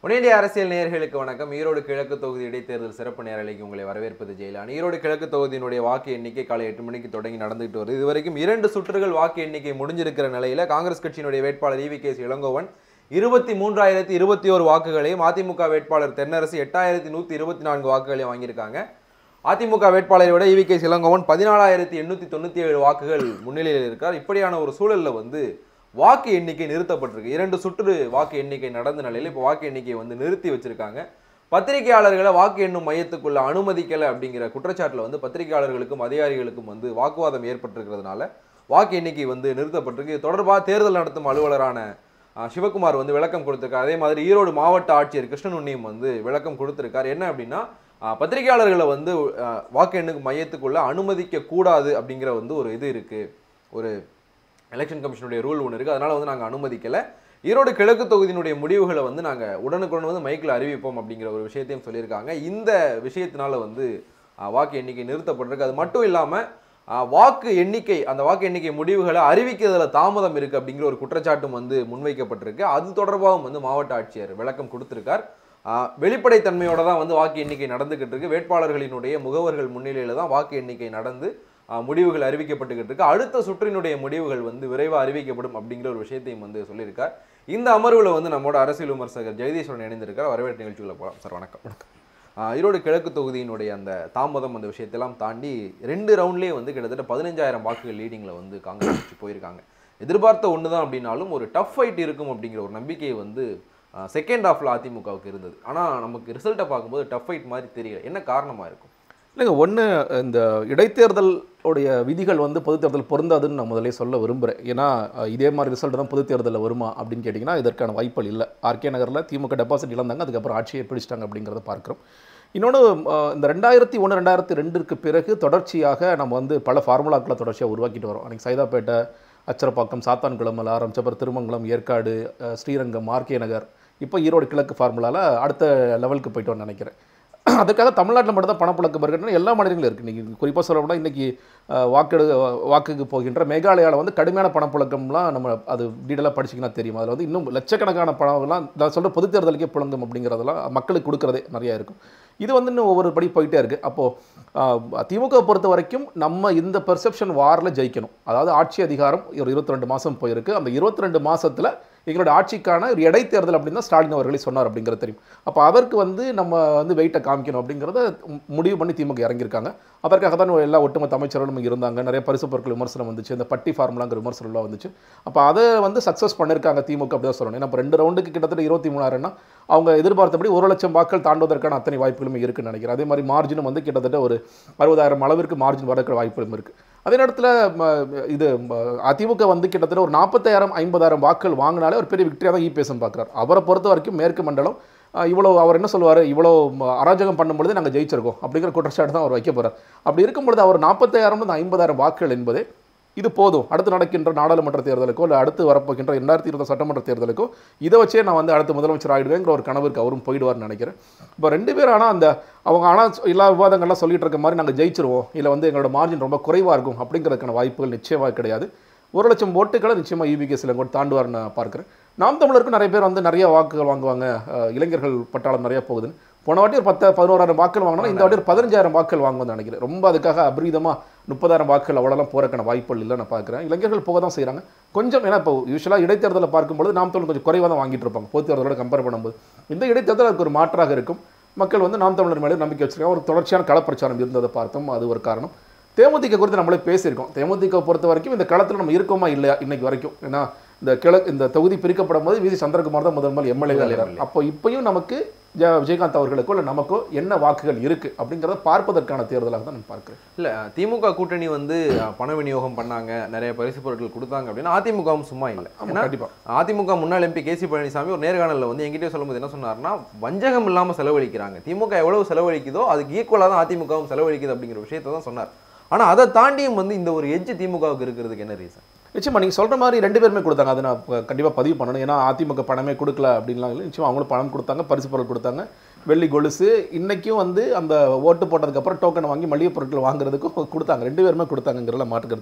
உடனடி அரசியல் நேயர்களுக்கு வணக்கம் ஈரோடு கிழக்கு தொகுதி இடைத்தேர்தல் சிறப்பு நேரலைக்கு உங்களை வரவேற்பது ஜெயலான் ஈரோடு கிழக்கு தொகுதியினுடைய வாக்கு எண்ணிக்கை காலை எட்டு மணிக்கு தொடங்கி நடந்துகிட்டு வருது இதுவரைக்கும் இரண்டு சுற்றுகள் வாக்கு எண்ணிக்கை முடிஞ்சிருக்கிற நிலையில காங்கிரஸ் கட்சியினுடைய வேட்பாளர் இவி கேஸ் இளங்கோவன் இருபத்தி மூன்றாயிரத்தி இருபத்தி ஒரு வாக்குகளையும் அதிமுக வேட்பாளர் தென்னரசு எட்டாயிரத்தி நூற்றி இருபத்தி நான்கு வாக்குகளையும் வாங்கியிருக்காங்க அதிமுக வேட்பாளரை விட இவி கே இளங்கோவன் பதினாலாயிரத்தி எண்ணூற்றி தொண்ணூற்றி ஏழு வாக்குகள் முன்னிலையில் இருக்கார் இப்படியான ஒரு சூழல்ல வந்து வாக்கு எண்ணிக்கை நிறுத்தப்பட்டிருக்கு இரண்டு சுற்று வாக்கு எண்ணிக்கை நடந்த நிலையில் இப்போ வாக்கு எண்ணிக்கையை வந்து நிறுத்தி வச்சிருக்காங்க பத்திரிகையாளர்களை வாக்கு எண்ணும் மையத்துக்குள்ள அனுமதிக்கலை அப்படிங்கிற குற்றச்சாட்டில் வந்து பத்திரிகையாளர்களுக்கும் அதிகாரிகளுக்கும் வந்து வாக்குவாதம் ஏற்பட்டிருக்கிறதுனால வாக்கு எண்ணிக்கை வந்து நிறுத்தப்பட்டிருக்கு இது தொடர்பாக தேர்தல் நடத்தும் அலுவலரான ஆஹ், சிவகுமார் வந்து விளக்கம் கொடுத்திருக்கார் அதே மாதிரி ஈரோடு மாவட்ட ஆட்சியர் கிருஷ்ணனுண்ணியும் வந்து விளக்கம் கொடுத்திருக்கார் என்ன அப்படின்னா ஆஹ், பத்திரிகையாளர்களை வந்து ஆஹ், வாக்கு எண்ணுக்கு மையத்துக்குள்ள அனுமதிக்க கூடாது அப்படிங்கிற வந்து ஒரு இது இருக்கு ஒரு எலெக்ஷன் கமிஷனுடைய ரூல் ஒன்று இருக்குது அதனால் வந்து நாங்கள் அனுமதிக்கலை ஈரோடு கிழக்கு தொகுதியினுடைய முடிவுகளை வந்து நாங்கள் உடனுக்குடன் வந்து மைக்கில் அறிவிப்போம் அப்படிங்கிற ஒரு விஷயத்தையும் சொல்லியிருக்காங்க இந்த விஷயத்தினால வந்து ஆஹ், வாக்கு எண்ணிக்கை நிறுத்தப்பட்டிருக்கு அது மட்டும் இல்லாமல் வாக்கு எண்ணிக்கை அந்த வாக்கு எண்ணிக்கை முடிவுகளை அறிவிக்கிறதுல தாமதம் இருக்குது அப்படிங்கிற ஒரு குற்றச்சாட்டும் வந்து முன்வைக்கப்பட்டிருக்கு அது தொடர்பாகவும் வந்து மாவட்ட ஆட்சியர் விளக்கம் கொடுத்திருக்கார் ஆஹ், வெளிப்படைத்தன்மையோட தான் வந்து வாக்கு எண்ணிக்கை நடந்துகிட்டு இருக்கு வேட்பாளர்களினுடைய முகவர்கள் முன்னிலையில் தான் வாக்கு எண்ணிக்கை நடந்து ஆஹ், முடிவுகள் அறிவிக்கப்பட்டுக்கிட்டு இருக்கு அடுத்த சுற்றினுடைய முடிவுகள் வந்து விரைவாக அறிவிக்கப்படும் அப்படிங்கிற ஒரு விஷயத்தையும் வந்து சொல்லியிருக்கார் இந்த அமர்வில் வந்து நம்மோட அரசியல் விமர்சகர் ஜெகதீஸ்வரன் இணைந்திருக்கார் வரவேற்பு நிகழ்ச்சிக்குள்ள போகலாம் சார் வணக்கம் ஆஹ், ஈரோடு கிழக்கு தொகுதியினுடைய அந்த தாமதம் அந்த விஷயத்தெல்லாம் தாண்டி ரெண்டு ரவுண்ட்லேயே வந்து கிட்டத்தட்ட பதினஞ்சாயிரம் வாக்குகள் லீடிங்கில் வந்து காங்கிரஸ் கட்சி போயிருக்காங்க எதிர்பார்த்த ஒன்று தான் அப்படின்னாலும் ஒரு டஃப் ஃபைட் இருக்கும் அப்படிங்கிற ஒரு நம்பிக்கை வந்து செகண்ட் ஹாஃப்ல அதிமுகவுக்கு இருந்தது ஆனால் நமக்கு ரிசல்ட்டை பார்க்கும்போது டஃப் ஃபைட் மாதிரி தெரியல என்ன காரணமாக இருக்கும் இல்லைங்க ஒன்று இந்த இடைத்தேர்தல் உடைய விதிகள் வந்து பொதுத் தேர்தல் பொருந்தாதுன்னு நான் முதல்ல சொல்ல விரும்புகிறேன் ஏன்னா அஹ், இதே மாதிரி ரிசல்ட் தான் பொதுத் தேர்தலில் வருமா அப்படின்னு கேட்டிங்கன்னா இதற்கான வாய்ப்புகள் இல்லை ஆர்கே நகரில் திமுக டெபாசிட் இழந்தாங்க அதுக்கப்புறம் ஆட்சியை பிடிச்சிட்டாங்க அப்படிங்கிறத பார்க்குறோம் இன்னொன்று இந்த ரெண்டாயிரத்தி ஒன்று ரெண்டாயிரத்தி ரெண்டுக்கு பிறகு தொடர்ச்சியாக நம்ம வந்து பல ஃபார்முலாக்களை தொடர்ச்சியாக உருவாக்கிட்டு வரோம் அன்றைக்கி சைதாப்பேட்டை அச்சரப்பாக்கம் சாத்தான்குளம் ஆரம்பிச்ச அப்புறம் திருமங்கலம் ஏற்காடு அஹ், ஸ்ரீரங்கம் ஆர்கே நகர் இப்போ ஈரோடு கிழக்கு ஃபார்முலாவில் அடுத்த லெவலுக்கு போயிட்டோம்னு நினைக்கிறேன் அதுக்காக தமிழ்நாட்டில் மட்டும் தான் பணப்புழக்கம் இருக்குன்னு எல்லா மாநிலங்களும் இருக்குது நீங்கள் குறிப்பாக சொல்லப்போனால் இன்றைக்கி வாக்கெடு வாக்குக்கு போகின்ற மேகாலயாவில் வந்து கடுமையான பணப்புழக்கம்லாம் நம்ம அது டீட்டெயிலாக படிச்சிங்கன்னா தெரியும் அதில் வந்து இன்னும் லட்சக்கணக்கான பணம்லாம் நான் சொல்கிற பொது தேர்தலுக்கே புழங்கும் அப்படிங்கிறதெல்லாம் மக்களுக்கு கொடுக்குறதே நிறையா இருக்கும் இது வந்து இன்னும் ஒவ்வொரு படி போயிட்டே இருக்குது அப்போது திமுக பொறுத்த வரைக்கும் நம்ம இந்த பெர்செப்ஷன் வாரில் ஜெயிக்கணும் அதாவது ஆட்சி அதிகாரம் ஒரு இருபத்தி ரெண்டு மாதம் போயிருக்கு அந்த இருபத்தி ரெண்டு மாதத்தில் எங்களோட ஆட்சிக்கான ஒரு இடைத்தேர்தல் அப்படின்னு தான் ஸ்டாலின் அவர்களே சொன்னார் அப்படிங்கிறது தெரியும் அப்போ அதற்கு வந்து நம்ம வந்து வெயிட்டை காமிக்கணும் அப்படிங்கிறத மு- முடிவு பண்ணி திமுக இறங்கியிருக்காங்க அதற்காக தான் எல்லா ஒட்டுமொத்த அமைச்சர்களும் இருந்தாங்க நிறைய பரிசு பொருட்கள் விமர்சனம் வந்துச்சு இந்த பட்டி ஃபார்முலாங்கிற விமர்சனம்லாம் வந்துச்சு அப்போ அதை வந்து சக்ஸஸ் பண்ணியிருக்காங்க திமுக அப்படி தான் சொல்லணும் ஏன்னா இப்போ ரெண்டு ரவுண்டுக்கு கிட்டத்தட்ட இருபத்தி மூணாயிரம்னா அவங்க எதிர்பார்த்தபடி ஒரு லட்சம் வாக்கள் தாண்டுவதற்கான அத்தனை வாய்ப்புகளுமே இருக்குன்னு நினைக்கிறேன் அதே மாதிரி மார்ஜினும் வந்து கிட்டத்தட்ட ஒரு அறுபதாயிரம் அளவிற்கு மார்ஜின் வரக்கிற வாய்ப்புகளும் இருக்குது அதே நேரத்தில் ம- இது ம, அதிமுக வந்து கிட்டத்தட்ட ஒரு நாற்பத்தாயிரம் ஐம்பதாயிரம் வாக்குகள் வாங்கினாலே ஒரு பெரிய விக்டரியாக தான் இபிஎஸ்எம் பார்க்குறாரு அவரை பொறுத்த வரைக்கும் மேற்கு மண்டலம் அஹ், இவ்வளோ அவர் என்ன சொல்லுவார் இவ்வளோ ம, அராஜகம் பண்ணும்பொழுது நாங்கள் ஜெயிச்சிருக்கோம் அப்படிங்கிற குற்றச்சாட்டு தான் அவர் வைக்க போகிறார் அப்படி இருக்கும்பொழுது அவர் நாற்பத்தாயிரம் ஐம்பதாயிரம் வாக்குகள் என்பதே இது போதும் அடுத்து நடக்கின்ற நாடாளுமன்ற தேர்தலுக்கோ இல்லை அடுத்து வரப்போகின்ற ரெண்டாயிரத்தி இருபது சட்டமன்ற தேர்தலுக்கோ இதை வச்சே நான் வந்து அடுத்த முதலமைச்சர் ஆகிடுவேங்கிற ஒரு கனவுக்கு அவரும் போயிடுவார்னு நினைக்கிறேன் இப்போ ரெண்டு பேரும் ஆனால் அந்த அவங்க ஆனால் எல்லா விவாதங்கள்லாம் சொல்லிட்டு இருக்க மாதிரி நாங்கள் ஜெயிச்சிருவோம் இல்லை வந்து எங்களோட மார்ஜின் ரொம்ப குறைவாக இருக்கும் அப்படிங்கிறதுக்கான வாய்ப்புகள் நிச்சயமாக கிடையாது ஒரு லட்சம் ஓட்டுகளை நிச்சயமாக யூபிகே சிலங்கோடு தாண்டுவார்னு நான் பார்க்குறேன் நாம் தமிழருக்கு நிறைய பேர் வந்து நிறைய வாக்குகள் வாங்குவாங்க அஹ், இளைஞர்கள் பட்டாளம் நிறைய போகுதுன்னு போன வாட்டி ஒரு பத்து பதினோராயிரம் வாக்குகள் வாங்கினா இந்த வாட்டி ஒரு பதினஞ்சாயிரம் வாக்குகள் வாங்குவேன் நினைக்கிறேன் ரொம்ப அதுக்காக அபரீதமாக முப்பதாயிரம் வாக்குகள் அவ்வளோலாம் போறதுக்கான வாய்ப்புகள் இல்லை நான் பார்க்குறேன் இளைஞர்கள் போக தான் செய்கிறாங்க கொஞ்சம் ஏன்னா இப்போ யூஸ்வலாக இடைத்தேர்தலை பார்க்கும்போது நாம் தமிழ் கொஞ்சம் குறைவாக தான் வாங்கிட்டு இருப்பாங்க பொது தேர்தலோட கம்பேர் பண்ணும்போது இந்த இடைத்தேர்தல் அதுக்கு ஒரு மாற்றாக இருக்கும் மக்கள் வந்து நாம் தமிழர் மேலே நம்பிக்கை வச்சிருக்காங்க ஒரு தொடர்ச்சியான களப்பிரச்சாரம் இருந்ததை பார்த்தோம் அது ஒரு காரணம் தேமுதிக குறித்து நம்மளே பேசியிருக்கோம் தேமுதிக பொறுத்த வரைக்கும் இந்த களத்தில் நம்ம இருக்கோமா இல்லையா இன்னைக்கு வரைக்கும் ஏன்னா இந்த கிழக்கு இந்த தொகுதி பிரிக்கப்படும் போது விசி சந்திரகுமார் தான் முதல் முதல் எம்எல்ஏ அப்போ இப்பயும் நமக்கு ஜ- விஜயகாந்த் அவர்களுக்கோ இல்லை நமக்கோ என்ன வாக்குகள் இருக்கு அப்படிங்கிறத பார்ப்பதற்கான தேர்தலாக தான் நான் பார்க்கிறேன் இல்ல திமுக கூட்டணி வந்து அஹ், பண விநியோகம் பண்ணாங்க நிறைய பரிசு பொருட்கள் கொடுத்தாங்க அப்படின்னா அதிமுகவும் சும்மா இல்லை ஆமா, ஏன்னா கண்டிப்பா அதிமுக முன்னாள் எம்பி கேசி பழனிசாமி ஒரு நேர்காணல்ல வந்து எங்கிட்டே சொல்லும்போது என்ன சொன்னார்னா வஞ்சகம் இல்லாம செலவழிக்கிறாங்க திமுக எவ்வளவு செலவழிக்குதோ அதுக்கு ஈக்குவலா தான் அதிமுகவும் செலவழிக்குது அப்படிங்கிற விஷயத்தை தான் சொன்னார் ஆனா அதை தாண்டியும் வந்து இந்த ஒரு எஜ்ஜு திமுகவுக்கு இருக்கிறதுக்கு என்ன ரீசன் நிச்சயமா நீங்கள் சொல்கிற மாதிரி ரெண்டு பேருமே கொடுத்தாங்க அதை நான் கண்டிப்பாக பதிவு பண்ணணும் ஏன்னா அதிமுக பணமே கொடுக்கல அப்படின்லாம் இல்லை நிச்சயம் அவங்களும் பணம் கொடுத்தாங்க பரிசு பொருள் கொடுத்தாங்க வெள்ளி கொலுசு இன்னைக்கும் வந்து அந்த ஓட்டு போட்டதுக்கப்புறம் டோக்கன் வாங்கி மளிகை பொருட்கள் வாங்குறதுக்கும் கொடுத்தாங்க ரெண்டு பேருமே கொடுத்தாங்கிறதுல மாற்றுக்கிறது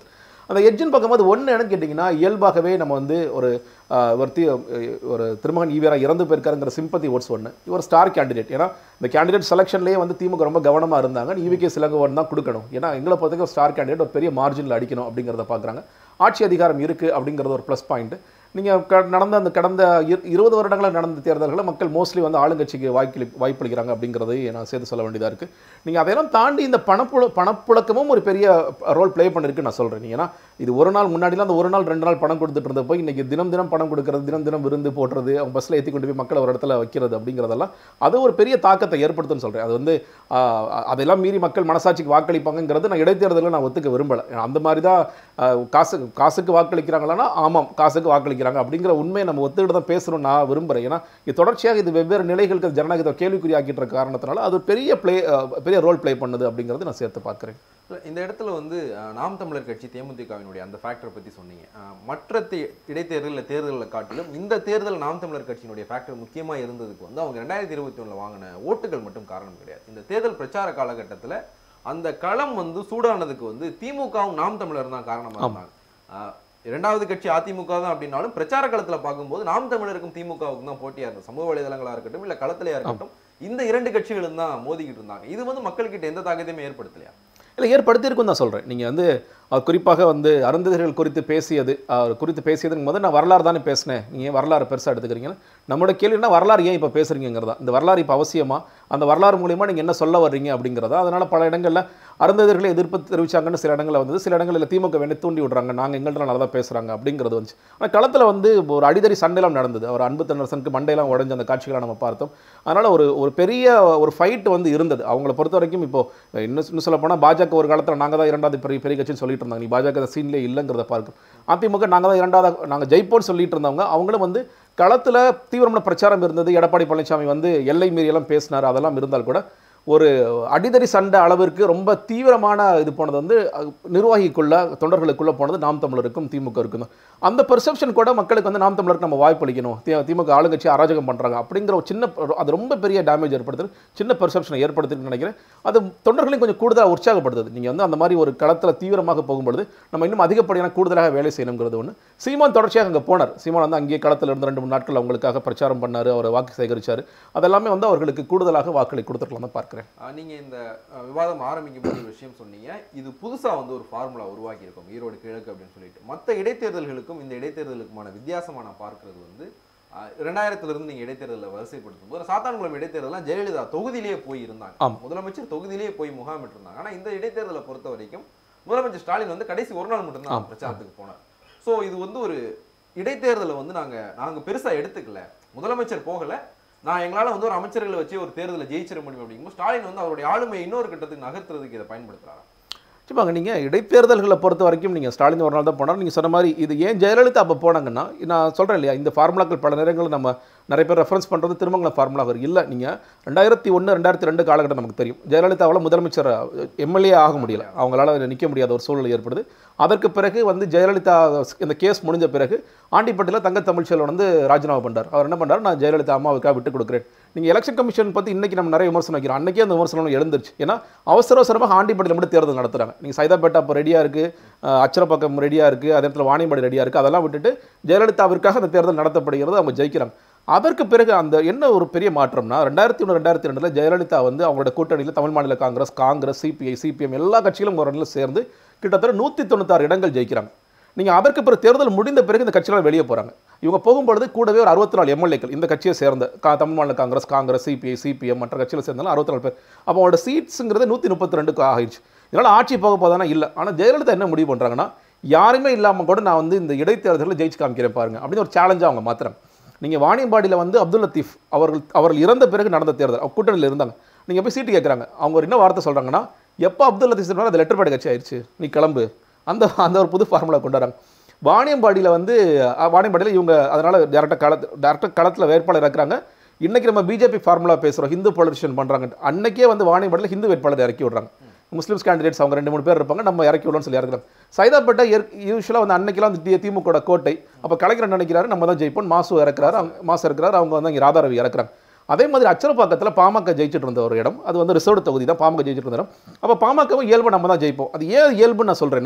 அந்த எட்ஜின்னு பார்க்கும்போது ஒன்று என்னன்னு கேட்டிங்கன்னா இயல்பாகவே நம்ம வந்து ஒரு ஆஹ், ஒரு தி ஒரு திருமகன் ஈவேரா இறந்து போயிருக்காருங்கிற சிம்பத்தி ஓட்ஸ் ஒன்று இவர் ஸ்டார் கேண்டிடேட் ஏன்னா இந்த கேண்டிடேட் செலெக்ஷன்லேயே வந்து திமுக ரொம்ப கவனமாக இருந்தாங்க ஈவிகே சிலங்கோவன் தான் கொடுக்கணும் ஏன்னா எங்களை பொறுத்தவரைக்கும் ஒரு ஸ்டார் கேண்டிடேட் ஒரு பெரிய மார்ஜினில் அடிக்கணும் அப்படிங்கிறத பார்க்குறாங்க ஆட்சி அதிகாரம் இருக்குது அப்படிங்கிறது ஒரு ப்ளஸ் பாயிண்ட் நீங்கள் க நடந்த அந்த கடந்த இரு- இருபது வருடங்களாக நடந்த தேர்தல்களை மக்கள் மோஸ்ட்லி வந்து ஆளுங்கட்சிக்கு வாய்ப்பு வாய்ப்பளிக்கிறாங்க அப்படிங்கிறதை நான் சேர்த்து சொல்ல வேண்டியதாக இருக்குது நீங்கள் அதையெல்லாம் தாண்டி இந்த பணப்புழ பணப்புழக்கமும் ஒரு பெரிய ரோல் ப்ளே பண்ணிருக்கு நான் சொல்கிறேன் ஏன்னா இது ஒரு நாள் முன்னாடிலாம் அந்த ஒரு நாள் ரெண்டு நாள் பணம் கொடுத்துட்டு இருந்த போய் இன்னைக்கு தினம் தினம் பணம் கொடுக்கறது தினம் தினம் விருந்து போடுறது அவங்க பஸ்ஸில் ஏற்றி கொண்டு போய் மக்களை ஒரு இடத்துல வைக்கிறது அப்படிங்கிறதெல்லாம் அது ஒரு பெரிய தாக்கத்தை ஏற்படுத்துன்னு சொல்கிறேன் அது வந்து ஆஹ், அதெல்லாம் மீறி மக்கள் மனசாட்சிக்கு வாக்களிப்பாங்கங்கிறது நான் இடைத்தேர்தலில் நான் ஒத்துக்க விரும்பலை அந்த மாதிரி தான் ஆஹ், காசு காசுக்கு வாக்களிக்கிறாங்களான்னா ஆமாம் காசுக்கு வாக்களிக்கிறாங்க அப்படிங்கிற உண்மையை நம்ம ஒத்துக்கிட்டு தான் பேசணும் நான் விரும்புகிறேன் ஏன்னா இது தொடர்ச்சியாக இது வெவ்வேறு நிலைகளுக்கு ஜனநாயகத்தை கேள்விக்குறியாக்கிட்டு இருக்க காரணத்தினால அது பெரிய ப்ளே பெரிய ரோல் ப்ளே பண்ணுது அப்படிங்கிறது நான் சேர்த்து பார்க்குறேன் இல்ல, இந்த இடத்துல வந்து அஹ், நாம் தமிழர் கட்சி தேமுதிகவினுடைய அந்த ஃபேக்டரை பத்தி சொன்னீங்க அஹ், மற்ற தே- இடைத்தேர்தலில் தேர்தலை காட்டிலும் இந்த தேர்தல் நாம் தமிழர் கட்சியினுடைய ஃபேக்டர் முக்கியமா இருந்ததுக்கு வந்து அவங்க ரெண்டாயிரத்தி இருபத்தி ஒண்ணுல வாங்கின ஓட்டுகள் மட்டும் காரணம் கிடையாது இந்த தேர்தல் பிரச்சார காலகட்டத்துல அந்த களம் வந்து சூடானதுக்கு வந்து திமுகவும் நாம் தமிழர் தான் காரணமா இருந்தாங்க அஹ், இரண்டாவது கட்சி அதிமுக தான் அப்படின்னாலும் பிரச்சார களத்துல பார்க்கும்போது நாம் தமிழருக்கும் திமுகவுக்கும் தான் போட்டியா இருந்தது சமூக வலைதளங்களா இருக்கட்டும் இல்ல களத்திலேயா இருக்கட்டும் இந்த இரண்டு கட்சிகளும் தான் மோதிக்கிட்டு இருந்தாங்க இது வந்து மக்கள்கிட்ட எந்த தாக்கத்தையுமே ஏற்படுத்தலையா இல்லை ஏற்படுத்தியிருக்கும் தான் சொல்கிறேன் நீங்கள் வந்து அஹ், குறிப்பாக வந்து அருந்ததிகள் குறித்து பேசியது அஹ், குறித்து பேசியதுக்கு முதல் நான் வரலாறு தானே பேசினேன் நீங்கள் ஏன் வரலாறு பெருசாக எடுத்துக்கிறீங்கன்னா நம்மளோட கேள்வினா வரலாறு ஏன் இப்போ பேசுகிறீங்கிறதா இந்த வரலாறு இப்போ அவசியமா அந்த வரலாறு மூலியமா நீங்கள் என்ன சொல்ல வர்றீங்க அப்படிங்கிறதா அதனால் பல இடங்களில் அருந்ததிகளை எதிர்ப்பு தெரிவிச்சாங்கன்னு சில இடங்களில் வந்தது சில இடங்களில் திமுக வேண்டி தூண்டி விடுறாங்க நாங்கள் எங்கள்கிட்ட நல்லா தான் பேசுகிறாங்க அப்படிங்கிறது வந்துச்சு ஆனால் களத்தில் வந்து ஒரு அடிதடி சண்டைலாம் நடந்தது அவர் அன்பு தென்னரசனுக்கு மண்டையெல்லாம் உடஞ்ச அந்த காட்சிகளை நம்ம பார்த்தோம் அதனால் ஒரு ஒரு பெரிய ஒரு ஃபைட் வந்து இருந்தது அவங்கள பொறுத்த வரைக்கும் இப்போ இன்னும் இன்னும் சொல்ல போனால் பாஜக ஒரு காலத்தில் நாங்கள் தான் இரண்டாவது பெரிய பெரிய கட்சின்னு சொல்லிட்டு இருந்தாங்க நீ பாஜக சீன்லேயே இல்லைங்கிறத பார்க்கும் அதிமுக நாங்கள் தான் இரண்டாவது நாங்கள் ஜெயிப்போம்னு சொல்லிட்டு இருந்தவங்க அவங்களும் வந்து களத்தில் தீவிரமான பிரச்சாரம் இருந்தது எடப்பாடி பழனிசாமி வந்து எல்லை மீறியெல்லாம் பேசினார் அதெல்லாம் இருந்தால் கூட ஒரு அடிதடி சண்டை அளவிற்கு ரொம்ப தீவிரமான இது போனது வந்து அஹ், நிர்வாகிக்குள்ள தொண்டர்களுக்குள்ள போனது நாம் தமிழருக்கும் திமுக இருக்கும் தான் அந்த பெர்செப்ஷன் கூட மக்களுக்கு வந்து நாம் தமிழருக்கு நம்ம வாய்ப்பளிக்கணும் தி- திமுக ஆளுங்கட்சி அராஜகம் பண்ணுறாங்க அப்படிங்கிற ஒரு சின்ன அது ரொம்ப பெரிய டேமேஜ் ஏற்படுத்துது சின்ன பெர்செப்ஷனை ஏற்படுத்துன்னு நினைக்கிறேன் அது தொண்டர்களையும் கொஞ்சம் கூடுதலாக உற்சாகப்படுத்துது நீங்கள் வந்து அந்த மாதிரி ஒரு களத்தில் தீவிரமாக போகும்பொழுது நம்ம இன்னும் அதிகப்படியான கூடுதலாக வேலை செய்யணுங்கிறது ஒன்று சீமான் தொடர்ச்சியாக அங்கே போனார் சீமான் வந்து அங்கேயே களத்தில் இருந்து ரெண்டு மூணு நாட்கள் அவங்களுக்காக பிரச்சாரம் பண்ணார் அவர் வாக்கு சேகரிச்சார் அதெல்லாமே வந்து அவர்களுக்கு கூடுதலாக வாக்களை கொடுத்துருக்கலாம் தான் பார்க்குறேன் ஆஹ் நீங்க இந்த அஹ், விவாதம் ஆரம்பிக்கும் போது ஒரு விஷயம் சொன்னீங்க இது புதுசா வந்து ஒரு ஃபார்முலா உருவாக்கி இருக்கோம் ஈரோடு கிழக்கு அப்படின்னு சொல்லிட்டு மற்ற இடைத்தேர்தல்களுக்கும் இந்த இடைத்தேர்தலுக்குமான வித்தியாசமா நான் பார்க்கிறது வந்து ஆஹ், இரண்டாயிரத்துல இருந்து நீங்க இடைத்தேர்தலில் வரிசைப்படுத்தும் போது சாத்தான்குளம் இடைத்தேர்தலாம் ஜெயலலிதா தொகுதியிலேயே போய் இருந்தாங்க ஆமா. முதலமைச்சர் தொகுதியிலேயே போய் முகாமிட்டு இருந்தாங்க ஆனா இந்த இடைத்தேர்தலை பொறுத்த வரைக்கும் முதலமைச்சர் ஸ்டாலின் வந்து கடைசி ஒரு நாள் மட்டும்தான் ஆமா. பிரச்சாரத்துக்கு போனார் சோ இது வந்து ஒரு இடைத்தேர்தலை வந்து நாங்க நாங்க பெருசா எடுத்துக்கல முதலமைச்சர் போகல நான் எங்களால வந்து ஒரு அமைச்சர்களை வச்சு ஒரு தேர்தலை ஜெயிச்சிட முடியும் அப்படிங்கும்போது ஸ்டாலின் வந்து அவருடைய ஆளுமையை இன்னொரு கட்டத்துக்கு நகர்த்துறதுக்கு இதை பயன்படுத்துறாரு சும்மாங்க நீங்கள் இடைத்தேர்தல்களை பொறுத்த வரைக்கும் நீங்கள் ஸ்டாலின் ஒரு நாள் தான் போனார் நீங்கள் சொன்ன மாதிரி இது ஏன் ஜெயலலிதா அப்போ போனாங்கன்னா நான் சொல்கிறேன் இல்லையா இந்த ஃபார்முலாக்கள் பல நேரங்களில் நம்ம நிறைய பேர் ரெஃபரன்ஸ் பண்ணுறது திருமங்கலம் ஃபார்முலா வரும் இல்லை நீங்கள் ரெண்டாயிரத்தி ஒன்று ரெண்டாயிரத்தி ரெண்டு காலகட்டம் நமக்கு தெரியும் ஜெயலலிதாவால் முதலமைச்சர் எம்எல்ஏ ஆக முடியல அவங்களால நிற்க முடியாத ஒரு சூழ்நிலை ஏற்படுது அதற்கு பிறகு வந்து ஜெயலலிதா இந்த கேஸ் முடிஞ்ச பிறகு ஆண்டிப்பட்டியில் தங்க தமிழ்ச்செல்வன் வந்து ராஜினாமா பண்ணார் அவர் என்ன பண்ணார் நான் ஜெயலலிதா அம்மாவுக்காக விட்டு கொடுக்குறேன் நீங்கள் எலெக்ஷன் கமிஷன் பற்றி இன்னைக்கு நம்ம நிறைய விமர்சனம் வைக்கிறோம் அன்னைக்கே அந்த விமர்சனம் எழுந்துருச்சு ஏன்னா அவசர அவசரமாக ஆண்டிப்பட்டியில் மட்டும் தேர்தல் நடத்துறாங்க நீங்கள் சைதாப்பேட்டை அப்போ ரெடியாக இருக்குது அச்சரப்பக்கம் ரெடியாக இருக்குது அதே இடத்துல வாணியம்பாடி ரெடியாக இருக்குது அதெல்லாம் விட்டுட்டு ஜெயலலிதாவிற்காக அந்த தேர்தல் நடத்தப்படுகிறது அவங்க ஜெயிக்கிறாங்க அதற்கு பிறகு அந்த என்ன ஒரு பெரிய மாற்றம்னா ரெண்டாயிரத்தி ஒன்று ரெண்டாயிரத்தி ரெண்டில் ஜெயலலிதா வந்து அவங்களோட கூட்டணியில் தமிழ் மாநில காங்கிரஸ் காங்கிரஸ் சிபிஐ சிபிஎம் எல்லா கட்சிகளும் ஒரு இடத்துல சேர்ந்து கிட்டத்தட்ட நூற்றி தொண்ணூத்தாறு இடங்கள் ஜெயிக்கிறாங்க நீங்கள் அதற்கு பிறகு தேர்தல் முடிந்த பிறகு இந்த கட்சிகள் வெளியே போகிறாங்க இவங்க போகும்பொழுது கூடவே ஒரு அறுபத்தி நாலு எம்எல்ஏக்கள் இந்த கட்சியை சேர்ந்த கா தமிழ் மாநில காங்கிரஸ் காங்கிரஸ் சிபிஐ சிபிஎம் மற்ற கட்சியில் சேர்ந்தாலும் அறுபத்தி நாலு பேர் அப்போ அவங்களோட சீட்ஸுங்கிறது நூற்றி முப்பத்தி ரெண்டுக்கு ஆகிடுச்சு இதனால் ஆட்சி போக போதானா இல்லை ஆனால் ஜெயலலிதா என்ன முடிவு பண்ணுறாங்கன்னா யாருமே இல்லாமல் கூட நான் வந்து இந்த இடைத்தேர்தலில் ஜெயிச்சு காமிக்கிறேன் பாருங்க அப்படின்னு ஒரு சேலஞ்சாக அவங்க மாத்துறாங்க நீங்கள் வாணியம்பாடியில் வந்து அப்துல் லத்தீஃப் அவர்கள் அவர்கள் இறந்த பிறகு நடந்த தேர்தல் அவங்க கூட்டணியில் இருந்தாங்க நீங்கள் போய் சீட்டு கேட்குறாங்க அவங்க ஒரு என்ன வார்த்தை சொல்கிறாங்கன்னா எப்போ அப்துல் லத்தீஃப் சொன்னாலும் அது லெட்டர் பேட் கட்சி ஆயிடுச்சு நீ கிளம்பு அந்த அந்த ஒரு புது ஃபார்முலா கொண்டு வராங்க வாணியம்பாடியில் வந்து அஹ், வாணியம்பாடியில் இவங்க அதனால் டேரெக்டாக களத்து டேரெக்டாக களத்தில் வேட்பாளர் இறக்குறாங்க இன்றைக்கி நம்ம பிஜேபி ஃபார்முலா பேசுகிறோம் ஹிந்து பொலிட்டிஷன் பண்ணுறாங்க அன்னைக்கே வந்து வாணியம்பாடியில் ஹிந்து வேட்பாளர் இறக்கி விடுறாங்க முஸ்லிம்ஸ் கேண்டிடேட்ஸ் அவங்க ரெண்டு மூணு பேர் இருப்பாங்க நம்ம இறக்கி விடணும்னு சொல்லி இறக்குறாங்க சைதாப்பேட்டை யூஸ்வலாக வந்து அன்னைக்கெல்லாம் வந்து தி- திமுக கோட்டை அப்போ கலைஞர் நினைக்கிறாரு நம்ம தான் ஜெயிப்போம் மாசு இறக்குறாரு அவங்க மாசு இறக்குறாரு அவங்க வந்து இங்கே ராதாரவி இறக்குறாங்க அதே மாதிரி அச்சரப்பாக்கத்தில் பாமக ஜெயிச்சிட்டு இருந்த ஒரு இடம் அது வந்து ரிசர்வ் தொகுதி தான் பாமக ஜெயிச்சிட்டு இருந்த இடம் அப்போ பாமகவும் இயல்பு நம்ம தான் ஜெயிப்போம் அது ஏன் இயல்புன்னு நான் சொல்கிறேன்னா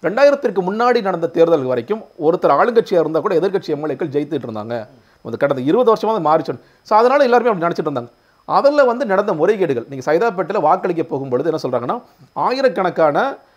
ரெண்டாயிரத்திற்கு முன்னாடி நடந்த தேர்தல் வரைக்கும் ஒருத்தர் ஆளுங்கட்சியாக இருந்தால் கூட எதிர்க்கட்சி எம்எல்ஏக்கள் ஜெயித்துட்டு இருந்தாங்க அந்த கடந்த இருபது வருஷமா அது மாறிச்சு ஸோ அதனால எல்லாருமே அப்படி நினச்சிட்டு இருந்தாங்க அதில் வந்து நடந்த முறைகேடுகள் நீங்கள் சைதாப்பேட்டையில் வாக்களிக்க போகும்பொழுது என்ன சொல்கிறாங்கன்னா ஆயிரக்கணக்கான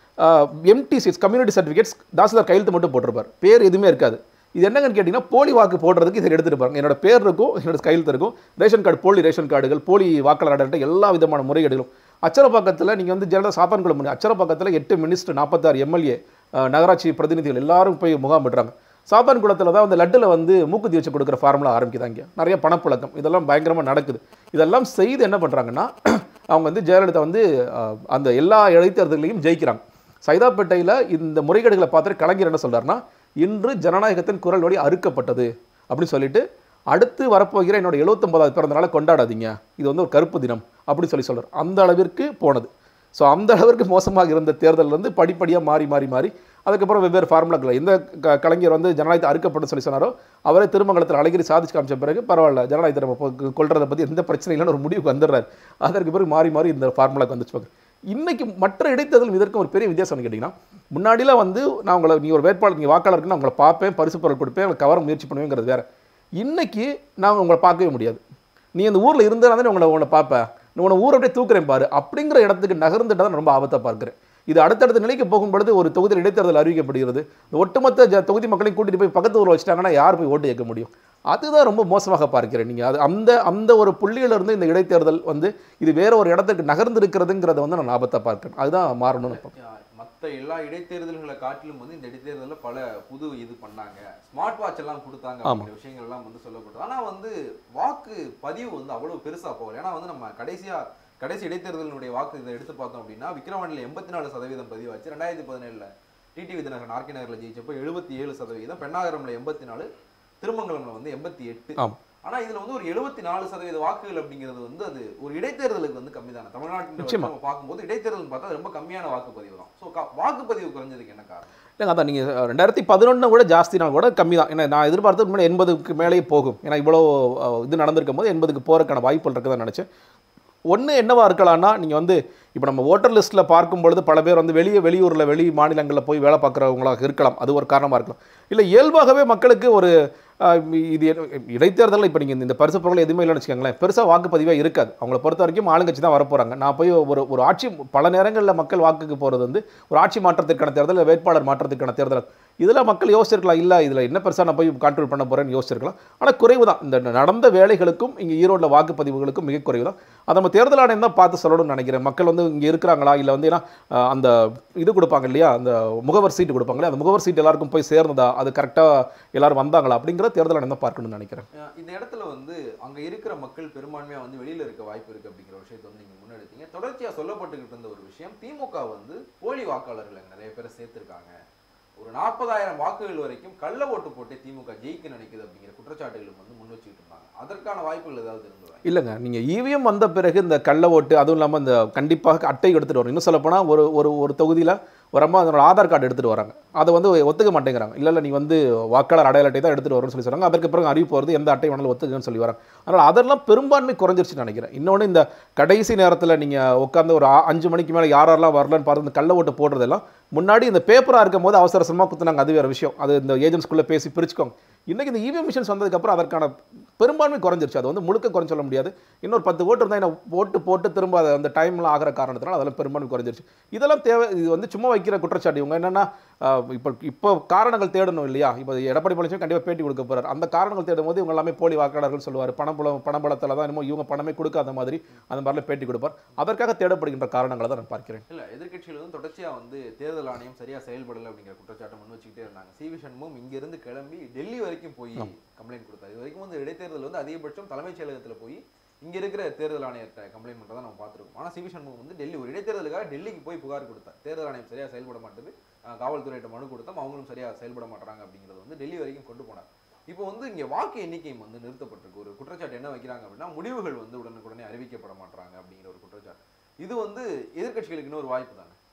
empty sheets community certificates tahsildar கையெழுத்து மட்டும் போட்டிருப்பார் பேர் எதுவுமே இருக்காது இது என்னங்கன்னு கேட்டிங்கன்னா போலி வாக்கு போடுறதுக்கு இதை எடுத்துட்டு பாருங்க என்னோட பேர் இருக்கும் என்னோட கையெழுத்து இருக்கும் ரேஷன் கார்டு போலி ரேஷன் கார்டுகள் போலி வாக்காளர் அட்டை எல்லா விதமான முறைகேடுகளும் அச்சரப்பாக்கத்தில் நீங்கள் வந்து ஜெனரல் சாப்பான்குளம் பண்ணி அச்சரப்பாக்கத்தில் எட்டு மினிஸ்டர் நாற்பத்தாறு எம்எல்ஏ நகராட்சி பிரதிநிதிகள் எல்லாரும் போய் முகாமிடுறாங்க சாப்பான்குளத்தில் தான் அந்த லட்டில் வந்து மூக்குத்தி வச்சு கொடுக்குற ஃபார்முலா ஆரம்பிக்குதாங்க நிறைய பணப்புழக்கம் இதெல்லாம் பயங்கரமாக நடக்குது இதெல்லாம் செய்து என்ன பண்ணுறாங்கன்னா அவங்க வந்து ஜெயலலிதா வந்து அஹ், அந்த எல்லா இடைத்தேர்தலையும் ஜெயிக்கிறாங்க சைதாப்பேட்டையில் இந்த முறைகேடுகளை பார்த்துட்டு கலைஞர் என்ன சொல்றாருன்னா இன்று ஜனநாயகத்தின் குரல் வழி அறுக்கப்பட்டது அப்படின்னு சொல்லிட்டு அடுத்து வரப்போகிற என்னோட 79வது பிறந்த நாளை கொண்டாடாதீங்க இது வந்து ஒரு கருப்பு தினம் அப்படின்னு சொல்லி சொல்றாரு அந்த அளவிற்கு போனது ஸோ அந்த அளவிற்கு மோசமாக இருந்த தேர்தல் வந்து படிப்படியாக மாறி மாறி மாறி அதுக்கப்புறம் வெவ்வேறு ஃபார்முலாக்கள் எந்த க- கலைஞர் வந்து ஜனநாயகத்தை அறுக்கப்பட்டு சொல்லி சொன்னாரோ அவரே திருமங்கலத்தில் அழகிரி சாதிச்சு காமிச்ச பிறகு பரவாயில்ல ஜனநாயகத்தை நம்ம கொ- கொல்றதை பற்றி எந்த பிரச்சனையும் இல்லைன்னு ஒரு முடிவுக்கு வந்துடுறாரு அதற்கு பிறகு மாறி மாறி இந்த ஃபார்முலாக்கு வந்துச்சு பாருங்க. இன்னைக்கு மற்ற இடைத்தேர்தல் இதற்கும் ஒரு பெரிய வித்தியாசம் கேட்டிங்கன்னா முன்னாடிலாம் வந்து நான் உங்களை நீ ஒரு வேட்பாளர் நீங்கள் வாக்காளருக்கு நான் உங்களை பார்ப்பேன் பரிசு பொருள் கொடுப்பேன் உங்களை கவர முயற்சி பண்ணுவேங்கிறது வேற இன்னைக்கு நான் உங்களை பார்க்கவே முடியாது நீ அந்த ஊரில் இருந்தால் தானே உங்களை உங்களை பார்ப்பேன் நீ உன்னை ஊரை அப்படியே தூக்குறேன் பாரு அப்படிங்கிற இடத்துக்கு நகர்ந்துட்டு தான் ரொம்ப ஆபத்தாக பார்க்குறேன் இது அடுத்தடுத்த நிலைக்கு போகும்பொழுது ஒரு தொகுதியில் இடைத்தேர்தல் அறிவிக்கப்படுகிறது இந்த ஒட்டுமொத்த ஜ- தொகுதி மக்களையும் கூட்டிட்டு போய் பக்கத்து ஊரில் வச்சுட்டாங்கன்னா யார் போய் ஓட்டு கேட்க முடியும் அதுதான் ரொம்ப மோசமாக பார்க்கிறேன் நீங்கள் அது அந்த அந்த ஒரு புள்ளியில இருந்து இந்த இடைத்தேர்தல் வந்து இது வேற ஒரு இடத்துக்கு நகர்ந்து இருக்கிறதுங்கிறத வந்து நான் ஆபத்தாக பார்க்கிறேன் அதுதான் மாறணும்னு நினைப்பேன். மற்ற எல்லா இடைத்தேர்தல்களை காட்டிலும் வந்து இந்த இடைத்தேர்தலில் பல புது இது பண்ணாங்க ஸ்மார்ட் வாட்ச் எல்லாம் கொடுத்தாங்க அப்படிங்கிற விஷயங்கள் எல்லாம் வந்து சொல்லப்பட்டது ஆனா வந்து வாக்கு பதிவு வந்து அவ்வளவு பெருசா போகல ஏன்னா வந்து நம்ம கடைசியா கடைசி இடைத்தேர்தலினுடைய வாக்கு இதை எடுத்து பார்த்தோம் அப்படின்னா விக்ரவாண்டியில் எண்பத்தி நாலு சதவீதம் பதிவாச்சு ரெண்டாயிரத்தி பதினேழுல டிடி விதிநகர் ஆர்கே நகர்ல ஜெயிச்சப்போ எழுபத்தி ஏழு சதவீதம் பெண்ணாகரம்ல எண்பத்தி நாலு திருமங்கலம்ல வந்து எண்பத்தி எட்டு ஆம். ஆனா இதுல வந்து ஒரு எழுபத்தி நாலு சதவீத வாக்குகள் அப்படிங்கிறது வந்து அது ஒரு இடைத்தேர்தலுக்கு வந்து கம்மி தானே தமிழ்நாட்டில் நிச்சயமா. நம்ம பார்க்கும்போது இடைத்தேர்தல் பார்த்தா அது ரொம்ப கம்மியான வாக்குப்பதிவு தான் ஸோ வாக்குப்பதிவு குறைஞ்சதுக்கு என்ன காரணம் இல்லைங்க அதான் நீங்கள் ரெண்டாயிரத்தி பதினொன்று கூட ஜாஸ்தினா கூட கம்மி தான் ஏன்னா நான் எதிர்பார்த்தது முன்னாடி எண்பதுக்கு மேலேயே போகும் ஏன்னா இவ்வளோ அஹ், இது நடந்திருக்கும் போது எண்பதுக்கு போகிறதுக்கான வாய்ப்புகள் இருக்குதான் நினச்சேன் ஒன்று என்னவா இருக்கலாம்னா நீங்கள் வந்து இப்போ நம்ம ஓட்டர் லிஸ்ட்டில் பார்க்கும் பொழுது பல பேர் வந்து வெளியே வெளியூரில் வெளி மாநிலங்களில் போய் வேலை பார்க்குறவங்களாக இருக்கலாம் அது ஒரு காரணமாக இருக்கலாம் இல்லை இயல்பாகவே மக்களுக்கு ஒரு அஹ், இது என்ன- இடைத்தேர்தலில் இப்போ நீங்கள் இந்த பரிசு பொருள் எதுவுமே இல்லைன்னு வச்சுக்கோங்களேன் பெருசாக வாக்குப்பதிவே இருக்காது அவங்கள பொறுத்த வரைக்கும் ஆளுங்கட்சி தான் வரப்போகிறாங்க நான் போய் ஒரு ஒரு ஆட்சி பல நேரங்களில் மக்கள் வாக்குக்கு போகிறது வந்து ஒரு ஆட்சி மாற்றத்திற்கான தேர்தல் இல்லை வேட்பாளர் மாற்றத்திற்கான தேர்தல் இதில் மக்கள் யோசிச்சிருக்கலாம் இல்லை இதில் என்ன பெருசாக நான் போய் கான்ட்ரிபியூட் பண்ண போகிறேன்னு யோசிச்சிருக்கலாம் ஆனால் குறைவு தான் இந்த நடந்த வேலைகளுக்கும் இங்கே ஈரோட்டில் வாக்குப்பதிவுகளுக்கும் மிக குறைவு தான் அதை நம்ம தேர்தல் ஆணையம் தான் பார்த்து சொல்லணும்னு நினைக்கிறேன் மக்கள் வந்து இங்கே இருக்கிறாங்களா இல்லை வந்து ஏன்னா அஹ், அந்த இது கொடுப்பாங்க இல்லையா அந்த முகவர் சீட்டு கொடுப்பாங்க இல்லையா அந்த முகவர் சீட் எல்லாருக்கும் போய் சேர்ந்ததா அது கரெக்டாக எல்லாரும் வந்தாங்களா அப்படிங்கிற தேர்தல் ஆணையம் தான் பார்க்கணும்னு நினைக்கிறேன் அஹ் இந்த இடத்துல வந்து அங்க இருக்கிற மக்கள் பெரும்பான்மையா வந்து வெளியில இருக்க வாய்ப்பு இருக்கு அப்படிங்கிற விஷயத்தை வந்து நீங்க முன்னெடுத்தீங்க தொடர்ச்சியா சொல்லப்பட்டுக்கிட்டு இருந்த ஒரு விஷயம் திமுக வந்து போலி வாக்காளர்களை நிறைய பேரை சேர்த்திருக்காங்க ஒரு நாற்பதாயிரம் வாக்குகள் வரைக்கும் கள்ள ஓட்டு போட்டு திமுக ஜெயிக்க நினைக்குது அப்படிங்கிற குற்றச்சாட்டுகளும் வந்து முன் வச்சுக்கிட்டு இருந்தாங்க அதற்கான வாய்ப்புகள் ஏதாவது இருந்ததா இல்லைங்க நீங்கள் இவிஎம் வந்த பிறகு இந்த கள்ள ஓட்டு அதுவும் இல்லாமல் இந்த கண்டிப்பாக அட்டை எடுத்துகிட்டு வரணும் இன்னும் சொல்லப்போனால் ஒரு ஒரு ஒரு தொகுதியில் ஒரு அம்மா அதனோட ஆதார் கார்டு எடுத்துகிட்டு வராங்க அதை வந்து ஒத்துக்க மாட்டேங்கிறாங்க இல்லை இல்லை நீ வந்து வாக்காளர் அடையாள அட்டை தான் எடுத்துகிட்டு வரணும்னு சொல்லி சொல்கிறாங்க அதற்கு பிறகு அறிவிப்பு வருது எந்த அட்டை வேணாலும் ஒத்துக்கன்னு சொல்லி வராங்க அதனால் அதெல்லாம் பெரும்பான்மை குறைஞ்சிருச்சுன்னு நினைக்கிறேன் இன்னொன்று இந்த கடைசி நேரத்தில் நீங்கள் உட்காந்து ஒரு ஆ- அஞ்சு மணிக்கு மேலே யார் யாரெல்லாம் வரலன்னு பார்த்து இந்த கள்ள ஓட்டு போடுறதெல்லாம் முன்னாடி இந்த பேப்பராக இருக்கும் போது அவசர அவசரமாக குத்துனாங்க அது வேறு விஷயம் அது இந்த ஏஜென்ட்ஸ்குள்ளே பேசி பிரிச்சுக்கோங்க இன்றைக்கி இந்த இவிஎம் மிஷின்ஸ் வந்ததுக்கப்புறம் அதற்கான பெரும்பான்மை குறைஞ்சிருச்சு அது வந்து முழுக்க குறைஞ்சு சொல்ல முடியாது இன்னொரு பத்து ஓட்டு இருந்தால் என்ன ஓட்டு போட்டு திரும்ப அது அந்த டைம்லாம் ஆகிற காரணத்தினால அதெல்லாம் பெரும்பான்மை குறைஞ்சிருச்சு இதெல்லாம் தேவை இது வந்து சும்மா வைக்கிற குற்றச்சாட்டு இவங்க என்னன்னா ஆஹ், இப்போ இப்போ காரணங்கள் தேடணும் இல்லையா இப்போ எடப்பாடி பழனிசாமி கண்டிப்பாக பேட்டி கொடுக்க போறாரு அந்த காரணங்கள் தேடும் போது இவங்க எல்லாமே போலி வாக்காளர்கள் சொல்லுவார் பணபலம் பணபலத்தில் தான் என்னமோ இவங்க பணமே கொடுக்காத மாதிரி அந்த மாதிரிலாம் பேட்டி கொடுப்பார் அதற்காக தேடப்படுகின்ற காரணங்களை தான் நான் பார்க்கிறேன் இல்ல எதிர்க்கட்சிகள் வந்து தொடர்ச்சியா வந்து தேர்தல் ஆணையம் சரியா செயல்படல அப்படிங்கிற குற்றச்சாட்டை முன் வச்சுக்கிட்டே இருந்தாங்க சி வி சண்முகம் இங்க இருந்து கிளம்பி டெல்லி வரைக்கும் போய் கம்ப்ளைண்ட் கொடுத்தாரு இது வரைக்கும் வந்து இடைத்தேர்தல் வந்து அதிகபட்சம் தலைமைச் செயலகத்துல போய் இங்க இருக்கிற தேர்தல் ஆணையத்தை கம்ப்ளைண்ட் பண்றதை நம்ம பார்த்திருக்கோம் ஆனா சி வி சண்முகம் வந்து டெல்லி ஒரு இடைத்தேர்தலுக்காக டெல்லிக்கு போய் புகார் கொடுத்தார் தேர்தல் ஆணையம் சரியா செயல்பட மாட்டேது அஹ் காவல்துறையிட்ட மனு கொடுத்தோம் அவங்களும் சரியா செயல்பட மாட்டாங்க அப்படிங்கிறது வந்து டெல்லி வரைக்கும் கொண்டு போனார் இப்போ வந்து இங்க வாக்கு எண்ணிக்கையும் வந்து நிறுத்தப்பட்டிருக்கு ஒரு குற்றச்சாட்டு என்ன வைக்கிறாங்க அப்படின்னா முடிவுகள் வந்து உடனுக்குடனே அறிவிக்கப்பட மாட்டாங்க அப்படிங்கிற ஒரு குற்றச்சாட்டு இது வந்து எதிர்க்கட்சிகளுக்கு இன்னொரு வாய்ப்பு தானே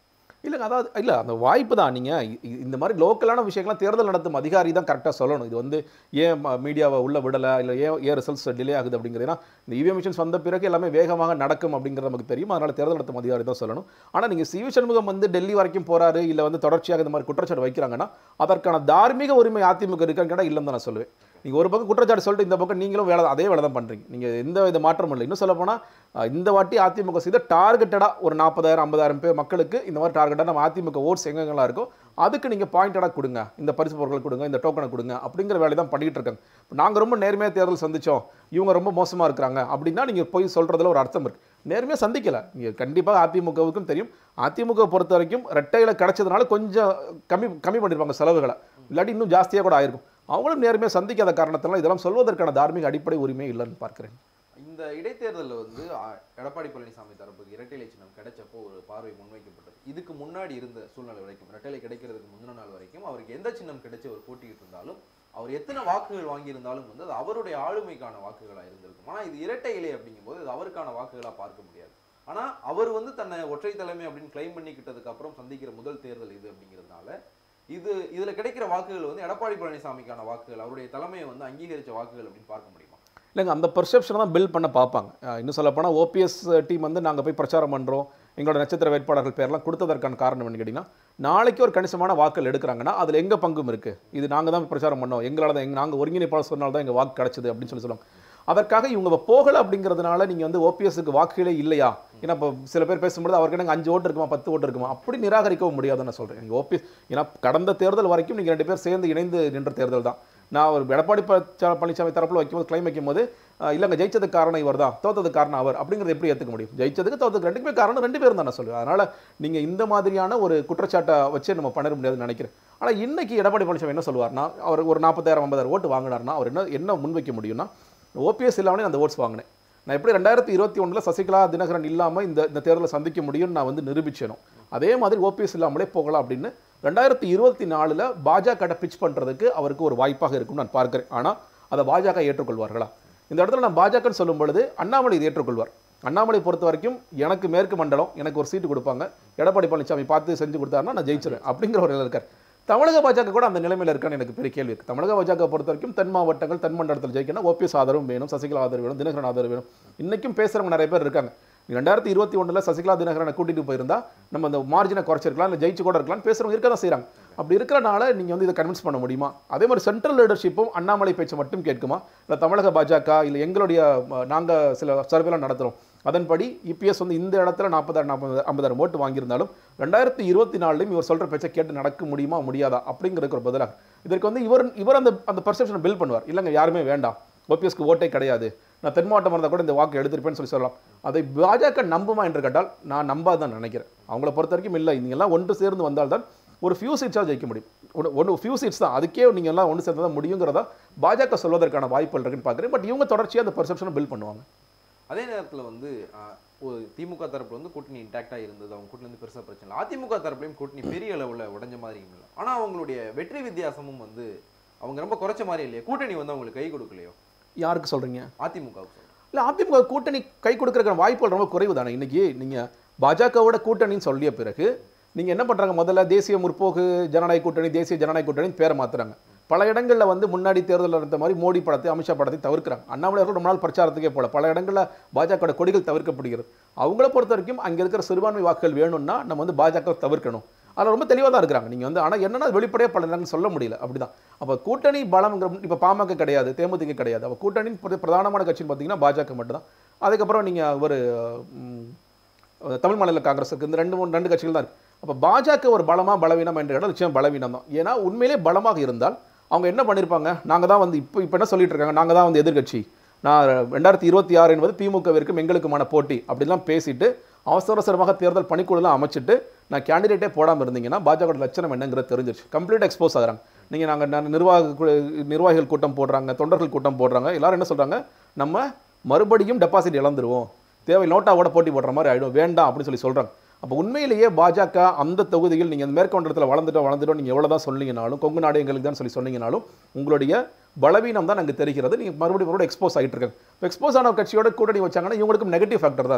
இல்லைங்க அதாவது இல்லை அந்த வாய்ப்பு தான் நீங்கள் இந்த மாதிரி லோக்கலான விஷயங்கள்லாம் தேர்தல் நடத்தும் அதிகாரி தான் கரெக்டாக சொல்லணும் இது வந்து ஏன் மீடியாவை உள்ளே விடலை இல்லை ஏன் ஏன் ரிசல்ட்ஸ் டிலே ஆகுது அப்படிங்கிறது ஏன்னா இந்த இவிஎம் மிஷின்ஸ் வந்த பிறகு எல்லாமே வேகமாக நடக்கும் அப்படிங்கிறது நமக்கு தெரியும் அதனால் தேர்தல் நடத்தும் அதிகாரி தான் சொல்லணும் ஆனால் நீங்கள் சிவி சண்முகம் வந்து டெல்லி வரைக்கும் போறாரு இல்லை வந்து தொடர்ச்சியாக இந்த மாதிரி குற்றச்சாட்டு வைக்கிறாங்கன்னா அதற்கான தார்மீக உரிமை அதிமுக இருக்கான்னு கேட்டால் இல்லைன்னு தான் நான் சொல்லுவேன் நீங்கள் ஒரு பக்கம் குற்றச்சாட்டு சொல்லிட்டு இந்த பக்கம் நீங்களும் வேலை அதே வேலை தான் பண்ணுறீங்க நீங்கள் எந்த வித மாற்றமும் இல்லை இன்னும் சொல்ல போனால் இந்த வாட்டி அதிமுக செய்த டார்கெட்டடாக ஒரு நாற்பதாயிரம் ஐம்பதாயிரம் பேர் மக்களுக்கு இந்த மாதிரி டார்கெட்டாக நம்ம அதிமுக ஓட்ஸ் எங்கெங்கெல்லாம் இருக்கோ அதுக்கு நீங்கள் பாயிண்டடாக கொடுங்க இந்த பரிசு பொருட்கள் கொடுங்க இந்த டோக்கனை கொடுங்க அப்படிங்கிற வேலையை தான் பண்ணிக்கிட்டு இருக்காங்க இப்போ நாங்கள் ரொம்ப நேர்மையாக தேர்தல் சந்திச்சோம் இவங்க ரொம்ப மோசமாக இருக்கிறாங்க அப்படின்னா நீங்கள் போய் சொல்கிறதுல ஒரு அர்த்தம் இருக்குது நேர்மையாக சந்திக்கல நீங்கள் கண்டிப்பாக அதிமுகவுக்கும் தெரியும் அதிமுக பொறுத்த வரைக்கும் ரெட்டையில் கிடைச்சதுனால கொஞ்சம் கம்மி கம்மி பண்ணியிருப்பாங்க செலவுகளை இல்லாட்டி இன்னும் ஜாஸ்தியாக கூட ஆயிருக்கும் அவங்களும் நேர்மையாக சந்திக்காத காரணத்தினால இதெல்லாம் சொல்வதற்கான தார்மீக அடிப்படை உரிமை இல்லைன்னு பார்க்கிறேன் இந்த இடைத்தேர்தலில் வந்து அ, எடப்பாடி பழனிசாமி தரப்புக்கு இரட்டை சின்னம் கிடைச்சப்போ ஒரு பார்வை முன்வைக்கப்பட்டது இதுக்கு முன்னாடி இருந்த சூழ்நிலை வரைக்கும் இரட்டை கிடைக்கிறதுக்கு முந்தின நாள் வரைக்கும் அவருக்கு எந்த சின்னம் கிடைச்சு அவர் போட்டிக்கிட்டு இருந்தாலும் அவர் எத்தனை வாக்குகள் வாங்கியிருந்தாலும் வந்து அது அவருடைய ஆளுமைக்கான வாக்குகளா இருந்திருக்கும் ஆனா இது இரட்டை இலை அப்படிங்கும்போது இது அவருக்கான வாக்குகளா பார்க்க முடியாது ஆனா அவர் வந்து தன்னை ஒற்றை தலைமை அப்படின்னு கிளைம் பண்ணிக்கிட்டதுக்கு அப்புறம் சந்திக்கிற முதல் தேர்தல் இது அப்படிங்கிறதுனால இது இதுல கிடைக்கிற வாக்குகள் வந்து எடப்பாடி பழனிசாமிக்கான வாக்குகள் அவருடைய தலைமையை வந்து அங்கீகரிச்ச வாக்குகள் அப்படின்னு பார்க்க முடியுமா இல்லைங்க அந்த பெர்செப்ஷனை தான் பில்ட் பண்ண பார்ப்பாங்க அஹ் இன்னும் சொல்லப்போனால் ஓபிஎஸ் டீம் வந்து நாங்கள் போய் பிரச்சாரம் பண்ணுறோம் எங்களோட நட்சத்திர வேட்பாளர்கள் பேர்லாம் கொடுத்ததற்கான காரணம் என்ன கேட்டிங்கன்னா நாளைக்கு ஒரு கணிசமான வாக்குகள் எடுக்கிறாங்கன்னா அதில் எங்கள் பங்கும் இருக்குது இது நாங்கள் தான் பிரச்சாரம் பண்ணோம் எங்களால் தான் எங்க நாங்கள் ஒருங்கிணைப்பாளர் சொன்னால் தான் எங்கள் வாக்கு கிடச்சிது அப்படின்னு சொல்லி சொல்லுவாங்க அதற்காக இவங்க போகலை அப்படிங்கிறதுனால நீங்கள் வந்து ஓபிஎஸ்க்கு வாக்குகளே இல்லையா ஏன்னா இப்போ சில பேர் பேசும்போது அவருக்கு எனக்கு அஞ்சு ஓட்டு இருக்குமா பத்து ஓட்டு இருக்குமா அப்படி நிராகரிக்கவும் முடியாதுன்னு நான் சொல்கிறேன் நீங்கள் ஓபிஎஸ் ஏன்னா கடந்த தேர்தல் வரைக்கும் நீங்கள் ரெண்டு பேர் சேர்ந்து இணைந்து நின்ற தேர்தல் தான் நான் ஒரு எடப்பாடி பழ- பழனிசாமி தரப்பில் வைக்கும்போது கிளைம் வைக்கும்போது அஹ், இல்லைங்க ஜெயிச்சதுக்கு காரணம் இவர் தான் தோத்ததுக்கு காரணம் அவர் அப்படிங்கிறத எப்படி ஏற்றுக்க முடியும் ஜெயிச்சதுக்கு தோத்ததுக்கு ரெண்டுக்குமே காரணம் ரெண்டு பேரும் தான் நான் சொல்லுவேன் அதனால் நீங்கள் இந்த மாதிரியான ஒரு குற்றச்சாட்டை வச்சு நம்ம பண்ண முடியாதுன்னு நினைக்கிறேன் ஆனால் இன்னைக்கு எடப்பாடி பழனிசாமி என்ன சொல்லுவார்னா அவர் ஒரு நாற்பத்தாயிரம் ஐம்பதாயிரம் ஓட்டு வாங்கினார்னா அவர் என்ன என்ன முன்வைக்க முடியும்னா ஓபிஎஸ் இல்லாமலே அந்த ஓட்ஸ் வாங்கினேன் நான் எப்படி ரெண்டாயிரத்தி இருபத்தி ஒன்றில் சசிகலா தினகரன் இல்லாமல் இந்த இந்த தேர்தலை சந்திக்க முடியும்னு நான் வந்து நிரூபிச்சேனோ அதே மாதிரி ஓபிஎஸ் இல்லாமலே போகலாம் அப்படின்னு ரெண்டாயிரத்தி இருபத்தி நாலில் பாஜக பிச் பண்ணுறதுக்கு அவருக்கு ஒரு வாய்ப்பாக இருக்கும்னு நான் பார்க்கிறேன் ஆனால் அதை பாஜக ஏற்றுக்கொள்வார்களா இந்த இடத்துல நான் பாஜகன்னு சொல்லும் பொழுது அண்ணாமலை இதை ஏற்றுக்கொள்வார் அண்ணாமலை பொறுத்த வரைக்கும் எனக்கு மேற்கு மண்டலம் எனக்கு ஒரு சீட்டு கொடுப்பாங்க எடப்பாடி பழனிசாமி பார்த்து செஞ்சு கொடுத்தாருன்னா நான் ஜெயிச்சிருவேன் அப்படிங்கிற ஒரு நிலை இருக்கார் தமிழக பாஜக கூட அந்த நிலைமையில் இருக்கான்னு எனக்கு பெரிய கேள்வி இருக்கு தமிழக பாஜக பொறுத்த வரைக்கும் தென் மாவட்டங்கள் தென் மண்டலத்தில் ஜெயிக்கணும் ஓபிஎஸ் ஆதரவும் வேணும் சசிகலா ஆதரவு வேணும் தினகரன் ஆதரவு வேணும் இன்னைக்கும் பேசுறவங்க நிறைய பேர் இருக்காங்க ரெண்டாயிரத்தி இருபத்தி ஒன்றில் சசிகலா தினகரனை கூட்டிட்டு போயிருந்தா நம்ம அந்த மார்ஜினை குறைச்சிருக்கலாம் இல்லை ஜெயிச்சு கூட இருக்கலாம் பேசுறவங்க இருக்க தான் செய்கிறாங்க அப்படி இருக்கிறனால நீங்கள் வந்து இதை கன்வின்ஸ் பண்ண முடியுமா அதே மாதிரி சென்ட்ரல் லீடர்ஷிப்பும் அண்ணாமலை பேச்சை மட்டும் கேட்குமா இல்லை தமிழக பாஜக இல்லை எங்களுடைய நாங்கள் சில சர்வேலாம் நடத்துகிறோம் அதன்படி இபிஎஸ் வந்து இந்த இடத்துல நாற்பதாயிரம் நாற்பது ஐம்பதாயிரம் ஓட்டு வாங்கியிருந்தாலும் ரெண்டாயிரத்தி இருபத்தி நாலுலையும் இவர் சொல்கிற பேச்சை கேட்டு நடக்க முடியுமா முடியாதா அப்படிங்கிறதுக்கு ஒரு பதிலாக இதற்கு வந்து இவர் இவர் அந்த அந்த பர்செப்ஷனை பில்ட் பண்ணுவார் இல்லைங்க யாருமே வேண்டாம் ஓபிஎஸ்க்கு ஓட்டே கிடையாது நான் தென் மாவட்டம் இருந்தால் கூட இந்த வாக்கு எடுத்திருப்பேன்னு சொல்லி சொல்லலாம் அதை பாஜக நம்புமா என்று கேட்டால் நான் நம்பாதான் நினைக்கிறேன் அவங்கள பொறுத்த வரைக்கும் இல்லை நீங்க எல்லாம் ஒன்று சேர்ந்து வந்தால்தான் ஒரு ஃபியூ சீட்ஸாக ஜெயிக்க முடியும் ஒன்று ஒன்று ஃபியூ சீட்ஸ் தான் அதுக்கே நீங்கள் எல்லாம் ஒன்று சேர்ந்து தான் முடியுங்கிறதா பாஜக சொல்வதற்கான வாய்ப்புகள் இருக்குன்னு பார்க்குறேன் பட் இவங்க தொடர்ச்சியாக அந்த பர்செப்ஷனை பில்ட் பண்ணுவாங்க அதே நேரத்துல வந்து ஆஹ், ஒரு திமுக தரப்புல வந்து கூட்டணி இன்டாக்டா இருந்தது அவங்க கூட்டணி வந்து பெருசா பிரச்சனை இல்லை அதிமுக தரப்புலையும் கூட்டணி பெரிய அளவுல உடைஞ்ச மாதிரி இல்லை ஆனா அவங்களுடைய வெற்றி வித்தியாசமும் வந்து அவங்க ரொம்ப குறைச்ச மாதிரி இல்லையா கூட்டணி வந்து அவங்களுக்கு கை கொடுக்கலையோ யாருக்கு சொல்கிறீங்க அதிமுகவுக்கு சொல்றேன். இல்லை அதிமுக கூட்டணி கை கொடுக்கறதுக்கான வாய்ப்புகள் ரொம்ப குறைவு தானே இன்னைக்கு நீங்கள் பாஜகவோட கூட்டணின்னு சொல்லிய பிறகு நீங்கள் என்ன பண்ணுறாங்க முதல்ல தேசிய முற்போக்கு ஜனநாயக கூட்டணி தேசிய ஜனநாயக கூட்டணி பேரை மாத்துறாங்க பல இடங்களில் வந்து முன்னாடி தேர்தலில் இருந்த மாதிரி மோடி படத்தை அமித்ஷா படத்தை தவிர்க்கிறாங்க அண்ணாமலை அவர்கள் ரொம்ப நாள் பிரச்சாரத்துக்கே போல பல இடங்களில் பாஜக கொடிகள் தவிர்க்கப்படுகிறது அவங்கள பொறுத்த வரைக்கும் அங்கே இருக்கிற சிறுபான்மை வாக்குகள் வேணும்னா நம்ம வந்து பாஜக தவிர்க்கணும் அதில் ரொம்ப தெளிவாக தான் இருக்கிறாங்க நீங்கள் வந்து ஆனால் என்னன்னா வெளிப்படையாக பல நேரங்கள் சொல்ல முடியல அப்படிதான் அப்போ கூட்டணி பலம்ங்கிற இப்போ பாமக கிடையாது தேமுதிக கிடையாது அப்போ கூட்டணியின் பிர- பிரதானமான கட்சின்னு பார்த்தீங்கன்னா பாஜக மட்டும்தான் அதுக்கப்புறம் நீங்கள் ஒரு ம், தமிழ் மாநில காங்கிரஸுக்கு இந்த ரெண்டு மூணு ரெண்டு கட்சிகள் தான் இருக்கு அப்போ பாஜக ஒரு பலமா பலவீனம் என்ற இடம் நிச்சயம் பலவீனம் தான் ஏன்னா உண்மையிலே பலமாக இருந்தால் அவங்க என்ன பண்ணியிருப்பாங்க நாங்கள் தான் வந்து இப்போ இப்போ என்ன சொல்லிட்டு இருக்காங்க நாங்கள் தான் வந்து எதிர்க்கட்சி நான் ரெண்டாயிரத்தி இருபத்தி ஆறு என்பது திமுகவிற்கும் எங்களுக்குமான போட்டி அப்படிலாம் பேசிட்டு அவசர அவசரமாக தேர்தல் பணிக்குழுலாம் அமைச்சிட்டு நான் கேண்டிடேட்டே போடாமல் இருந்தீங்கன்னா பாஜக லட்சணம் என்னங்கிறது தெரிஞ்சிருச்சு கம்ப்ளீட் எக்ஸ்போஸ் ஆகுறாங்க நீங்கள் நாங்கள் நிர்வாக குழு- நிர்வாகிகள் கூட்டம் போடுறாங்க தொண்டர்கள் கூட்டம் போடுறாங்க எல்லாரும் என்ன சொல்கிறாங்க நம்ம மறுபடியும் டெபாசிட் இழந்துருவோம் தேவை நோட்டாவோட போட்டி போடுற மாதிரி ஆயிடும் வேண்டாம் அப்படின்னு சொல்லி சொல்றாங்க அப்போ உண்மையிலேயே பாஜக அந்த தொகுதியில் நீங்கள் அந்த மேற்கொண்டத்தில் வளர்ந்துட்டோம் வளர்ந்துட்டோம் நீங்கள் எவ்வளோ தான் சொன்னீங்கனாலும் கொங்கு நாடு எங்களுக்கு தான் சொல்லி சொன்னீங்கனாலும் உங்களுடைய பலவீனம் தான் அங்கே தெரிகிறது நீங்கள் மறுபடியும் மறுபடியும் எக்ஸ்போஸ் ஆகிட்டு இருக்காங்க இப்போ எக்ஸ்போஸ் ஆன கட்சியோட கூட்டணி வச்சாங்கன்னா இவங்களுக்கும் நெகட்டிவ் ஃபேக்டர் தான் அது.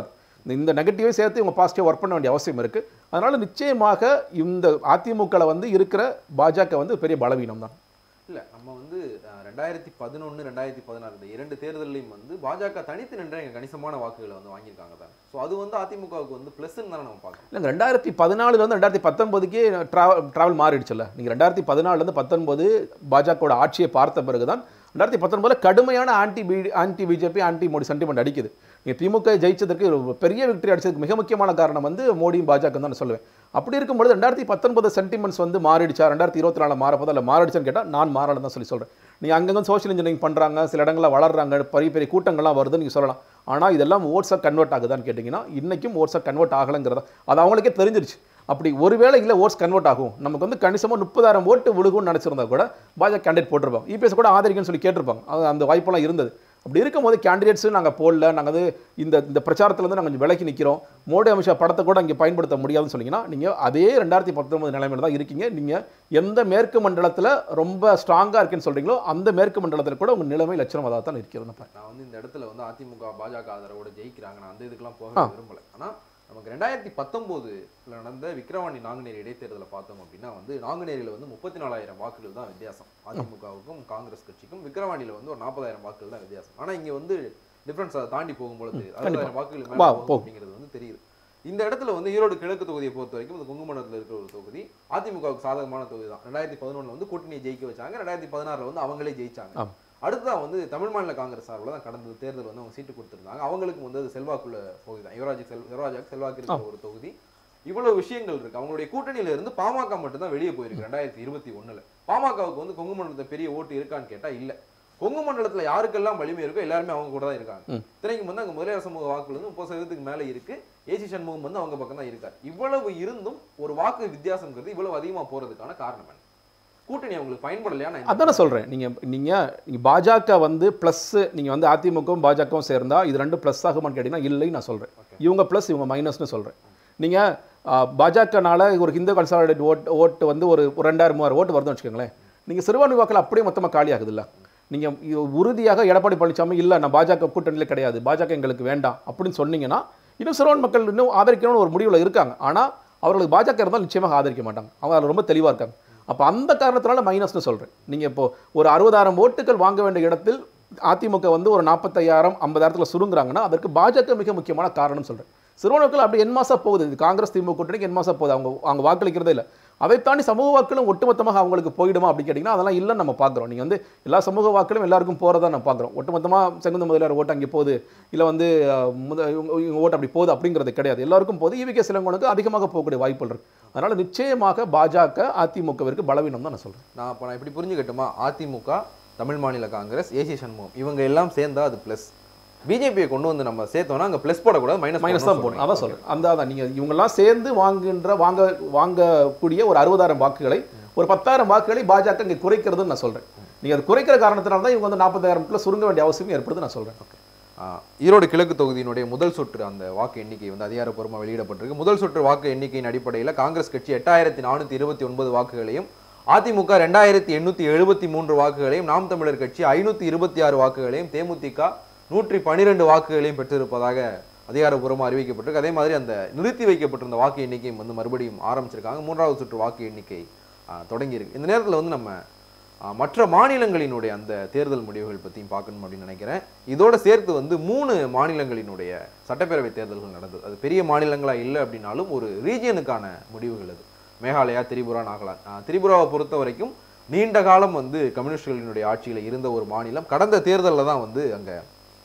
இந்த- இந்த நெகட்டிவை சேர்த்து இவங்க பாசிட்டிவ் ஒர்க் பண்ண வேண்டிய அவசியம் இருக்குது அதனால் நிச்சயமாக இந்த அதிமுகவில் வந்து இருக்கிற பாஜக வந்து பெரிய பலவீனம் தான் இல்ல நம்ம வந்து அஹ், ரெண்டாயிரத்தி பதினொன்னு ரெண்டாயிரத்தி பதினாறு இந்த இரண்டு தேர்தலையும் வந்து பாஜக தனித்து நின்ற எங்க கணிசமான வாக்குகளை வந்து வாங்கியிருக்காங்க தான் ஸோ அது வந்து அதிமுகவுக்கு வந்து பிளஸ்ன்னு தானே நம்ம பார்க்கணும் இல்லைங்க ரெண்டாயிரத்தி பதினாலுலேருந்து ரெண்டாயிரத்தி பத்தொன்பதுக்கே ட்ராவல் ட்ராவல் மாறிடுச்சுல்ல நீங்கள் ரெண்டாயிரத்தி பதினாலுலேருந்து பத்தொன்பது பாஜகவோட ஆட்சியை பார்த்த பிறகு தான் ரெண்டாயிரத்தி பத்தொன்பதுல கடுமையான anti B anti BJP anti Modi sentiment அடிக்குது நீங்கள் திமுக ஜெயிச்சதற்கு ஒரு பெரிய விக்டரி அடிச்சதுக்கு மிக முக்கியமான காரணம் வந்து மோடியும் பாஜக தான் நான் சொல்லுவேன் அப்படி இருக்கும்பொழுது ரெண்டாயிரத்தி பத்தொன்பது சென்டிமெண்ட்ஸ் வந்து மாறிடுச்சா ரெண்டாயிரத்தி இருபத்தி நாலு மாறப்போதா இல்லை மாறிடுச்சான்னு கேட்டால் நான் மாறலன்னு தான் சொல்லி சொல்கிறேன் நீங்கள் அங்கங்கே சோஷியல் இன்ஜினியரிங் பண்ணுறாங்க சில இடங்களில் வளர்றாங்க பெரிய பெரிய கூட்டங்கள்லாம் வருதுன்னு நீங்கள் சொல்லலாம் ஆனால் இதெல்லாம் ஓட்ஸாக கன்வெர்ட் ஆகுதான்னு கேட்டிங்கன்னா இன்றைக்கும் ஓட்ஸாக கன்வெர்ட் ஆகலைங்கிறத அது அவங்களுக்கே தெரிஞ்சிருச்சு அப்படி ஒருவேளை இல்லை ஓட்ஸ் கன்வெர்ட் ஆகும் நமக்கு வந்து கணிசமாக முப்பதாயிரம் ஓட்டு விழுகும்னு நினச்சிருந்தா கூட பாஜக கேண்டிடேட் போட்டிருப்பாங்க இபிஎஸ் கூட ஆதரிக்கன்னு சொல்லி கேட்டிருப்பாங்க அது அந்த வாய்ப்பெல்லாம் இருந்தது அப்படி இருக்கும்போது கேண்டிடேட்ஸு நாங்கள் போடல நாங்கள் வந்து இந்த இந்த பிரச்சாரத்துலேருந்து நாங்கள் கொஞ்சம் விலக்கி நிற்கிறோம் மோடி அமித்ஷா படத்தை கூட இங்கே பயன்படுத்த முடியாதுன்னு சொன்னீங்கன்னா நீங்கள் அதே ரெண்டாயிரத்தி பத்தொன்பது நிலைமையில் தான் இருக்கீங்க நீங்கள் எந்த மேற்கு மண்டலத்தில் ரொம்ப ஸ்ட்ராங்காக இருக்குன்னு சொல்கிறீங்களோ அந்த மேற்கு மண்டலத்தில் கூட உங்கள் நிலைமை லட்சணமாக தான் இருக்கிறது நான் நான் வந்து இந்த இடத்துல வந்து அதிமுக பாஜக ஆதரவோட ஜெயிக்கிறாங்க நான் அந்த இதுக்கெல்லாம் போக விரும்பல ஆனா நமக்கு ரெண்டாயிரத்தி பத்தொம்போதுல நடந்த விக்கிரவாணி நாங்குநேரி இடைத்தேர்தலை பார்த்தோம் அப்படின்னா வந்து நாங்குநேரியில வந்து முப்பத்தி நாலாயிரம் வாக்குகள் தான் வித்தியாசம் அதிமுகவுக்கும் காங்கிரஸ் கட்சிக்கும் விக்கிரவாணியில வந்து ஒரு நாற்பதாயிரம் வாக்குகள் தான் வித்தியாசம் ஆனா இங்க வந்து டிஃபரன்ஸ் அதை தாண்டி போகும்பொழுது அறுபதாயிரம் வாக்குகள் மேல வா, போகும் போகும். அப்படிங்கிறது வந்து தெரியுது இந்த இடத்துல வந்து ஈரோடு கிழக்கு தொகுதியை பொறுத்த வரைக்கும் இந்த குங்குமண்டலத்தில் இருக்கிற ஒரு தொகுதி அதிமுகவுக்கு சாதகமான தொகுதி தான் ரெண்டாயிரத்தி பதினொன்றுல வந்து கூட்டணியை ஜெயிக்க வச்சாங்க ரெண்டாயிரத்தி பதினாறுல வந்து அவங்களே ஜெயிச்சாங்க ஆமா. அடுத்ததான் வந்து தமிழ் மாநில காங்கிரஸ் சார்பில் தான் கடந்த தேர்தல் வந்து அவங்க சீட்டு கொடுத்திருந்தாங்க அவங்களுக்கு வந்து அது செல்வாக்குள்ள தொகுதி தான் யுவராஜ் செல் யுவராஜாக்கு செல்வாக்கு இருக்கிற ஒரு தொகுதி இவ்வளவு விஷயங்கள் இருக்கு அவங்களுடைய கூட்டணியில இருந்து பாமக மட்டும் தான் வெளியே போயிருக்கு ரெண்டாயிரத்தி இருபத்தி ஒண்ணுல பாமகவுக்கு வந்து கொங்கு மண்டலத்துல பெரிய ஓட்டு இருக்கான்னு கேட்டா இல்ல கொங்கு மண்டலத்துல யாருக்கெல்லாம் வலிமை இருக்கோ எல்லாருமே அவங்க கூட தான் இருக்காங்க ம். இத்தனைக்கும் வந்து அங்க முதலியார் சமூக வாக்குகள் வந்து முப்பது சதவீதத்துக்கு மேல இருக்கு ஏசி சண்முகம் வந்து அவங்க பக்கம் தான் இருக்காரு இவ்வளவு இருந்தும் ஒரு வாக்கு வித்தியாசம்ங்கிறது இவ்வளவு அதிகமா போறதுக்கான காரணம் என்ன கூட்டணி அவங்களுக்கு பயன்படலையா நான் அதானே சொல்கிறேன் நீங்கள் நீங்கள் நீங்கள் பாஜக வந்து ப்ளஸ்ஸு நீங்கள் வந்து அதிமுகவும் பாஜகவும் சேர்ந்தா இது ரெண்டும் ப்ளஸ் ஆகுமான்னு கேட்டிங்கன்னா இல்லை நான் சொல்கிறேன் இவங்க ப்ளஸ் இவங்க மைனஸ்னு சொல்கிறேன் நீங்கள் பாஜகனால ஒரு ஹிந்து கன்சாலிடேட் ஓட் ஓட்டு வந்து ஒரு ஒரு ரெண்டாயிரம் மூவாயிரம் ஓட்டு வருதுன்னு வச்சுக்கோங்களேன் நீங்கள் சிறுபான்மை வாக்கில் அப்படியே மொத்தமாக காலி ஆகுதுல்ல நீங்கள் உறுதியாக எடப்பாடி பழனிசாமி இல்லை நான் பாஜக கூட்டணியில் கிடையாது பாஜக எங்களுக்கு வேண்டாம் அப்படின்னு சொன்னீங்கன்னா இன்னும் சிறுபான்மை மக்கள் இன்னும் ஆதரிக்கணும்னு ஒரு முடிவில் இருக்காங்க ஆனால் அவர்களுக்கு பாஜக இருந்தால் நிச்சயமாக ஆதரிக்க மாட்டாங்க அவங்க அதில் ரொம்ப தெளிவாக இருக்காங்க அப்போ அந்த காரணத்தினால மைனஸ்னு சொல்கிறேன் நீங்கள் இப்போ ஒரு அறுபதாயிரம் ஓட்டுகள் வாங்க வேண்டிய இடத்தில் அதிமுக வந்து ஒரு நாற்பத்தையாயிரம் ஐம்பதாயிரத்தில் சுருங்குறாங்கன்னா அதற்கு பாஜக மிக முக்கியமான காரணம் சொல்கிறேன் சிறுவனுக்கள் அப்படி என் மாசா போகுது இது காங்கிரஸ் திமுக கூட்டணிக்கு என் மாசா போகுது அவங்க அவங்க வாக்களிக்கிறதே இல்லை அதை தாண்டி சமூக வாக்களும் ஒட்டுமொத்தமாக அவங்களுக்கு போயிடுமா அப்படின்னு கேட்டிங்கன்னா அதெல்லாம் இல்லைன்னு நம்ம பார்க்குறோம் நீங்கள் வந்து எல்லா சமூக வாக்களும் எல்லாருக்கும் போகிறதா நம்ம பார்க்குறோம் ஒட்டுமொத்தமாக செங்குந்த முதலியார் ஓட்டு அங்கே போகுது இல்லை வந்து அஹ், முத இவங்க இவங்க ஓட்டு அப்படி போகுது அப்படிங்கிறது கிடையாது எல்லாருக்கும் போகுது இவிகே சிலங்கோனுக்கு அதிகமாக போகக்கூடிய வாய்ப்புகள் இருக்குது அதனால் நிச்சயமாக பாஜக அதிமுகவிற்கு பலவீனம் தான் நான் சொல்கிறேன் நான் அப்போ நான் இப்படி புரிஞ்சுக்கட்டுமா அதிமுக தமிழ் மாநில காங்கிரஸ் ஏசி சண்முகம் இவங்க எல்லாம் சேர்ந்தா அது ப்ளஸ் பிஜேபியை கொண்டு வந்து நம்ம சேர்த்தோம்னா அங்க ப்ளஸ் போடக்கூடாது மைனஸ் மைனஸ் தான் போடணும் அதான் சொல்கிறேன் அந்த அதான் நீங்கள் இவங்கெல்லாம் சேர்ந்து வாங்குகின்ற வாங்க வாங்கக்கூடிய ஒரு அறுபதாயிரம் வாக்குகளை ஒரு பத்தாயிரம் வாக்குகளை பாஜக இங்கே குறைக்கிறதுன்னு நான் சொல்கிறேன் நீங்கள் அது குறைக்கிற காரணத்தினால தான் இவங்க வந்து நாற்பதாயிரம்க்குள்ள சுருங்க வேண்டிய அவசியம் ஏற்படுது நான் சொல்கிறேன் ஆஹ் ஈரோடு கிழக்கு தொகுதியினுடைய முதல் சுற்று அந்த வாக்கு எண்ணிக்கை வந்து அதிகாரப்பூர்வமாக வெளியிடப்பட்டிருக்கு முதல் சுற்று வாக்கு எண்ணிக்கையின் அடிப்படையில் காங்கிரஸ் கட்சி எட்டாயிரத்தி நானூற்றி இருபத்தி ஒன்பது வாக்குகளையும் அதிமுக ரெண்டாயிரத்தி எண்ணூற்றி எழுபத்தி மூன்று வாக்குகளையும் நாம் தமிழர் கட்சி ஐநூற்றி இருபத்தி ஆறு வாக்குகளையும் தேமுதிக நூற்றி பன்னிரெண்டு வாக்குகளையும் பெற்றிருப்பதாக அதிகாரப்பூர்வமாக அறிவிக்கப்பட்டிருக்கு அதே மாதிரி அந்த நிறுத்தி வைக்கப்பட்டிருந்த வாக்கு எண்ணிக்கையும் வந்து மறுபடியும் ஆரம்பிச்சிருக்காங்க மூன்றாவது சுற்று வாக்கு எண்ணிக்கை ஆஹ் தொடங்கியிருக்கு இந்த நேரத்தில் வந்து நம்ம ஆஹ் மற்ற மாநிலங்களினுடைய அந்த தேர்தல் முடிவுகள் பற்றியும் பார்க்கணும் அப்படின்னு நினைக்கிறேன் இதோட சேர்த்து வந்து மூணு மாநிலங்களினுடைய சட்டப்பேரவை தேர்தல்கள் நடந்தது அது பெரிய மாநிலங்களா இல்லை அப்படின்னாலும் ஒரு ரீஜியனுக்கான முடிவுகள் அது மேகாலயா திரிபுரா நாகாலாந்து ஆஹ் திரிபுராவை பொறுத்த வரைக்கும் நீண்ட காலம் வந்து கம்யூனிஸ்டுகளினுடைய ஆட்சியில் இருந்த ஒரு மாநிலம் கடந்த தேர்தலில் தான் வந்து அங்கே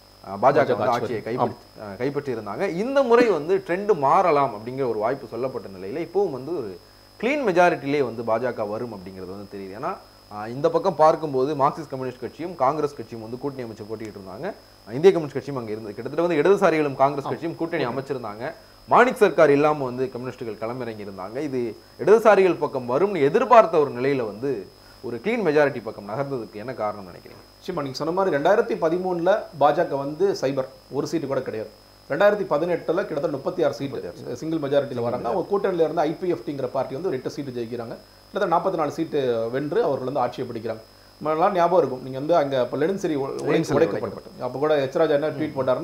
பாஜக வந்து ஆட்சியை கைப்பற்றி ஆஹ் கைப்பற்றி இருந்தாங்க இந்த முறை வந்து ட்ரெண்ட் மாறலாம் அப்படிங்கிற ஒரு வாய்ப்பு சொல்லப்பட்ட நிலையில இப்பவும் வந்து ஒரு க்ளீன் மெஜாரிட்டிலே வந்து பாஜக வரும் அப்படிங்கிறது வந்து தெரியுது ஏன்னா ஆஹ் இந்த பக்கம் பார்க்கும்போது மார்க்சிஸ்ட் கம்யூனிஸ்ட் கட்சியும் காங்கிரஸ் கட்சியும் வந்து கூட்டணி அமைச்சு போட்டிட்டு இருந்தாங்க ஆஹ் இந்திய கம்யூனிஸ்ட் கட்சியும் அங்கே இருந்தது கிட்டத்தட்ட வந்து இடதுசாரிகளும் காங்கிரஸ் கட்சியும் கூட்டணி அமைச்சிருந்தாங்க மாணிக் சர்க்கார் இல்லாம வந்து கம்யூனிஸ்டுகள் களமிறங்கி இருந்தாங்க இது இடதுசாரிகள் பக்கம் வரும்னு எதிர்பார்த்த ஒரு நிலையில வந்து ஒரு க்ளீன் மெஜாரிட்டி பக்கம் நகர்ந்ததுக்கு என்ன காரணம் நினைக்கிறீங்க நிச்சயமா நீங்கள் சொன்ன மாதிரி ரெண்டாயிரத்தி பதிமூணில் பாஜக வந்து சைபர் ஒரு சீட்டு கூட கிடையாது ரெண்டாயிரத்தி பதினெட்டில் கிட்டத்தட்ட முப்பத்தி ஆறு சீட்டு சிங்கிள் மெஜாரிட்டியில் வராங்க அவங்க கூட்டணியில் இருந்து ஐபிஎஃப்டிங்கிற பார்ட்டி வந்து ஒரு எட்டு சீட்டு ஜெயிக்கிறாங்க கிட்டத்தட்ட நாற்பத்தி நாலு சீட்டு வென்று அவர்கள் வந்து ஆட்சியை பிடிக்கிறாங்க நம்மளாம் ஞாபகம் இருக்கும் நீங்கள் வந்து அங்கே இப்போ லெனின் சிறி லெனின் சிறை உடைக்கப்பட்டது அப்போ கூட எச்ராஜா என்ன ட்வீட் போட்டாருன்னா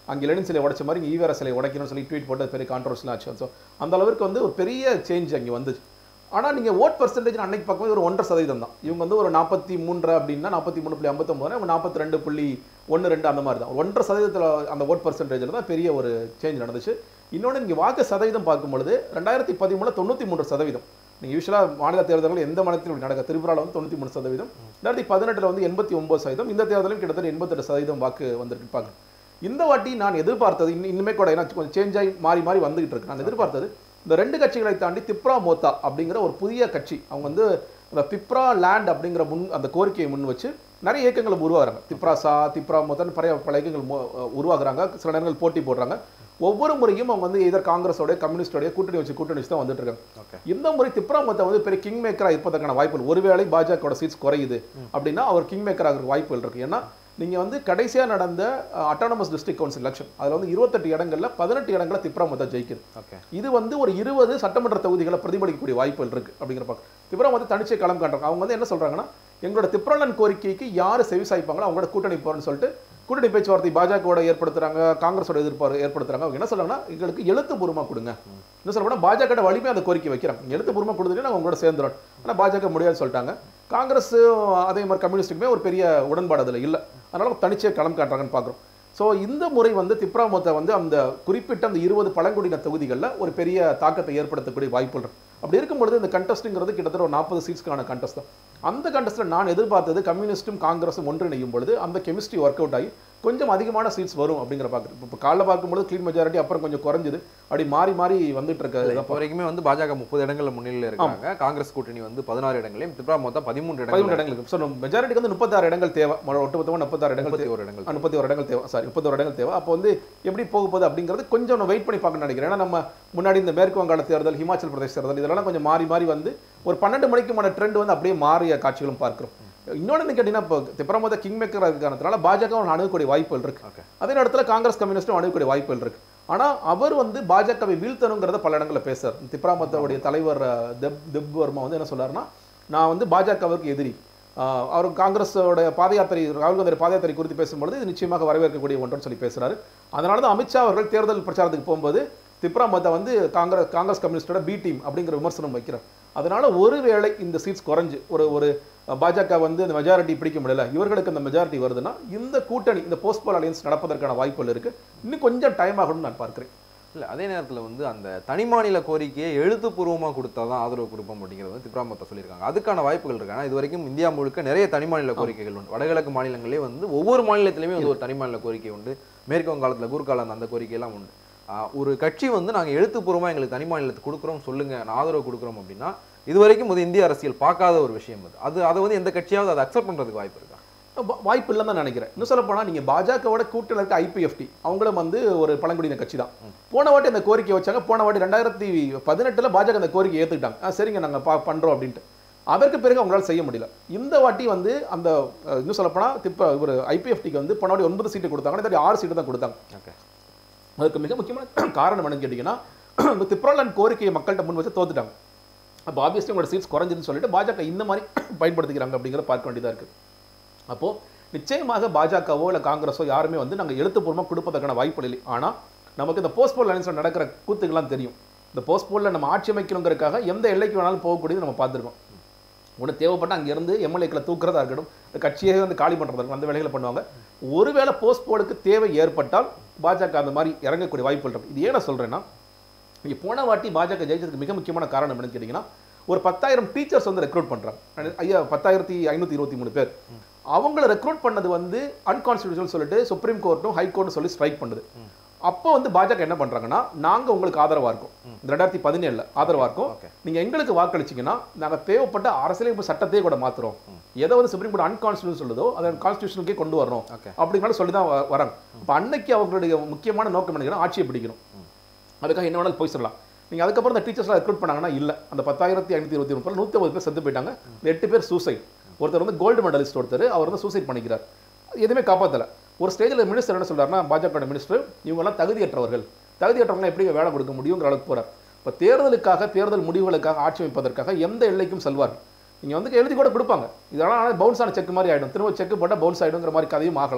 அங்கே லெனின் சிலை உடைச்ச மாதிரி இங்கே ஈவேரா சிலை உடைக்கணும்னு சொல்லி ட்வீட் போட்டு அது பெரிய கான்ட்ரவர்ஸ்லாம் ஆச்சு ஸோ அந்த அளவுக்கு வந்து ஒரு பெரிய சேஞ்ச் அங்கே வந்துச்சு ஆனால் நீங்கள் ஓட் பர்சன்டேஜ் அன்னைக்கு பார்க்கும்போது ஒரு ஒன்றரை சதவீதம் தான் இவங்க வந்து ஒரு நாற்பத்தி மூன்று அப்படின்னா நாற்பத்தி மூணு புள்ளி ஐம்பத்தொம்பது அவங்க நாற்பத்தி ரெண்டு புள்ளி ஒன்று ரெண்டு அந்த மாதிரி தான் ஒரு ஒன்றரை சதவீதத்தில் அந்த ஓட் பர்சன்டேஜில் தான் பெரிய ஒரு சேஞ்ச் நடந்துச்சு இன்னொன்று இங்கே வாக்கு சதவீதம் பார்க்கும்பொழுது ரெண்டாயிரத்தி பதிமூணில் தொண்ணூற்றி மூன்று சதவீதம் நீங்கள் யூஸ்வலாக மாநில தேர்தல்கள் எந்த மாநிலத்திலும் இப்படி நடக்க திரிபுராவில் வந்து தொண்ணூற்றி மூணு சதவீதம் ரெண்டாயிரத்தி பதினெட்டில் வந்து எண்பத்தி ஒம்பது சதவீதம் இந்த தேர்தலும் கிட்டத்தட்ட எண்பத்தெட்டு சதவீதம் வாக்கு வந்திருக்கு பார்க்க இந்த வாட்டி நான் எதிர்பார்த்தது இன்னும் இன்னுமே கூட ஏன்னா கொஞ்சம் சேஞ்ச் ஆகி மாறி மாறி வந்துகிட்டு இருக்கு நான் எதிர்பார்த்தது இந்த ரெண்டு கட்சிகளை தாண்டி திப்ரா மோத்தா அப்படிங்கிற ஒரு புதிய கட்சி அவங்க வந்து அந்த திப்ரா லேண்ட் அப்படிங்கிற முன் அந்த கோரிக்கையை முன் வச்சு நிறைய இயக்கங்களை உருவாகுறாங்க திப்ரா சா திப்ரா மோத்தான்னு பழைய பல இயக்கங்கள் மோ- உருவாகுறாங்க சில நேரங்கள் போட்டி போடுறாங்க ஒவ்வொரு முறையும் அவங்க வந்து இதர் காங்கிரஸோட கம்யூனிஸ்டோட கூட்டணி வச்சு கூட்டணி வச்சு தான் வந்துட்டு இருக்காங்க ஓகே இந்த முறை திப்ரா மொத்தம் வந்து பெரிய கிங் மேக்கரா இருப்பதற்கான வாய்ப்புகள் ஒருவேளை பாஜகவோட சீட்ஸ் குறையுது அப்படின்னா அவர் கிங் மேக்கர் ஆகிற வாய்ப்புகள் இருக்கு ஏன்னா நீங்க வந்து கடைசியா நடந்த அட்டானமஸ் டிஸ்ட்ரிக்ட் கவுன்சில் எலெக்ஷன் அதுல வந்து இருபத்தெட்டு இடங்கள்ல பதினெட்டு இடங்களை திப்ரா மொத்தம் ஜெயிக்குது ஓகே இது வந்து ஒரு இருபது சட்டமன்ற தொகுதிகளை பிரதிபலிக்கக்கூடிய வாய்ப்புகள் இருக்கு அப்படிங்கிற பார்க்க திப்ரா வந்து தனிச்சை களம் காட்டுறாங்க அவங்க வந்து என்ன சொல்றாங்கன்னா எங்களோட திப்ராலன் கோரிக்கைக்கு யார் செவி சாய்ப்பாங்களோ அவங்களோட கூட்டணி போறேன்னு சொல்லிட்டு கூட்டணி பேச்சுவார்த்தை பாஜகவோட ஏற்படுத்துறாங்க காங்கிரஸோட எதிர்ப்பு ஏற்படுத்துறாங்க அவங்க என்ன சொல்றாங்கன்னா எங்களுக்கு எழுத்துப்பூர்வமா கொடுங்க என்ன சொல்ல பாஜக வலிமை அந்த கோரிக்கை வைக்கிறாங்க எழுத்துப்பூர்வமா கொடுத்துட்டு நாங்கள் உங்களோட சேர்ந்துடும் ஆனால் பாஜக முடியாதுன்னு சொல்லிட்டாங்க காங்கிரஸ் அதே மாதிரி கம்யூனிஸ்ட்டுக்குமே ஒரு பெரிய உடன்பாடு அதில் இல்லை அதனால தனிச்சே களம் காட்டுறாங்கன்னு பார்க்குறோம் ஸோ இந்த முறை வந்து திப்ராமத்தை வந்து அந்த குறிப்பிட்ட அந்த இருபது பழங்குடியின தொகுதிகளில் ஒரு பெரிய தாக்கத்தை ஏற்படுத்தக்கூடிய வாய்ப்புகள் இருக்கு அப்படி இருக்கும்பொழுது இந்த கண்டஸ்ட்டுங்கிறது கிட்டத்தட்ட ஒரு நாற்பது சீட்ஸ்க்கான கண்டஸ்ட் தான் அந்த கண்டஸ்ட்டில் நான் எதிர்பார்த்தது கம்யூனிஸ்ட்டும் காங்கிரஸும் ஒன்றிணையும் பொழுது அந்த கெமிஸ்ட்ரி ஒர்க் அவுட் ஆகி கொஞ்சம் அதிகமான சீட்ஸ் வரும் அப்படிங்கிற பார்க்குறேன் இப்போ காலைல பார்க்கும்போது க்ளீன் மெஜாரிட்டி அப்புறம் கொஞ்சம் குறைஞ்சுது அப்படி மாறி மாறி வந்துட்டு இருக்க இப்போ வரைக்குமே வந்து பாஜக முப்பது இடங்கள்ல முன்னிலையில் இருக்காங்க காங்கிரஸ் கூட்டணி வந்து பதினாறு இடங்களையும் திப்ரா மொத்தம் பதிமூன்று இடங்கள் பதிமூணு இடங்கள் இருக்கு ஸோ மெஜாரிட்டிக்கு வந்து முப்பத்தாறு இடங்கள் தேவை மொ- ஒட்டுமொத்தமாக முப்பத்தாறு இடங்கள் தேவை முப்பத்தி ஒரு இடங்கள் முப்பத்தி ஒரு இடங்கள் தேவை சாரி முப்பத்தி ஒரு இடங்கள் தேவை அப்போ வந்து எப்படி போக போகுது அப்படிங்கிறது கொஞ்சம் நான் வெயிட் பண்ணி பார்க்கணும்னு நினைக்கிறேன் ஏன்னா நம்ம முன்னாடி இந்த மேற்கு வங்காள தேர்தல் ஹிமாச்சல் பிரதேஷ் தேர்தல் இதெல்லாம் கொஞ்சம் மாறி மாறி வந்து ஒரு பன்னெண்டு மணிக்குமான ட்ரெண்ட் வந்து அப்படியே மாறிய காட்சிகளும் பார்க்கிறோம் இன்னொன்று என்ன கேட்டீங்கன்னா இப்போ திப்பரமோத கிங் மேக்கர் இருக்கிறதுனால பாஜக அணுகக்கூடிய வாய்ப்புகள் இருக்கு ஓகே அதே நேரத்தில் காங்கிரஸ் கம்யூனிஸ்டும் அணுகக்கூடிய வாய்ப்புகள் இருக்கு ஆனா அவர் வந்து பாஜகவை வீழ்த்தணுங்கிறத பல இடங்களில் பேசுறார் திப்ராமத்தோடைய தலைவர் அஹ், தெப் தெப் வர்மா வந்து என்ன சொல்றாருன்னா நான் வந்து பாஜகவுக்கு எதிரி ஆஹ், அவர் காங்கிரஸோட பாத யாத்திரை ராகுல் காந்தி பாத யாத்திரை குறித்து பேசும்பொழுது இது நிச்சயமாக வரவேற்கக்கூடிய ஒன்றுன்னு சொல்லி பேசுறாரு அதனால தான் அமித்ஷா அவர்கள் தேர்தல் பிரச்சாரத்துக்கு போகும்போது திப்ரா மத்தா வந்து காங்கிரஸ் காங்கிரஸ் கம்யூனிஸ்டோட பி டீம் அப்படிங்கிற விமர்சனம் வைக்கிறார் அதனால ஒருவேளை இந்த சீட்ஸ் குறைஞ்சு ஒரு ஒரு பாஜக வந்து இந்த மெஜாரிட்டி பிடிக்க முடியல இவர்களுக்கு அந்த மெஜாரிட்டி வருதுன்னா இந்த கூட்டணி இந்த போஸ்ட்பால் அலையன்ஸ் நடப்பதற்கான வாய்ப்புகள் இருக்கு இன்னும் கொஞ்சம் டைம் ஆகணும்னு நான் பார்க்கிறேன் இல்ல அதே நேரத்துல வந்து அந்த தனி மாநில கோரிக்கையை எழுத்துப்பூர்வமா கொடுத்தா தான் ஆதரவு கொடுப்போம் அப்படிங்கிறது வந்து திப்ராமத்தை சொல்லியிருக்காங்க அதுக்கான வாய்ப்புகள் இருக்கு ஆனா இது வரைக்கும் இந்தியா முழுக்க நிறைய தனி மாநில கோரிக்கைகள் உண்டு வடகிழக்கு மாநிலங்களே வந்து ஒவ்வொரு மாநிலத்திலுமே வந்து ஒரு தனி மாநில கோரிக்கை உண்டு மேற்கு வங்காளத்துல குர்காலம் அந்த கோரிக்கை எல்லாம் உண்டு ஆஹ் ஒரு கட்சி வந்து நாங்க எழுத்துப்பூர்வமா எங்களுக்கு தனி மாநிலத்துக்கு கொடுக்குறோம் சொல்லுங்க நான் ஆதரவு கொடுக்குறோம் அப்படின்னா இது வரைக்கும் வந்து இந்திய அரசியல் பார்க்காத ஒரு விஷயம் அது அது அதை வந்து எந்த கட்சியாவது அதை அக்செப்ட் பண்றதுக்கு வாய்ப்பு இருக்கா வா- வாய்ப்பு இல்லைன்னு தான் நினைக்கிறேன் இன்னும் சொல்ல போனால் நீங்கள் பாஜகவோட கூட்டணியில் இருக்க ஐபிஎஃப்டி அவங்களும் வந்து ஒரு பழங்குடியின கட்சி தான் போன வாட்டி அந்த கோரிக்கை வச்சாங்க போன வாட்டி ரெண்டாயிரத்தி பதினெட்டில் பாஜக அந்த கோரிக்கை ஏற்றுக்கிட்டாங்க ஆ சரிங்க நாங்கள் பா பண்ணுறோம் அப்படின்ட்டு அதற்கு பிறகு அவங்களால செய்ய முடியல இந்த வாட்டி வந்து அந்த அஹ், இன்னும் சொல்லப்போனால் இப்போ ஒரு ஐபிஎஃப்டிக்கு வந்து போன வாட்டி ஒன்பது சீட்டு கொடுத்தாங்க இந்த வாட்டி ஆறு சீட்டு தான் கொடுத்தாங்க ஓகே அதுக்கு மிக முக்கியமான காரணம் என்னன்னு கேட்டிங்கன்னா இந்த திப்ராலன் கோரிக்கையை மக்கள்கிட்ட முன் வச்சு தோத்துட்டாங்க அப்போ ஆப்வியஸ்லி உங்களோட சீட்ஸ் குறைஞ்சுன்னு சொல்லிட்டு பாஜக இந்த மாதிரி பயன்படுத்திக்கிறாங்க அப்படிங்கிறத பார்க்க வேண்டியதாக இருக்குது அப்போது நிச்சயமாக பாஜகவோ இல்லை காங்கிரஸோ யாருமே வந்து நாங்கள் எழுத்துப்பூர்வமாக கொடுப்பதற்கான வாய்ப்பு இல்லை ஆனால் நமக்கு இந்த போஸ்ட்போல் அலைன்ஸில் நடக்கிற கூத்துக்கெல்லாம் தெரியும் இந்த போஸ்ட்போலில் நம்ம ஆட்சி அமைக்கணுங்கிறதுக்காக எந்த எல்லைக்கு வேணாலும் போகக்கூடியது நம்ம பார்த்துருக்கோம் ஒன்று தேவைப்பட்ட அங்கேருந்து எம்எல்ஏக்களை தூக்குறதா இருக்கட்டும் இந்த கட்சியே வந்து காலி பண்ணுறதா இருக்கட்டும் அந்த வேலைகளை பண்ணுவாங்க ஒருவேளை போஸ்ட்போலுக்கு தேவை ஏற்பட்டால் பாஜக அந்த மாதிரி இறங்கக்கூடிய வாய்ப்புகள் இருக்கு இது ஏன் நான் சொல்கிறேன்னா இங்கே போன வாட்டி பாஜக ஜெயிச்சதுக்கு மிக முக்கியமான காரணம் என்னன்னு கேட்டிங்கன்னா ஒரு பத்தாயிரம் டீச்சர்ஸ் வந்து ரெக்ரூட் பண்ணுறாங்க ஐயா பத்தாயிரத்தி ஐநூற்றி இருபத்தி மூணு பேர் அவங்கள ரெக்ரூட் பண்ணது வந்து அன்கான்ஸ்டியூஷனல் சொல்லிட்டு சுப்ரீம் கோர்ட்டும் ஹை கோர்ட்டும் சொல்லி ஸ்ட்ரைக் பண்ணுது அப்போ வந்து பாஜக என்ன பண்றாங்கன்னா நாங்க உங்களுக்கு ஆதரவா இருக்கோம் இந்த ரெண்டாயிரத்தி பதினேழுல ஆதரவா இருக்கோம் ஓகே நீங்க எங்களுக்கு வாக்களிச்சீங்கன்னா நாங்க தேவைப்பட்ட அரசியலமைப்பு சட்டத்தையே கூட மாத்துறோம் எதை வந்து சுப்ரீம் கோர்ட் அன்கான்ஸ்டியூஷன் சொல்லுதோ அதை கான்ஸ்டியூஷனுக்கே கொண்டு வரணும் ஓகே அப்படிங்கிற சொல்லி தான் வ- வராங்க அப்போ அன்னைக்கு அவங்களுடைய முக்கியமான நோக்கம் என்னன்னா ஆட்சியை பிடிக்கணும் அதுக்காக என்ன வேணாலும் போய் சொல்லலாம் நீங்க அதுக்கப்புறம் இந்த டீச்சர்ஸ்லாம் ரெக்ரூட் பண்ணாங்கன்னா இல்ல அந்த பத்தாயிரத்தி ஐநூற்றி இருபத்தி மூணு பேர் நூற்றி ஐம்பது பேர் செத்து போயிட்டாங்க இந்த எட்டு பேர் சூசைட் ஒருத்தர் வந்து கோல்டு மெடலிஸ்ட் ஒருத்தர் அவர் வந்து சூசைட் பண்ணிக்கிறார் எதுவுமே காப்பாத்தல ஒரு ஸ்டேஜில் மினிஸ்டர் என்ன சொல்றாருன்னா பாஜக மினிஸ்டர் இவங்கெல்லாம் தகுதியற்றவர்கள் தகுதியற்றவங்க எப்படி வேலை கொடுக்க முடியுங்கிற அளவுக்கு போறார் இப்போ தேர்தலுக்காக தேர்தல் முடிவுகளுக்காக ஆட்சி அமைப்பதற்காக எந்த எல்லைக்கும் செல்வார்கள் நீங்க வந்து எழுதி கூட கொடுப்பாங்க இதெல்லாம் ஆனால் பவுன்ஸ் ஆன செக் மாதிரி ஆயிடும் திரும்ப செக் போட்டால் பவுன்ஸ் ஆயிடுங்கிற மாதிரி கதையும் ஆகலாம்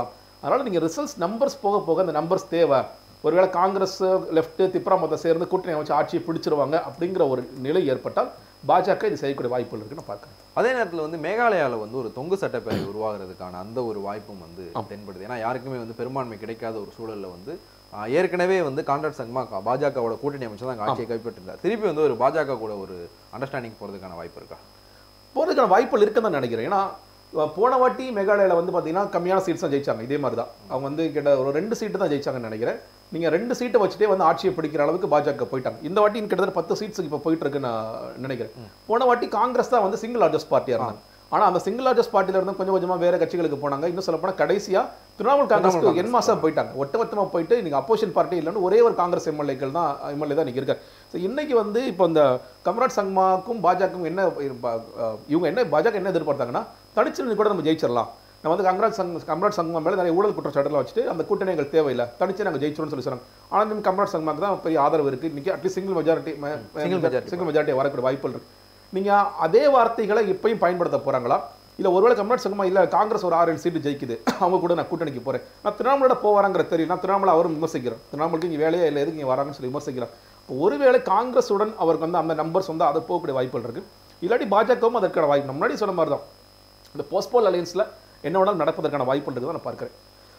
அதனால நீங்க ரிசல்ட்ஸ் நம்பர்ஸ் போக போக அந்த நம்பர்ஸ் தேவை ஒருவேளை காங்கிரஸ் லெஃப்ட் திப்ரா மொத்தம் சேர்ந்து கூட்டணி வச்சு ஆட்சியை பிடிச்சிருவாங்க அப்படிங்கிற ஒரு நிலை ஏற்பட்டால் பாஜக இது செய்யக்கூடிய வாய்ப்புகள் இருக்குன்னு நான் பார்க்குறேன் அதே நேரத்தில் வந்து மேகாலயாவில் வந்து ஒரு தொங்கு சட்டப்பேரவை உருவாகிறதுக்கான அந்த ஒரு வாய்ப்பும் வந்து தென்படுது ஏன்னா யாருக்குமே வந்து பெரும்பான்மை கிடைக்காத ஒரு சூழல்ல வந்து ஆஹ், ஏற்கனவே வந்து கான்ட்ராக்ட் சங்கமா பாஜகவோட கூட்டணி அமைச்சர் தான் அங்க ஆட்சியை கைப்பற்றிருந்தார் திருப்பி வந்து ஒரு பாஜக கூட ஒரு அண்டர்ஸ்டாண்டிங் போறதுக்கான வாய்ப்பு இருக்கா போகிறதுக்கான வாய்ப்புகள் இருக்குன்னு தான் நினைக்கிறேன் ஏன்னா அஹ், போன வாட்டி மேகாலயாவில் வந்து பார்த்தீங்கன்னா கம்மியான சீட்ஸ் தான் ஜெயிச்சாங்க இதே மாதிரி தான் அவங்க வந்து கிட்ட ஒரு ரெண்டு சீட்டு தான் ஜெயிச்சாங்கன்னு நினைக்கிறேன் நீங்கள் ரெண்டு சீட்டை வச்சுட்டே வந்து ஆட்சியை பிடிக்கிற அளவுக்கு பாஜக போயிட்டாங்க இந்த வாட்டி கிட்டத்தட்ட பத்து சீட்ஸுக்கு இப்போ போயிட்டு இருக்குன்னு நான் நினைக்கிறேன் போன வாட்டி காங்கிரஸ் தான் வந்து சிங்கிள் லார்ஜஸ்ட் பார்ட்டியாக இருந்தாங்க ஆனால் அந்த சிங்கிள் லார்ஜஸ்ட் பார்ட்டியில இருந்து கொஞ்சம் கொஞ்சமாக வேற கட்சிகளுக்கு போனாங்க இன்னும் சொல்ல போனால் கடைசியாக திரிணாமுல் காங்கிரஸ்க்கு என் மாசம் போயிட்டாங்க ஒட்டுமொத்தமாக போயிட்டு இன்னைக்கு அப்போசிஷன் பார்ட்டி இல்லைன்னு ஒரே ஒரு காங்கிரஸ் எம்எல்ஏக்கள் தான் எம்எல்ஏ தான் இன்னைக்கு இருக்காரு ஸோ இன்னைக்கு வந்து இப்போ இந்த கம்ராட் சங்மாக்கும் பாஜகவும் என்ன இருப்பா- அஹ் இவங்க என்ன பாஜக என்ன எதிர்பார்த்தாங்கன்னா தனிச்சு கூட நம்ம ஜெயிச்சிடலாம் நம்ம வந்து கம்ராட் சங் கம்ராட் சங்மா மேலே நிறைய ஊழல் குற்றச்சாட்டுலாம் வச்சுட்டு அந்த கூட்டணி எங்களுக்கு தேவையில்லை தனிச்சு நாங்கள் ஜெயிச்சிடும்னு சொல்லி சொன்னாங்க ஆனால் நம்ம கம்ராட் சங்மாக்கு தான் பெரிய ஆதரவு இருக்கு இன்னைக்கு at least single majority Single majority. Single majority வரக்கூடிய வாய்ப்புகள் இருக்கு நீங்க அதே வார்த்தைகளை இப்பயும் பயன்படுத்த போறாங்களா இல்ல ஒருவேளை கம்யூனிஸ்ட் சங்கமா இல்ல காங்கிரஸ் ஒரு ஆறு ஏழு சீட்டு ஜெயிக்குது அவங்க கூட நான் கூட்டணிக்கு போறேன் நான் திரிணாமுலோட போவாராங்கிற தெரியும் நான் திரிணாமுல அவரும் விமர்சிக்கிறேன் திரிணாமுலுக்கு இங்க வேலையே இல்லை எதுக்கு இங்க வராங்கன்னு சொல்லி விமர்சிக்கிறேன் இப்போ ஒருவேளை காங்கிரஸுடன் அவருக்கு வந்து அந்த நம்பர்ஸ் வந்து அதை போகக்கூடிய வாய்ப்புகள் இருக்கு இல்லாட்டி பாஜகவும் அதற்கான வாய்ப்பு நான் முன்னாடி சொன்ன மாதிரி தான் இந்த போஸ்ட்போல் அலையன்ஸ்ல என்ன வேணாலும் நடப்பதற்கான வாய்ப்புகள் இருக்குதான் நான் பார்க்கிறேன்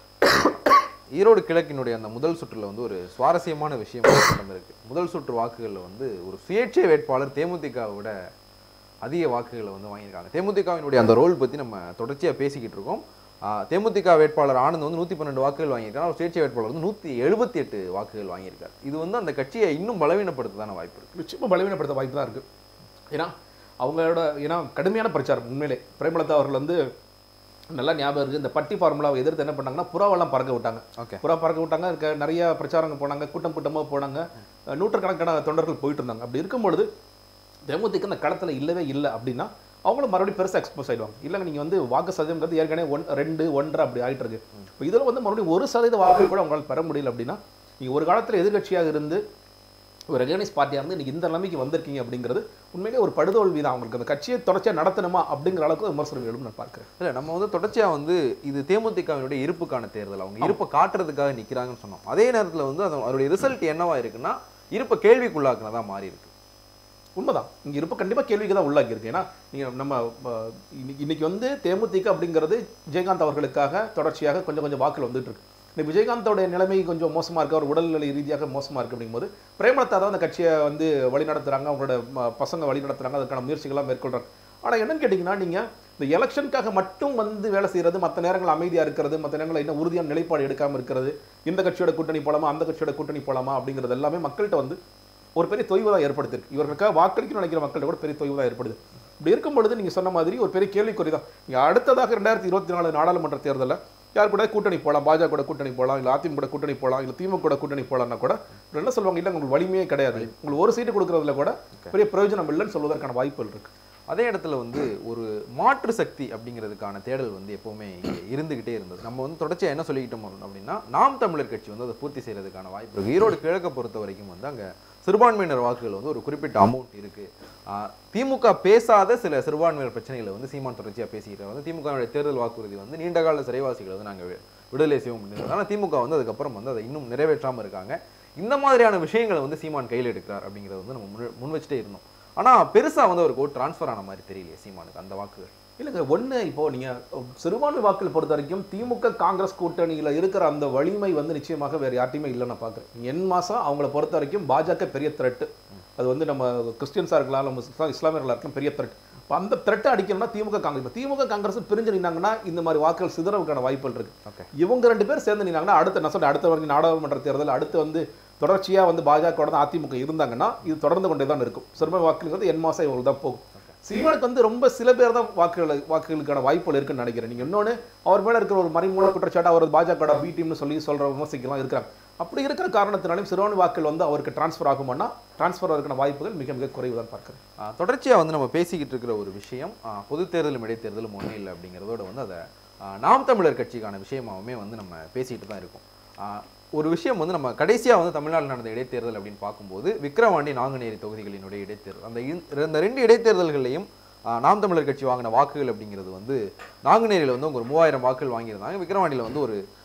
ஈரோடு கிழக்கினுடைய அந்த முதல் சுற்றுல வந்து ஒரு சுவாரஸ்யமான விஷயம் நடந்திருக்கு முதல் சுற்று வாக்குகள்ல வந்து ஒரு சுயேட்சை வேட்பாளர் தேமுதிகவை விட அதிக வாக்குகளை வந்து வாங்கியிருக்காங்க தேமுதிகவினுடைய அந்த ரோல் பத்தி நம்ம தொடர்ச்சியா பேசிக்கிட்டு இருக்கோம் ஆஹ் தேமுதிக வேட்பாளர் ஆனந்த் வந்து நூத்தி பன்னெண்டு வாக்குகள் வாங்கியிருக்காரு அவர் சுயேட்சை வேட்பாளர் வந்து நூத்தி எழுபத்தி எட்டு வாக்குகள் வாங்கியிருக்காரு இது வந்து அந்த கட்சியை இன்னும் பலவீனப்படுத்ததான வாய்ப்பு இருக்கு நிச்சயமா பலவீனப்படுத்த வாய்ப்பு தான் இருக்கு ஏன்னா அவங்களோட ஏன்னா கடுமையான பிரச்சாரம் உண்மையிலே பிரேமலதா அவர்கள் வந்து நல்லா ஞாபகம் இருக்கு இந்த பட்டி ஃபார்முலாவை எதிர்த்து என்ன பண்ணாங்கன்னா புறாவெல்லாம் பறக்க விட்டாங்க ஓகே புறா பறக்க விட்டாங்க இருக்க நிறைய பிரச்சாரங்க போனாங்க கூட்டம் கூட்டமாக போனாங்க அஹ் நூற்றுக்கணக்கான தொண்டர்கள் போயிட்டு இருந்தாங்க அப்படி இருக்கும்பொழுது தேமுதிக இந்த களத்துல இல்லவே இல்லை அப்படின்னா அவங்களும் மறுபடியும் பெருசாக எக்ஸ்போஸ் ஆயிடுவாங்க இல்லைங்க நீங்கள் வந்து வாக்கு சதவீதம்ங்கிறது ஏற்கனவே ஒன் ரெண்டு ஒன்றரை அப்படி ஆயிட்டு இருக்கு இப்போ இதில் வந்து மறுபடியும் ஒரு சதவீத வாக்கு கூட அவங்களால பெற முடியல அப்படின்னா நீங்கள் ஒரு காலத்தில் எதிர்க்கட்சியாக இருந்து ஒரு ரெகனைஸ் பார்ட்டியாக இருந்து இன்னைக்கு இந்த நிலைமைக்கு வந்திருக்கீங்க அப்படிங்கிறது உண்மையிலே ஒரு படுதோல்வி தான் அவங்களுக்கு அந்த கட்சியை தொடர்ச்சியாக நடத்தணுமா அப்படிங்கிற அளவுக்கு விமர்சனம் எழும் நான் பார்க்குறேன் இல்ல நம்ம வந்து தொடர்ச்சியா வந்து இது தேமுதிகவினுடைய இருப்புக்கான தேர்தல் அவங்க இருப்பை காட்டுறதுக்காக நிக்கிறாங்கன்னு சொன்னோம் அதே நேரத்துல வந்து அது அதோடைய ரிசல்ட் என்னவா இருக்குன்னா இருப்பை கேள்விக்குள்ளாக்குனதா மாறி இருக்கு உண்மைதான் இங்க இருப்ப கண்டிப்பா கேள்விக்கு தான் உள்ளாக்கி இருக்கு ஏன்னா நீங்க நம்ம அஹ், இன்னைக்கு இன்னைக்கு வந்து தேமுதிக அப்படிங்கிறது விஜயகாந்த் அவர்களுக்காக தொடர்ச்சியாக கொஞ்சம் கொஞ்சம் வாக்குகள் வந்துட்டு இருக்கு இந்த விஜயகாந்தோடைய நிலைமை கொஞ்சம் மோசமா இருக்கு அவர் உடல்நிலை ரீதியாக மோசமா இருக்கு அப்படிங்கும்போது பிரேமலதா தான் அந்த கட்சியை வந்து வழி நடத்துறாங்க அவங்களோட ம- பசங்க வழி நடத்துறாங்க அதுக்கான முயற்சிகள்லாம் மேற்கொள்றாங்க ஆனா என்னன்னு கேட்டிங்கன்னா நீங்க இந்த எலெக்ஷனுக்காக மட்டும் வந்து வேலை செய்யறது மற்ற நேரங்கள் அமைதியா இருக்கிறது மற்ற நேரங்கள் என்ன உறுதியான நிலைப்பாடு எடுக்காம இருக்கிறது இந்த கட்சியோட கூட்டணி போலாமா அந்த கட்சியோட கூட்டணி போலாமா அப்படிங்கிறது எல்லாமே மக்கள்கிட்ட வந்து ஒரு பெரிய தொய்வு தான் ஏற்படுத்திருக்கு இவர்களுக்காக வாக்களிக்கணும்னு நினைக்கிற மக்கள்கிட்ட கூட பெரிய தொய்வு தான் ஏற்படுது இப்படி இருக்கும் பொழுது நீங்க சொன்ன மாதிரி ஒரு பெரிய கேள்விக்குறி தான் நீங்க அடுத்ததாக ரெண்டாயிரத்தி இருபத்தி நாலு நாடாளுமன்ற தேர்தலில் யார் கூட கூட்டணி போகலாம் பாஜக கூட கூட்டணி போகலாம் இல்லை அதிமுக கூட கூட்டணி போகலாம் இல்லை திமுக கூட கூட்டணி போகலாம்னா கூட இவங்க என்ன சொல்லுவாங்க இல்லை உங்களுக்கு வலிமையே கிடையாது உங்களுக்கு ஒரு சீட்டு கொடுக்கறதுல கூட பெரிய பிரயோஜனம் இல்லைன்னு சொல்வதற்கான வாய்ப்புகள் இருக்கு அதே இடத்துல வந்து ஒரு மாற்று சக்தி அப்படிங்கிறதுக்கான தேடல் வந்து எப்பவுமே இங்க இருந்துகிட்டே இருந்தது நம்ம வந்து தொடர்ச்சியா என்ன சொல்லிக்கிட்டோம் அப்படின்னா நாம் தமிழர் கட்சி வந்து அதை பூர்த்தி செய்யறதுக்கான வாய்ப்பு இருக்கு ஈரோடு கிழக்க பொறுத்த வரைக்கும் வந்து அங்க சிறுபான்மையினர் வாக்குகள் வந்து ஒரு குறிப்பிட்ட அமௌண்ட் இருக்கு ஆஹ் திமுக பேசாத சில சிறுபான்மையினர் பிரச்சனைகளை வந்து சீமான் தொடர்ச்சியா பேசிக்கிட்டு வந்து திமுக தேர்தல் வாக்குறுதி வந்து நீண்டகால சிறைவாசிகளை வந்து நாங்க வி- விடுதலை செய்வோம் அப்படின்னு ஆனா திமுக வந்து அதுக்கப்புறம் வந்து அதை இன்னும் நிறைவேற்றாம இருக்காங்க இந்த மாதிரியான விஷயங்களை வந்து சீமான் கையில் எடுக்கிறார் அப்படிங்கிறத வந்து நம்ம முன் முன் வச்சுட்டே இருந்தோம் ஆனா பெருசா வந்து அவருக்கு ஓட் ட்ரான்ஸ்ஃபர் ஆன மாதிரி தெரியலையே சீமானுக்கு அந்த வாக்குகள் இல்லைங்க ஒண்ணு இப்போ நீங்க சிறுபான்மை வாக்குகள் பொறுத்த வரைக்கும் திமுக காங்கிரஸ் கூட்டணியில இருக்கிற அந்த வலிமை வந்து நிச்சயமாக வேற யார்ட்டையுமே இல்லைன்னு நான் பார்க்குறேன் என் மாசம் அவங்கள பொறுத்த வரைக்கும் பாஜக பெரிய த்ரெட்டு அது வந்து நம்ம கிறிஸ்டியன்ஸாக இருக்கலாம் நம்ம இஸ்லா- இஸ்லாமியர்களாக இருக்கலாம் பெரிய த்ரெட் இப்போ அந்த த்ரெட்டை அடிக்கணும்னா திமுக காங்கிரஸ் இப்போ திமுக காங்கிரஸ் பிரிஞ்சு நின்னாங்கன்னா இந்த மாதிரி வாக்குகள் சிதறவுக்கான வாய்ப்புகள் இருக்கு ஓகே இவங்க ரெண்டு பேர் சேர்ந்து நின்னாங்கன்னா அடுத்த நான் சொன்னேன் அடுத்த வரைக்கும் நாடாளுமன்ற தேர்தல் அடுத்து வந்து தொடர்ச்சியா வந்து பாஜக தான் அதிமுக இருந்தாங்கன்னா இது தொடர்ந்து கொண்டே தான் இருக்கும் சிறுபான்மை வாக்குகள் என் மாசம் இவங்களுக்கு தான் போகும் சீமானுக்கு வந்து ரொம்ப சில பேர் தான் வாக்குகள் வாக்குகளுக்கான வாய்ப்புகள் இருக்குன்னு நினைக்கிறேன் நீங்க இன்னொன்னு அவர் மேல இருக்கிற ஒரு மறைமூல குற்றச்சாட்டு அவர் பாஜக பி டீம்னு சொல்லி சொல்ற விமர்சிக்கலாம் இருக்கிறாங்க அப்படி இருக்கிற காரணத்தினாலும் சிறுபான்மை வாக்குகள் வந்து அவருக்கு டிரான்ஸ்ஃபர் ஆகுமானா டிரான்ஸ்ஃபர் ஆகிறதுக்கான வாய்ப்புகள் மிக மிக குறைவு தான் பார்க்கிறேன் ஆஹ் தொடர்ச்சியா வந்து நம்ம பேசிக்கிட்டு இருக்கிற ஒரு விஷயம் ஆஹ் பொதுத் தேர்தலும் இடைத்தேர்தலும் ஒன்றும் இல்லை அப்படிங்கிறதோட வந்து அதை ஆஹ் நாம் தமிழர் கட்சிக்கான விஷயமாவுமே வந்து நம்ம பேசிட்டு தான் இருக்கோம் ஆஹ் ஒரு விஷயம் வந்து நம்ம கடைசியா வந்து தமிழ்நாடு நடந்த இடைத்தேர்தல் அப்படின்னு பார்க்கும்போது விக்கிரவாண்டி நாங்குநேரி தொகுதிகளினுடைய இடைத்தேர்தல் அந்த இந்த- இந்த ரெண்டு இடைத்தேர்தல்களையும் ஆஹ் நாம் தமிழர் கட்சி வாங்கின வாக்குகள் அப்படிங்கிறது வந்து நாங்குநேரியில் வந்து ஒரு மூவாயிரம் வாக்குகள் வாங்கியிருந்தாங்க விக்கிரவாண்டியில் வந்து ஒரு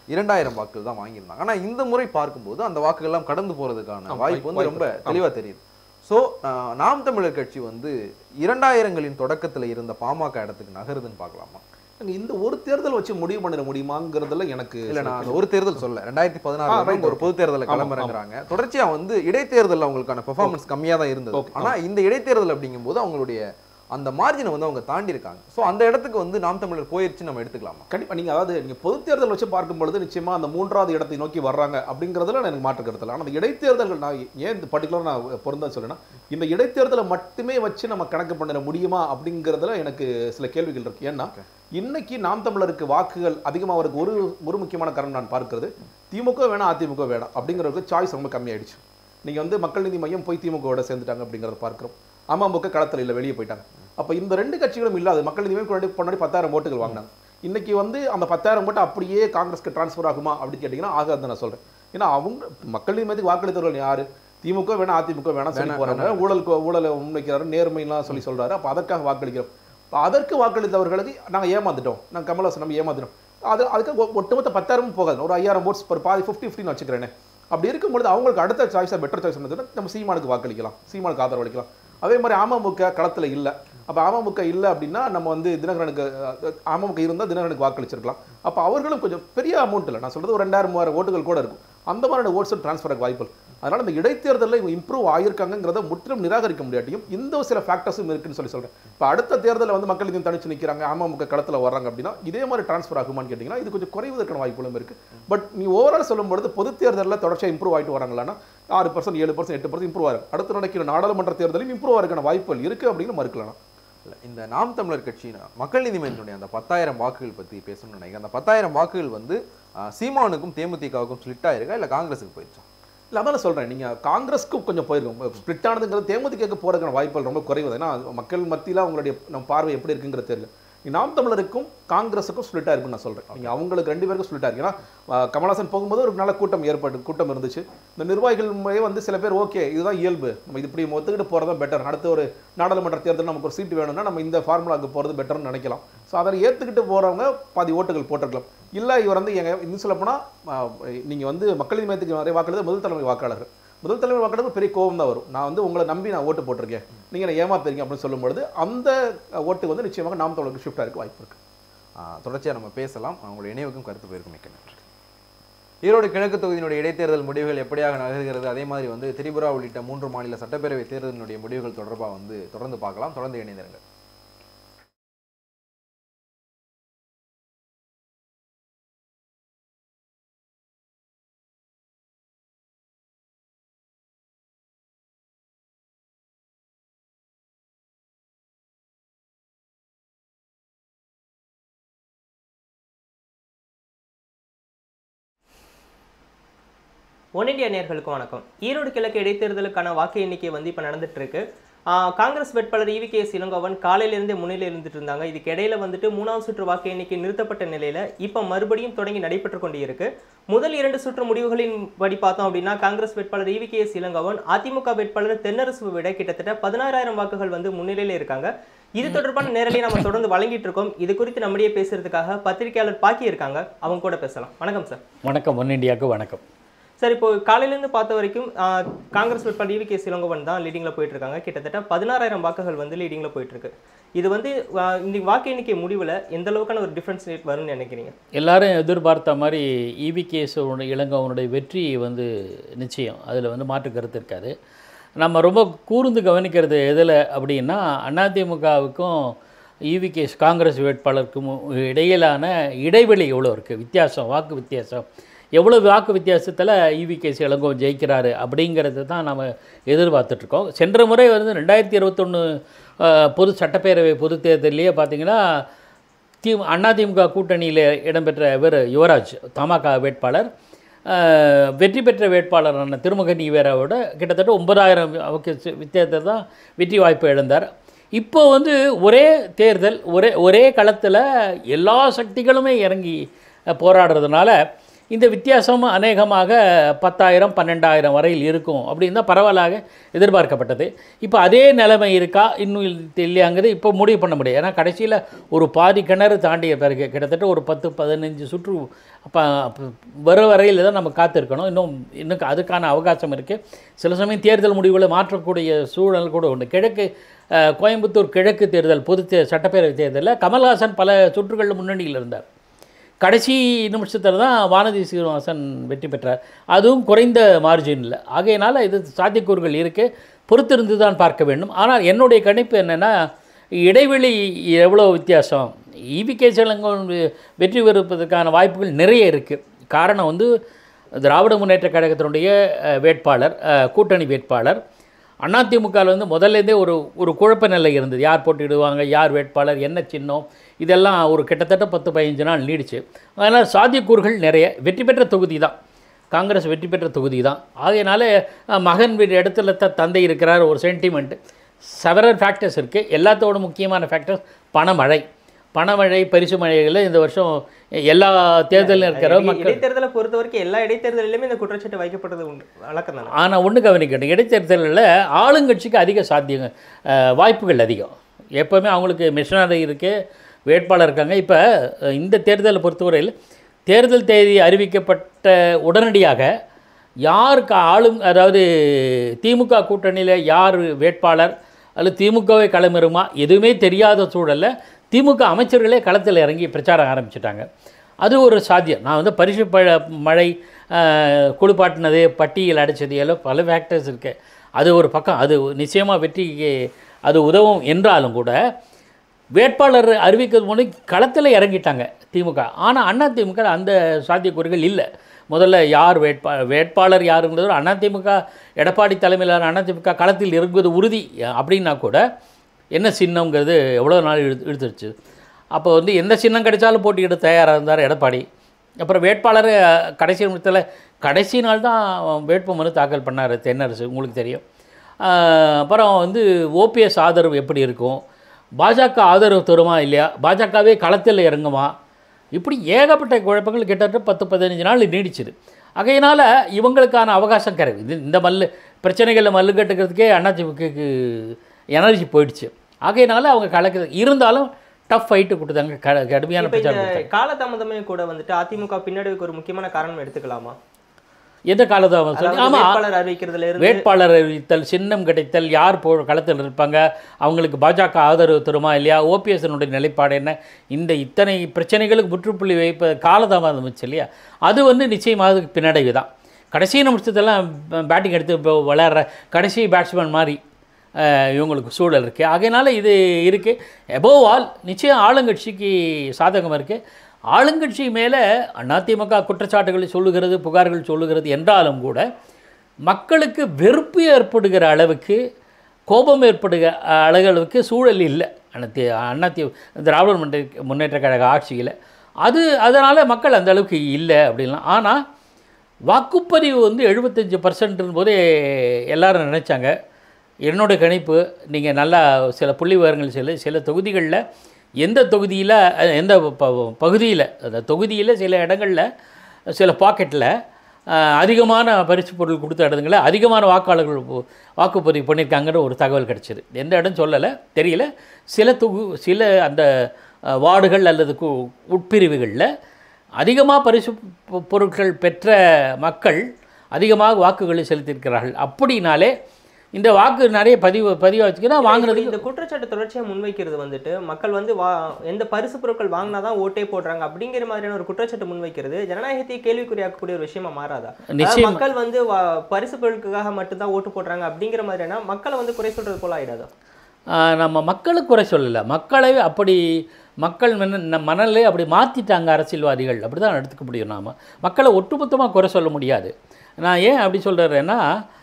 இரண்டாயிரம் வாக்குகள் தான் வாங்கியிருந்தாங்க ஆனா இந்த முறை பார்க்கும்போது அந்த வாக்குகள் எல்லாம் கடந்து போறதுக்கான ஆமா, வாய்ப்பு வந்து வாய்ப்பு ரொம்ப இருக்கு. தெளிவா தெரியுது ஸோ நாம் தமிழர் கட்சி வந்து இரண்டாயிரங்களின் தொடக்கத்துல இருந்த பாமக இடத்துக்கு நகருதுன்னு பார்க்கலாமா நீங்க இந்த ஒரு தேர்தல் வச்சு முடிவு பண்ணிட முடியுமாங்கிறதுல எனக்கு இல்ல நான் அந்த ஒரு தேர்தல் சொல்ல ரெண்டாயிரத்தி ஆ, பதினாறு right, ஒரு பொது தேர்தலில் ஆமா, களமிறங்குறாங்க தொடர்ச்சியா வந்து இடைத்தேர்தலில் அவங்களுக்கான பெர்ஃபார்மன்ஸ் கம்மியா தான் இருந்தது Okay, ஆனா இந்த இடைத்தேர்தல் அப்படிங்கும்போது அவங்களுடைய அந்த மார்ஜினை வந்து அவங்க தாண்டி இருக்காங்க ஸோ அந்த இடத்துக்கு வந்து நாம் தமிழர் போயிருச்சு நம்ம எடுத்துக்கலாமா கண்டிப்பா நீங்க அதாவது நீங்க பொது தேர்தல் வச்சு பார்க்கும் பொழுது நிச்சயமா அந்த மூன்றாவது இடத்தை நோக்கி வர்றாங்க அப்படிங்கிறதுல எனக்கு மாற்று கருத்து இல்லை. ஆனா அந்த இடைத்தேர்தல்கள் நான் ஏன் இந்த பர்டிகுலர் நான் பொருந்தா சொல்லேன்னா இந்த இடைத்தேர்தலை மட்டுமே வச்சு நம்ம கணக்கு பண்ணிட முடியுமா அப்படிங்கிறதுல எனக்கு சில கேள்விகள் இருக்கு ஏன்னா இன்னைக்கு நாம் தமிழருக்கு வாக்குகள் அதிகமாகிறதுக்கு ஒரு ஒரு முக்கியமான காரணம் நான் பார்க்கிறது திமுக வேணாம் அதிமுக வேணாம் அப்படிங்கிறதுக்கு சாய்ஸ் ரொம்ப கம்மியாயிடுச்சு நீங்க வந்து மக்கள் நீதி மையம் போய் திமுகவோட சேர்ந்துட்டாங்க அப்படிங்கிறத பார்க்கிறோம் அமமுக களத்தில் இல்லை வெளியே போயிட்டாங்க அப்ப இந்த ரெண்டு கட்சிகளும் இல்லாது மக்கள் நீதி மையம் முன்னாடி முன்னாடி பத்தாயிரம் ஓட்டுகள் வாங்கினாங்க இன்னைக்கு வந்து அந்த பத்தாயிரம் ஓட்டு அப்படியே காங்கிரஸ்க்கு டிரான்ஸ்ஃபர் ஆகுமா அப்படின்னு கேட்டிங்கன்னா ஆகாதுன்னு நான் சொல்றேன் ஏன்னா அவங்க மக்கள் நீதி மையத்துக்கு வாக்களித்தவர்கள் யாரு திமுக வேணாம் அதிமுக வேணாம் சொல்லி வேணாம், போறாங்க ஊழல் ஊழலை முன்வைக்கிறாரு நேர்மைலாம் சொல்லி சொல்றாரு அப்ப அதற்காக வாக்களிக்கிறோம் அப்ப அதற்கு வாக்களித்தவர்களுக்கு நாங்க ஏமாந்துட்டோம் நாங்க கமலஹாசன் நம்ம ஏமாந்துட்டோம் அது அதுக்கு ஒ- ஒட்டுமொத்த பத்தாயிரமும் போகாது ஒரு ஐயாயிரம் ஓட்ஸ் ஒரு பாதி ஃபிஃப்டி ஃபிஃப்டின்னு வச்சுக்கிறேனே அப்படி இருக்கும்பொழுது அவங்களுக்கு அடுத்த சாய்ஸாக பெட்டர் சாய்ஸ் என்னதுன்னா நம்ம சீமானுக்கு வாக்களிக்கலாம் சீமானுக்கு ஆதரவு அளிக்கலாம் அதே மாதிரி அமமுக களத்துல இல்லை அப்போ அமமுக இல்லை அப்படின்னா நம்ம வந்து தினகரனுக்கு அஹ், அமமுக இருந்தால் தினகரனுக்கு வாக்களிச்சிருக்கலாம் அப்போ அவர்களும் கொஞ்சம் பெரிய அமௌண்ட் இல்லை நான் சொல்றது ஒரு ரெண்டாயிரம் மூவாயிரம் ஓட்டுகள் கூட இருக்கும் அந்த மாதிரியான ஓட்ஸும் ட்ரான்ஸ்ஃபர் ஆக வாய்ப்பு இல்லை. அதனால இந்த இடைத்தேர்தலில் இவங்க இம்ப்ரூவ் ஆயிருக்காங்கிறத முற்றிலும் நிராகரிக்க முடியாட்டியும் இந்த சில ஃபேக்டர்ஸும் இருக்குன்னு சொல்லி சொல்றேன் இப்போ அடுத்த தேர்தலில் வந்து மக்கள் இதையும் தனிச்சு நிற்கிறாங்க அமமுக களத்தில் வர்றாங்க அப்படின்னா இதே மாதிரி ட்ரான்ஸ்ஃபர் ஆகுமான்னு கேட்டிங்கன்னா இது கொஞ்சம் குறைவதற்கான வாய்ப்புகளும் இருக்கு பட் நீ ஓவரால் சொல்லும்பொழுது பொது தேர்தலில் தொடர்ச்சியாக இம்ப்ரூவ் ஆகிட்டு வராங்களான்னா ஆறு பர்சன்ட் ஏழு பர்சன்ட் எட்டு பர்சன்ட் இம்ப்ரூவ் ஆகும் அடுத்து நடக்கிற நாடாளுமன்ற தேர்தலையும் இம்ப்ரூவ் ஆகிறதுக்கான வாய்ப்புகள் இருக்கு அப்படின்னு மறுக்கலாம் இல்ல, இந்த நாம் தமிழர் கட்சியின் மக்கள் நீதி மையத்தினுடைய அந்த பத்தாயிரம் வாக்குகள் பத்தி பேசணும்னு நினைக்கிறேன் அந்த பத்தாயிரம் வாக்குகள் வந்து ஆஹ், சீமானுக்கும் தேமுதிகவுக்கும் ஸ்பிளிட் ஆயிருக்கா இல்ல காங்கிரஸுக்கு போயிருச்சா இல்லை அதான் சொல்கிறேன் நீங்கள் காங்கிரஸ்க்கு கொஞ்சம் போயிருக்கும் ஸ்பிளிட் ஆனதுங்கிறது தேமுதிகக்கு போகிறதுக்கான வாய்ப்புகள் ரொம்ப குறைவு ஏன்னா மக்கள் மத்தியில் அவங்களுடைய நம்ம பார்வை எப்படி இருக்குங்கிறது தெரியல நீ நாம் தமிழருக்கும் காங்கிரஸுக்கும் ஸ்பிளிட்டாக இருக்குன்னு நான் சொல்கிறேன் நீங்கள் அவங்களுக்கு ரெண்டு பேருக்கும் ஸ்பிளிட்டாக இருக்கு ஏன்னா ஆஹ், கமலஹாசன் போகும்போது ஒரு நல்ல கூட்டம் ஏற்பட்டு கூட்டம் இருந்துச்சு இந்த நிர்வாகிகள் முறையே வந்து சில பேர் ஓகே இதுதான் இயல்பு நம்ம இது இப்படி ஒத்துக்கிட்டு போகிறது தான் பெட்டர் அடுத்த ஒரு நாடாளுமன்ற தேர்தல் நமக்கு ஒரு சீட்டு வேணும்னா நம்ம இந்த ஃபார்முலாவுக்கு போகிறது பெட்டர்னு நினைக்கலாம் ஸோ அதை ஏற்றுக்கிட்டு போகிறவங்க பாதி ஓட்டுகள் போட்டிருக்கலாம் இல்லை இவர் வந்து எங்க இன்னும் சொல்ல போனால் நீங்கள் வந்து மக்கள் நீதி மையத்துக்கு நிறைய வாக்களித்தது முதல் தலைமை வாக்காளர்கள் முதல் தலைமை வாக்காளருக்கு பெரிய கோபம் தான் வரும் நான் வந்து உங்களை நம்பி நான் ஓட்டு போட்டிருக்கேன் நீங்கள் என்ன ஏமாத்துறீங்க அப்படின்னு சொல்லும்பொழுது அந்த அஹ், ஓட்டு வந்து நிச்சயமாக நாம் தமிழருக்கு ஷிஃப்ட் ஆகிருக்கு வாய்ப்பு இருக்கு ஆஹ், தொடர்ச்சியா நம்ம பேசலாம் அவங்களுடைய இணைவுக்கும் கருத்து போயிருக்கும் மிக்க நன்றி ஈரோடு கிழக்கு தொகுதியினுடைய இடைத்தேர்தல் முடிவுகள் எப்படியாக நகர்கிறது அதே மாதிரி வந்து திரிபுரா உள்ளிட்ட மூன்று மாநில சட்டப்பேரவை தேர்தலினுடைய முடிவுகள் தொடர்பாக வந்து தொடர்ந்து பார்க்கலாம் தொடர்ந்து இணைந்திருங்கள் ஒன் இண்டியா நேயர்களுக்கு வணக்கம் ஈரோடு கிழக்கு இடைத்தேர்தலுக்கான வாக்கு எண்ணிக்கை வந்து இப்போ நடந்துட்டு இருக்கு ஆஹ் காங்கிரஸ் வேட்பாளர் இவி கே இளங்கோவன் காலையிலிருந்தே முன்னிலை இருந்துட்டு இருந்தாங்க இதுக்கு இடையில வந்துட்டு மூணாவது சுற்று வாக்கு எண்ணிக்கை நிறுத்தப்பட்ட நிலையில இப்போ மறுபடியும் தொடங்கி நடைபெற்று கொண்டு இருக்கு முதல் இரண்டு சுற்று முடிவுகளின் படி பார்த்தோம் அப்படின்னா காங்கிரஸ் வேட்பாளர் இவி கே இளங்கோவன் அதிமுக வேட்பாளர் தென்னரசு விட கிட்டத்தட்ட பதினாறாயிரம் வாக்குகள் வந்து முன்னிலையில இருக்காங்க இது தொடர்பான நேரலை நம்ம தொடர்ந்து வழங்கிட்டு இருக்கோம் இது குறித்து நம்முடைய பேசுறதுக்காக பத்திரிகையாளர் பாக்கி இருக்காங்க அவங்க கூட பேசலாம் வணக்கம் சார் வணக்கம் ஒன் இண்டியாவுக்கு வணக்கம் சார் இப்போ காலையிலேருந்து பார்த்த வரைக்கும் ஆஹ், காங்கிரஸ் வேட்பாளர் இவி கே சிலங்கோவன் தான் லீடிங்கில் போயிட்டு இருக்காங்க கிட்டத்தட்ட பதினாறாயிரம் வாக்குகள் வந்து லீடிங்கில் போயிட்டு இருக்கு இது வந்து ஆஹ், இந்த வாக்கு எண்ணிக்கை முடிவில் எந்த அளவுக்கான ஒரு டிஃபரன்ஸ் ரேட் வரும்னு நினைக்கிறீங்க எல்லாரும் எதிர்பார்த்த மாதிரி இவி கேசவனுடைய இளங்கவனுடைய வெற்றி வந்து நிச்சயம் அதில் வந்து மாற்று கருத்து இருக்காது நம்ம ரொம்ப கூர்ந்து கவனிக்கிறது எதில் அப்படின்னா அதிமுகவுக்கும் இவி கேஸ் காங்கிரஸ் வேட்பாளருக்கும் இடையிலான இடைவெளி எவ்வளோ இருக்குது வித்தியாசம் வாக்கு வித்தியாசம் எவ்வளோ வாக்கு வித்தியாசத்தில் இவி கேஸ் இளங்கோவன் ஜெயிக்கிறாரு அப்படிங்கிறது தான் நம்ம எதிர்பார்த்துட்ருக்கோம் சென்ற முறை வந்து ரெண்டாயிரத்தி இருபத்தொன்று பொது சட்டப்பேரவை பொது தேர்தலையே பார்த்தீங்கன்னா தி அதிமுக கூட்டணியில் இடம்பெற்ற இவர் யுவராஜ் தமாக வேட்பாளர் அஹ், வெற்றி பெற்ற வேட்பாளரான திருமகன் ஈவேராவோட கிட்டத்தட்ட ஒன்பதாயிரம் அவருக்கு வித்தியாசத்தை தான் வெற்றி வாய்ப்பு இழந்தார் இப்போ வந்து ஒரே தேர்தல் ஒரே ஒரே களத்தில் எல்லா சக்திகளுமே இறங்கி அஹ், போராடுறதுனால இந்த வித்தியாசம் அநேகமாக பத்தாயிரம் பன்னெண்டாயிரம் வரையில் இருக்கும் அப்படின்னு தான் பரவலாக எதிர்பார்க்கப்பட்டது இப்போ அதே நிலைமை இருக்கா இன்னும் இல்ல- இல்லையாங்கிறது இப்போ முடிவு பண்ண முடியாது ஏன்னா கடைசியில் ஒரு பாதி கிணறு தாண்டிய பிறகு கிட்டத்தட்ட ஒரு பத்து பதினஞ்சு சுற்று அப்போ வர வரையில் தான் நம்ம காத்திருக்கணும் இன்னும் இன்னும் அதுக்கான அவகாசம் இருக்குது சில சமயம் தேர்தல் முடிவுகளை மாற்றக்கூடிய சூழல் கூட உண்டு கிழக்கு அஹ், கோயம்புத்தூர் கிழக்கு தேர்தல் பொது தே சட்டப்பேரவை தேர்தலில் கமல்ஹாசன் பல சுற்றுகளில் முன்னணியில் இருந்தார் கடைசி நிமிஷத்தில் தான் வானதி சீனிவாசன் வெற்றி பெற்றார் அதுவும் குறைந்த மார்ஜினில் ஆகையினால இது சாத்தியக்கூறுகள் இருக்குது பொறுத்திருந்து தான் பார்க்க வேண்டும் ஆனால் என்னுடைய கணிப்பு என்னென்னா இடைவெளி எவ்வளோ வித்தியாசம் இவிகே செலங்கோன் வெற்றி பெறுவதற்கான வாய்ப்புகள் நிறைய இருக்குது காரணம் வந்து திராவிட முன்னேற்ற கழகத்தினுடைய அஹ், வேட்பாளர் அஹ், கூட்டணி வேட்பாளர் அதிமுகவில் வந்து முதல்லேருந்தே ஒரு ஒரு குழப்ப நிலை இருந்தது யார் போட்டியிடுவாங்க யார் வேட்பாளர் என்ன சின்னம் இதெல்லாம் ஒரு கிட்டத்தட்ட பத்து பதினஞ்சு நாள் நீடிச்சு அதனால் சாத்தியக்கூறுகள் நிறைய வெற்றி பெற்ற தொகுதி தான் காங்கிரஸ் வெற்றி பெற்ற தொகுதி தான் ஆகையினால அஹ், மகன் வீடு இடத்துல த தந்தை இருக்கிறார் ஒரு சென்டிமெண்ட் செவரல் ஃபேக்டர்ஸ் இருக்குது எல்லாத்தோட முக்கியமான ஃபேக்டர்ஸ் பணமழை பணமழை பரிசு மழைகளில் இந்த வருஷம் எல்லா தேர்தலில் இருக்கிற இடை- மக்கள் இடைத்தேர்தலை பொறுத்த வரைக்கும் எல்லா இடைத்தேர்தலிலுமே இந்த குற்றச்சாட்டு வைக்கப்பட்டது உண்டு வழக்கம் தானே ஆனால் ஒன்று கவனிக்கணும் இடைத்தேர்தலில் ஆளுங்கட்சிக்கு அதிக சாத்தியம் அஹ், வாய்ப்புகள் அதிகம் எப்போவுமே அவங்களுக்கு மிஷனரி இருக்குது வேட்பாளர் இருக்காங்க இப்போ அஹ், இந்த தேர்தலை பொறுத்தவரையில் தேர்தல் தேதி அறிவிக்கப்பட்ட உடனடியாக யாருக்கு ஆளும் அதாவது திமுக கூட்டணியில் யார் வேட்பாளர் அல்லது திமுகவை களமிறுமா எதுவுமே தெரியாத சூழலில் திமுக அமைச்சர்களே களத்தில் இறங்கி பிரச்சாரம் ஆரம்பிச்சிட்டாங்க அது ஒரு சாத்தியம் நான் வந்து பரிசு பழ மழை ஆஹ், குளிப்பாட்டினது பட்டியல் அடைச்சது எல்லாம் பல ஃபேக்டர்ஸ் இருக்குது அது ஒரு பக்கம் அது நிச்சயமாக வெற்றிக்கு அது உதவும் என்றாலும் கூட வேட்பாளர் அறிவிக்கிறது மூலம் களத்தில் இறங்கிட்டாங்க திமுக ஆனால் அண்ணா திமுக அந்த சாத்தியக்கூறுகள் இல்லை முதல்ல யார் வேட்பா வேட்பாளர் யாருங்கிறது அண்ணா திமுக எடப்பாடி தலைமையிலான அண்ணா திமுக களத்தில் இறங்குவது உறுதி அப்படின்னா கூட என்ன சின்னங்கிறது எவ்வளோ நாள் இழு இழுத்துருச்சு அப்போ வந்து எந்த சின்னம் கிடைச்சாலும் போட்டியிட தயாராக இருந்தார் எடப்பாடி அப்புறம் வேட்பாளர் அஹ், கடைசி நிமிஷத்தில் கடைசி நாள் தான் வேட்புமனு தாக்கல் பண்ணார் தென்னரசு உங்களுக்கு தெரியும் அஹ், அப்புறம் வந்து ஓபிஎஸ் ஆதரவு எப்படி இருக்கும் பாஜக ஆதரவு தருமா இல்லையா பாஜகவே களத்தில் இறங்குமா இப்படி ஏகப்பட்ட குழப்பங்கள் கிட்டத்தட்ட பத்து பதினஞ்சு நாள் நீடிச்சுது ஆகையினால் இவங்களுக்கான அவகாசம் கிடையாது இது இந்த மல்லு பிரச்சனைகளில் மல்லு கட்டுக்கிறதுக்கே அதிமுகக்கு எனர்ஜி போயிடுச்சு ஆகையினால அவங்க கலக்கு இருந்தாலும் டஃப் ஃபைட்டு கொடுத்தாங்க க கடுமையான இப்ப இந்த பிரச்சாரம் கொடுத்தாங்க காலதாமதமே கூட வந்துட்டு அதிமுக பின்னடைவுக்கு ஒரு முக்கியமான காரணம் எடுத்துக்கலாமா எந்த காலதாமதம் சொல்லி அதாவது ஆமாம் வேட்பாளர் அறிவிக்கிறதுல இருந்து வேட்பாளர் அறிவித்தல் சின்னம் கிடைத்தல் யார் போ களத்தில் இருப்பாங்க அவங்களுக்கு பாஜக ஆதரவு தருமா இல்லையா ஓபிஎஸ்னுடைய நிலைப்பாடு என்ன இந்த இத்தனை பிரச்சனைகளுக்கு முற்றுப்புள்ளி வைப்ப காலதாமதம் வச்சு இல்லையா அது வந்து நிச்சயமாக அதுக்கு பின்னடைவு தான் கடைசி நிமிஷத்தெல்லாம் பேட்டிங் எடுத்து இப்போ விளையாடுற கடைசி பேட்ஸ்மேன் மாதிரி அஹ், இவங்களுக்கு சூழல் இருக்குது ஆகையினால இது இருக்குது எபோவ் ஆல் நிச்சயம் ஆளுங்கட்சிக்கு சாதகம் இருக்குது ஆளுங்கட்சி மேலே அதிமுக குற்றச்சாட்டுகளை சொல்லுகிறது புகார்கள் சொல்லுகிறது என்றாலும் கூட மக்களுக்கு வெறுப்பு ஏற்படுகிற அளவுக்கு கோபம் ஏற்படுகிற அளவுக்கு சூழல் இல்லை அனைத்து அண்ணாத்தி திராவிட முன்னேற்ற முன்னேற்ற கழக ஆட்சியில் அது அதனால் மக்கள் அந்த அளவுக்கு இல்லை அப்படின்லாம் ஆனால் வாக்குப்பதிவு வந்து எழுபத்தஞ்சு பர்சன்ட்னு போதே எல்லாரும் நினச்சாங்க என்னோட கணிப்பு நீங்கள் நல்லா சில புள்ளி விவரங்கள் சில சில தொகுதிகளில் எந்த தொகுதியில் அஹ், எந்த ப பகுதியில் அந்த தொகுதியில் சில இடங்களில் சில பாக்கெட்டில் அதிகமான பரிசு பொருள் கொடுத்த இடங்களில் அதிகமான வாக்காளர்கள் பு- வாக்குப்பதிவு பண்ணியிருக்காங்கன்ற ஒரு தகவல் கிடச்சிது எந்த இடம் சொல்லலை தெரியல சில தொகு சில அந்த அஹ், வார்டுகள் அல்லது கு உட்பிரிவுகளில் அதிகமாக பரிசு பொ- பொருட்கள் பெற்ற மக்கள் அதிகமாக வாக்குகளை செலுத்தியிருக்கிறார்கள் அப்படின்னாலே இந்த வாக்கு நிறைய பதிவு பதிவு வச்சுக்கினா வாங்கினது இந்த குற்றச்சாட்டு தொடர்ச்சியா முன்வைக்கிறது வந்துட்டு மக்கள் வந்து வா எந்த பரிசு பொருட்கள் வாங்கினாதான் ஓட்டே போடுறாங்க அப்படிங்கிற மாதிரியான ஒரு குற்றச்சாட்டு முன்வைக்கிறது ஜனநாயகத்தை கேள்விக்குறியாக்கக்கூடிய ஒரு விஷயமா மாறாதா அதாவது நிச்சயம் மக்கள் வந்து வா- பரிசு பொருட்களுக்காக மட்டும்தான் ஓட்டு போடுறாங்க அப்படிங்கிற மாதிரியான மக்களை வந்து குறை சொல்றது போல ஆயிடாதா ஆஹ் நம்ம மக்களுக்கு குறை சொல்லலை மக்களை அப்படி மக்கள் மன மனநிலை அப்படி மாற்றிட்டாங்க அரசியல்வாதிகள் அப்படி தான் எடுத்துக்க முடியும் நாம் மக்களை ஒட்டுமொத்தமாக குறை சொல்ல முடியாது நான் ஏன் அப்படி சொல்கிறேன்னா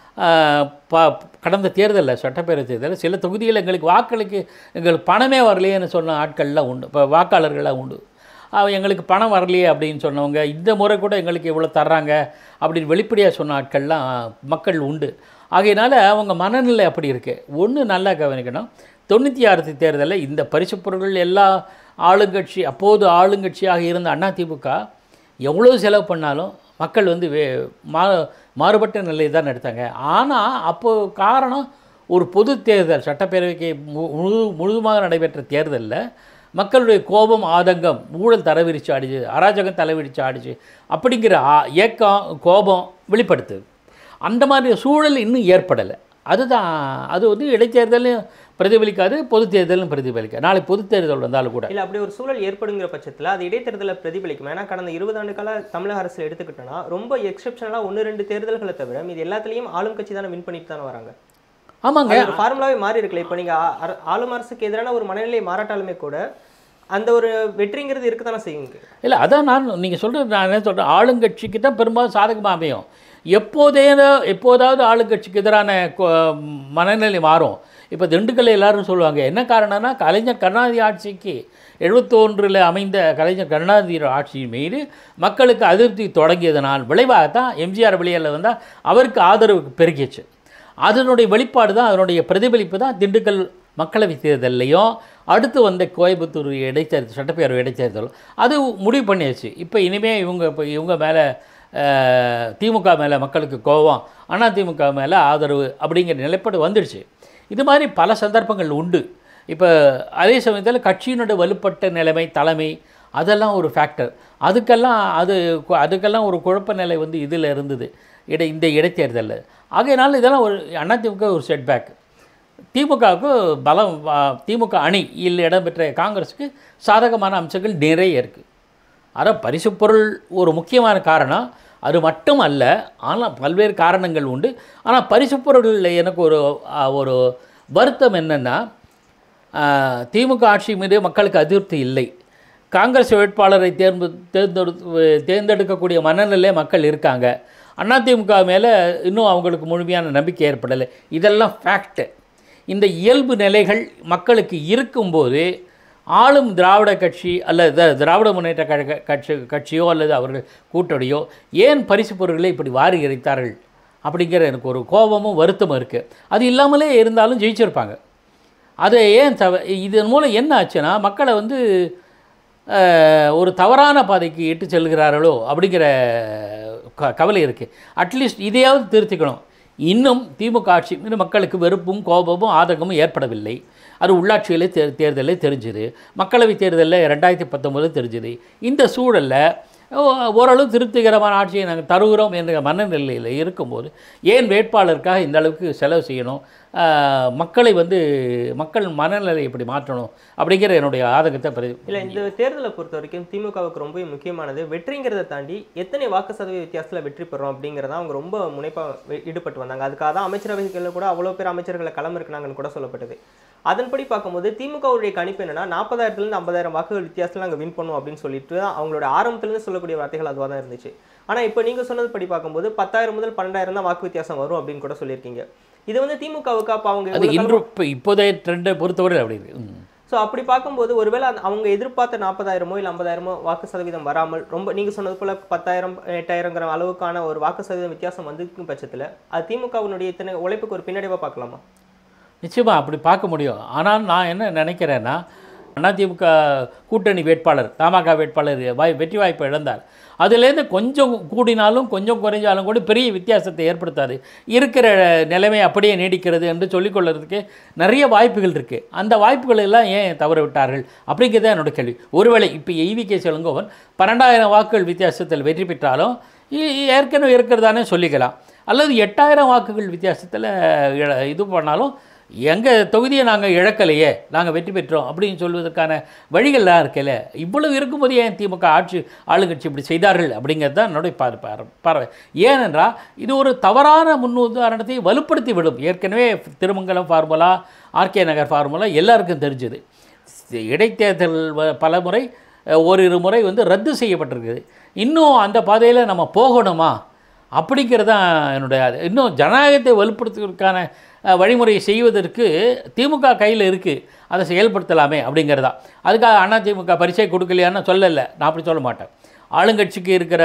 ப கடந்த தேர்தலில் சட்டப்பேரவை தேர்தலில் சில தொகுதிகள் எங்களுக்கு வாக்களுக்கு எங்களுக்கு பணமே வரலையேன்னு சொன்ன ஆட்கள்லாம் உண்டு இப்போ வாக்காளர்கள்லாம் உண்டு அவன் எங்களுக்கு பணம் வரலையே அப்படின்னு சொன்னவங்க இந்த முறை கூட எங்களுக்கு இவ்வளோ தர்றாங்க அப்படின்னு வெளிப்படையாக சொன்ன ஆட்கள்லாம் மக்கள் உண்டு ஆகையினால அவங்க மனநிலை அப்படி இருக்குது ஒன்று நல்லா கவனிக்கணும் தொண்ணூற்றி ஆறு தேர்தலில் இந்த பரிசுப் பொருட்கள் எல்லா ஆளுங்கட்சி அப்போது ஆளுங்கட்சியாக இருந்த அதிமுக எவ்வளோ செலவு பண்ணாலும் மக்கள் வந்து வே மா மாறுபட்ட நிலையை தான் எடுத்தாங்க ஆனால் அப்போது காரணம் ஒரு பொது தேர்தல் சட்டப்பேரவைக்கு மு- முழு முழுதுமாக நடைபெற்ற தேர்தலில் மக்களுடைய கோபம் ஆதங்கம் ஊழல் தலைவிரிச்சு ஆடிச்சு அராஜகம் தலைவிரிச்சு ஆடிச்சு அப்படிங்கிற ஆ- ஏக்கம் கோபம் வெளிப்படுத்துது அந்த மாதிரி சூழல் இன்னும் ஏற்படலை அதுதான் அது வந்து இடைத்தேர்தலையும் பிரதிபலிக்காது பொது தேர்தலும் பிரதிபலிக்காது நாளை பொது தேர்தல் வந்தாலும் கூட இல்ல அப்படி ஒரு சூழல் ஏற்படுங்கிற பட்சத்துல அது இடைத்தேர்தலை பிரதிபலிக்கும் ஏன்னா கடந்த இருபது ஆண்டு கால தமிழக அரசில் எடுத்துக்கிட்டோம்னா ரொம்ப எக்ஸெப்ஷனலா ஒன்று ரெண்டு தேர்தல்களை தவிர இது எல்லாத்துலயும் ஆளும் கட்சி தானே வின் பண்ணிட்டு தானே வராங்க ஆமாங்க அது ஒரு ஃபார்முலாவே மாறி இருக்குல்ல இப்போ நீங்க ஆ- அர- ஆளும் அரசுக்கு எதிரான ஒரு மனநிலை மாறாட்டாலுமே கூட அந்த ஒரு வெற்றிங்கிறது இருக்கத்தானே செய்யுங்க இல்லை அதான் நான் நீங்கள் சொல்கிறது நான் என்ன சொல்கிறேன் ஆளுங்கட்சிக்கு தான் பெரும்பாலும் சாதகமாக அமையும் எப்போதே எப்போதாவது ஆளுங்கட்சிக்கு எதிரான கொ- மனநிலை மாறும் இப்போ திண்டுக்கல்ல எல்லாரும் சொல்லுவாங்க என்ன காரணம்னா கலைஞர் கருணாநிதி ஆட்சிக்கு எழுபத்தொன்றில் அமைந்த கலைஞர் கருணாநிதி ஆட்சி மீது மக்களுக்கு அதிருப்தி தொடங்கியதனால் விளைவாகத்தான் எம்ஜிஆர் வெளியில் வந்தால் அவருக்கு ஆதரவு பெருகிச்சு அதனுடைய வெளிப்பாடு தான் அதனுடைய பிரதிபலிப்பு தான் திண்டுக்கல் மக்களவை தேர்தல்லையும் அடுத்து வந்த கோயம்புத்தூர் இடைத்தேர்தல் சட்டப்பேரவை இடைத்தேர்தல் அது முடிவு பண்ணியாச்சு இப்போ இனிமேல் இவங்க இப்போ இவங்க மேலே திமுக மேலே மக்களுக்கு கோபம் அண்ணா திமுக மேலே ஆதரவு அப்படிங்கிற நிலைப்பாடு வந்துடுச்சு இது மாதிரி பல சந்தர்ப்பங்கள் உண்டு இப்போ அதே சமயத்தில் கட்சியினுடைய வலுப்பட்ட நிலைமை தலைமை அதெல்லாம் ஒரு ஃபேக்டர் அதுக்கெல்லாம் அது கு- அதுக்கெல்லாம் ஒரு குழப்ப நிலை வந்து இதில் இருந்தது இடை இந்த இடைத்தேர்தலில் ஆகையினால இதெல்லாம் ஒரு அதிமுக ஒரு செட்பேக் திமுகவுக்கு பலம் வா- திமுக அணியில் இடம்பெற்ற காங்கிரஸுக்கு சாதகமான அம்சங்கள் நிறைய இருக்குது ஆனால் பரிசு பொருள் ஒரு முக்கியமான காரணம் அது மட்டும் அல்ல ஆனால் பல்வேறு காரணங்கள் உண்டு ஆனால் பரிசு பொருளில் எனக்கு ஒரு ஆ, ஒரு வருத்தம் என்னென்னா திமுக ஆட்சி மீது மக்களுக்கு அதிருப்தி இல்லை காங்கிரஸ் வேட்பாளரை தேர்ந்து தேர்ந்தெடு தேர்ந்தெடுக்கக்கூடிய மனநிலை மக்கள் இருக்காங்க அதிமுக மேலே இன்னும் அவங்களுக்கு முழுமையான நம்பிக்கை ஏற்படலை இதெல்லாம் ஃபேக்ட்டு இந்த இயல்பு நிலைகள் மக்களுக்கு இருக்கும்போது ஆளும் திராவிட கட்சி அல்லது த- திராவிட முன்னேற்ற கழக கட்சி கட்சியோ அல்லது அவர்கள் கூட்டணியோ ஏன் பரிசு பொருட்களை இப்படி வாரி இறைத்தார்கள் அப்படிங்கிற எனக்கு ஒரு கோபமும் வருத்தமும் இருக்குது அது இல்லாமலே இருந்தாலும் ஜெயிச்சிருப்பாங்க அதை ஏன் தவ இதன் மூலம் என்ன ஆச்சுன்னா மக்களை வந்து அஹ், ஒரு தவறான பாதைக்கு இட்டு செல்கிறார்களோ அப்படிங்கிற க கவலை இருக்குது அட்லீஸ்ட் இதையாவது திருத்திக்கணும் இன்னும் திமுக ஆட்சி மீது மக்களுக்கு வெறுப்பும் கோபமும் ஆதங்கமும் ஏற்படவில்லை அது உள்ளாட்சியிலே தே தேர்தலில் தெரிஞ்சுது மக்களவை தேர்தலில் ரெண்டாயிரத்தி பத்தொம்போது தெரிஞ்சுது இந்த சூழலில் ஓ- ஓரளவு திருப்திகரமான ஆட்சியை நாங்கள் தருகிறோம் என்ற மனநிலையில் இருக்கும்போது ஏன் வேட்பாளருக்காக இந்த அளவுக்கு செலவு செய்யணும் ஆஹ், மக்களை வந்து மக்கள் மனநிலை இப்படி மாற்றணும் அப்படிங்கிற என்னுடைய ஆதங்கத்தை பிரதி இல்ல இந்த தேர்தலை பொறுத்த வரைக்கும் திமுகவுக்கு ரொம்ப முக்கியமானது வெற்றிங்கிறத தாண்டி எத்தனை வாக்கு சதவீத வித்தியாசத்துல வெற்றி பெறோம் அப்படிங்கிறத அவங்க ரொம்ப முனைப்பா வெ- ஈடுபட்டு வந்தாங்க அதுக்காக தான் அமைச்சரவைகளில் கூட அவ்வளோ பேர் அமைச்சர்களை களம் இருக்கிறாங்கன்னு கூட சொல்லப்பட்டது அதன்படி பார்க்கும்போது திமுகவுடைய கணிப்பு என்னன்னா நாற்பதாயிரத்துலேருந்து ஐம்பதாயிரம் வாக்குகள் வித்தியாசத்தில் நாங்கள் வின் பண்ணுவோம் அப்படின்னு சொல்லிட்டு தான் அவங்களோட ஆரம்பத்துலேருந்து சொல்லக்கூடிய வார்த்தைகள் அதுவாக தான் இருந்துச்சு ஆனா இப்போ நீங்க சொன்னது படி பார்க்கும்போது பத்தாயிரம் முதல் பன்னெண்டாயிரம் தான் வாக்கு வித்தியாசம் வரும் அப்படின்னு கூட சொல்லியிருக்கீங்க இது வந்து திமுகவுக்கு அப்போ அவங்க அது இவ்வளவு காலம் இன்று இப்போ இப்போதைய ட்ரெண்டை பொறுத்தவரை அப்படி இருக்கு ம். ஸோ அப்படி பார்க்கும்போது ஒருவேளை அந்த- அவங்க எதிர்பார்த்த நாற்பதாயிரமோ இல்லை ஐம்பதாயிரமோ வாக்கு சதவீதம் வராமல் ரொம்ப நீங்கள் சொன்னது போல பத்தாயிரம் எட்டாயிரங்கிற அளவுக்கான ஒரு வாக்கு சதவீதம் வித்தியாசம் வந்திருக்கும் பட்சத்தில் அது திமுகவினுடைய இத்தனை உழைப்புக்கு ஒரு பின்னடைவாக பார்க்கலாமா நிச்சயமாக அப்படி பார்க்க முடியும் ஆனால் நான் என்ன நினைக்கிறேன்னா அதிமுக கூட்டணி வேட்பாளர் தமாக வேட்பாளர் வாய் வெற்றி வாய்ப்பை இழந்தார் அதுலேருந்து கொஞ்சம் கூடினாலும் கொஞ்சம் குறைஞ்சாலும் கூட பெரிய வித்தியாசத்தை ஏற்படுத்தாது இருக்கிற நிலைமை அப்படியே நீடிக்கிறது என்று சொல்லிக்கொள்றதுக்கு நிறைய வாய்ப்புகள் இருக்குது அந்த வாய்ப்புகள் எல்லாம் ஏன் தவற விட்டார்கள் அப்படிங்கிறது என்னோட கேள்வி ஒருவேளை இப்போ ஈவி கே செலங்கோவன் பன்னெண்டாயிரம் வாக்குகள் வித்தியாசத்தில் வெற்றி பெற்றாலும் இ- ஏற்கனவே இருக்கிறதானே சொல்லிக்கலாம் அல்லது எட்டாயிரம் வாக்குகள் வித்தியாசத்தில் இது பண்ணாலும் எங்கள் தொகுதியை நாங்கள் இழக்கலையே நாங்கள் வெற்றி பெற்றோம் அப்படின்னு சொல்வதற்கான வழிகள்லாம் இருக்கல இவ்வளவு இருக்கும்போது ஏன் திமுக ஆட்சி ஆளுங்கட்சி இப்படி செய்தார்கள் அப்படிங்கிறது தான் என்னுடைய பார் பார்- பார்வை ஏனென்றால் இது ஒரு தவறான முன்னுதாரணத்தை வலுப்படுத்தி விடும் ஏற்கனவே Thirumangalam formula RK Nagar formula எல்லாருக்கும் தெரிஞ்சது இடைத்தேர்தல் வ- பல முறை அஹ், ஓரிரு முறை வந்து ரத்து செய்யப்பட்டிருக்குது இன்னும் அந்த பாதையில் நம்ம போகணுமா அப்படிங்கிறது தான் என்னுடைய அது இன்னும் ஜனநாயகத்தை வலுப்படுத்துவதற்கான அஹ், வழிமுறையை செய்வதற்கு திமுக கையில் இருக்குது அதை செயல்படுத்தலாமே அப்படிங்கிறதா அதுக்காக அண்ணா திமுக பரிசை கொடுக்கலையான்னு சொல்லலை நான் அப்படி சொல்ல மாட்டேன் ஆளுங்கட்சிக்கு இருக்கிற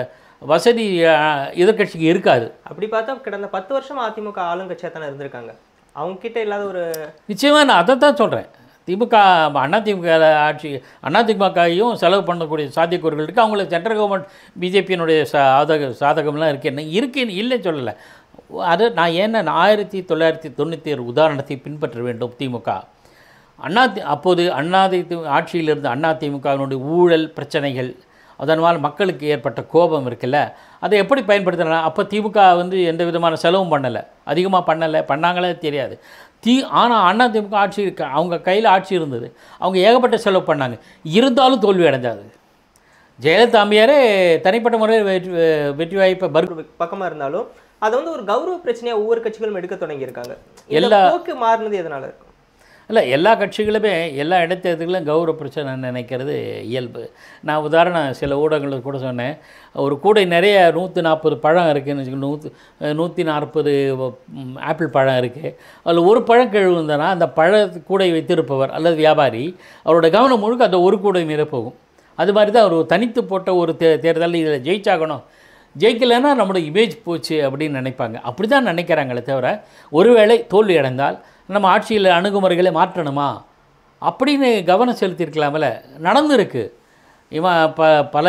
வசதி அஹ், எதிர்க்கட்சிக்கு இருக்காது அப்படி பார்த்தா கடந்த பத்து வருஷம் அதிமுக ஆளுங்கட்சியாக தானே இருந்திருக்காங்க அவங்க கிட்ட இல்லாத ஒரு நிச்சயமாக நான் அதை தான் சொல்கிறேன் திமுக அதிமுக ஆட்சி அதிமுகவும் செலவு பண்ணக்கூடிய சாத்தியக்கூறுகள் இருக்குது அவங்களுக்கு சென்ட்ரல் கவர்மெண்ட் பிஜேபியினுடைய சாதக சாதகம்லாம் இருக்கு என்ன இருக்கு இல்லை சொல்லலை அது நான் ஏன்னா ஆயிரத்தி தொள்ளாயிரத்தி தொண்ணூற்றி ஏழு உதாரணத்தை பின்பற்ற வேண்டும் திமுக அண்ணா அப்போது அண்ணாதி ஆட்சியில் இருந்த அண்ணா திமுகவினுடைய ஊழல் பிரச்சனைகள் அதனால் மக்களுக்கு ஏற்பட்ட கோபம் இருக்குல்ல அதை எப்படி பயன்படுத்தினா அப்போ திமுக வந்து எந்த விதமான செலவும் பண்ணலை அதிகமாக பண்ணலை பண்ணாங்களே தெரியாது தீ ஆனால் அண்ணா திமுக ஆட்சி இருக்க அவங்க கையில் ஆட்சி இருந்தது அவங்க ஏகப்பட்ட செலவு பண்ணாங்க இருந்தாலும் தோல்வி அடைஞ்சாது ஜெயலலிதா அம்மையாரே தனிப்பட்ட முறையில் வெற்றி வெற்றி வாய்ப்பை பர் ஒரு பக்கமா இருந்தாலும் அதை வந்து ஒரு கௌரவ பிரச்சனையா ஒவ்வொரு கட்சிகளும் எடுக்க தொடங்கியிருக்காங்க இந்த எல்லா- போக்கு மாறினது எதனால இருக்கும் இல்லை எல்லா கட்சிகளுமே எல்லா இடைத்தேர்தலும் கௌரவ பிரச்சனை நினைக்கிறது இயல்பு நான் உதாரணம் சில ஊடகங்களுக்கு கூட சொன்னேன் ஒரு கூடை நிறைய நூற்றி நாற்பது பழம் இருக்குதுன்னு வச்சுக்கோங்க நூற்று நூற்றி நாற்பது ஆப்பிள் பழம் இருக்குது அதில் ஒரு பழம் கிழவுந்தனா அந்த பழ கூடை வைத்திருப்பவர் அல்லது வியாபாரி அவரோட கவனம் முழுக்க அந்த ஒரு கூடை நிற போகும் அது மாதிரி தான் ஒரு தனித்து போட்ட ஒரு தே தேர்தலில் இதில் ஜெயிச்சாகணும் ஜெயிக்கலைன்னா நம்மளோட இமேஜ் போச்சு அப்படின்னு நினைப்பாங்க அப்படி தான் நினைக்கிறாங்களே தவிர ஒருவேளை தோல்வி அடைந்தால் நம்ம ஆட்சியில் அணுகுமுறைகளை மாற்றணுமா அப்படின்னு கவனம் செலுத்தியிருக்கலாமல நடந்திருக்கு இவன் ப பல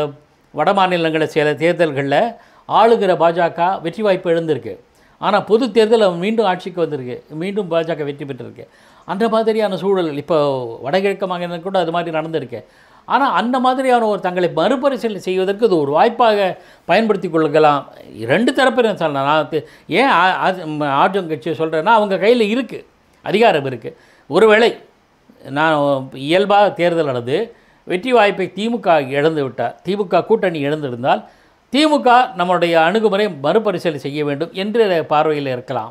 வட மாநிலங்களில் சில தேர்தல்களில் ஆளுகிற பாஜக வெற்றி வாய்ப்பு எழுந்திருக்கு ஆனால் பொது தேர்தல் அவன் மீண்டும் ஆட்சிக்கு வந்திருக்கு மீண்டும் பாஜக வெற்றி பெற்றிருக்கு அந்த மாதிரியான சூழல் இப்போ வடகிழக்கு மாநிலம் கூட அது மாதிரி நடந்திருக்கு ஆனால் அந்த மாதிரியான ஒரு தங்களை மறுபரிசீலனை செய்வதற்கு இது ஒரு வாய்ப்பாக பயன்படுத்தி கொள்ளலாம் ரெண்டு தரப்பினர் சொல்லலாம் நான் தெ- ஏன் ஆ- ஆ- ம், ஆர்ஜம் கட்சியை சொல்கிறேன்னா அவங்க கையில் இருக்குது அதிகாரம் இருக்குது ஒருவேளை நான் இயல்பாக தேர்தல் நடந்து வெற்றி வாய்ப்பை திமுக இழந்து விட்டார் திமுக கூட்டணி இழந்திருந்தால் திமுக நம்முடைய அணுகுமுறை மறுபரிசீலனை செய்ய வேண்டும் என்று பார்வையில் இருக்கலாம்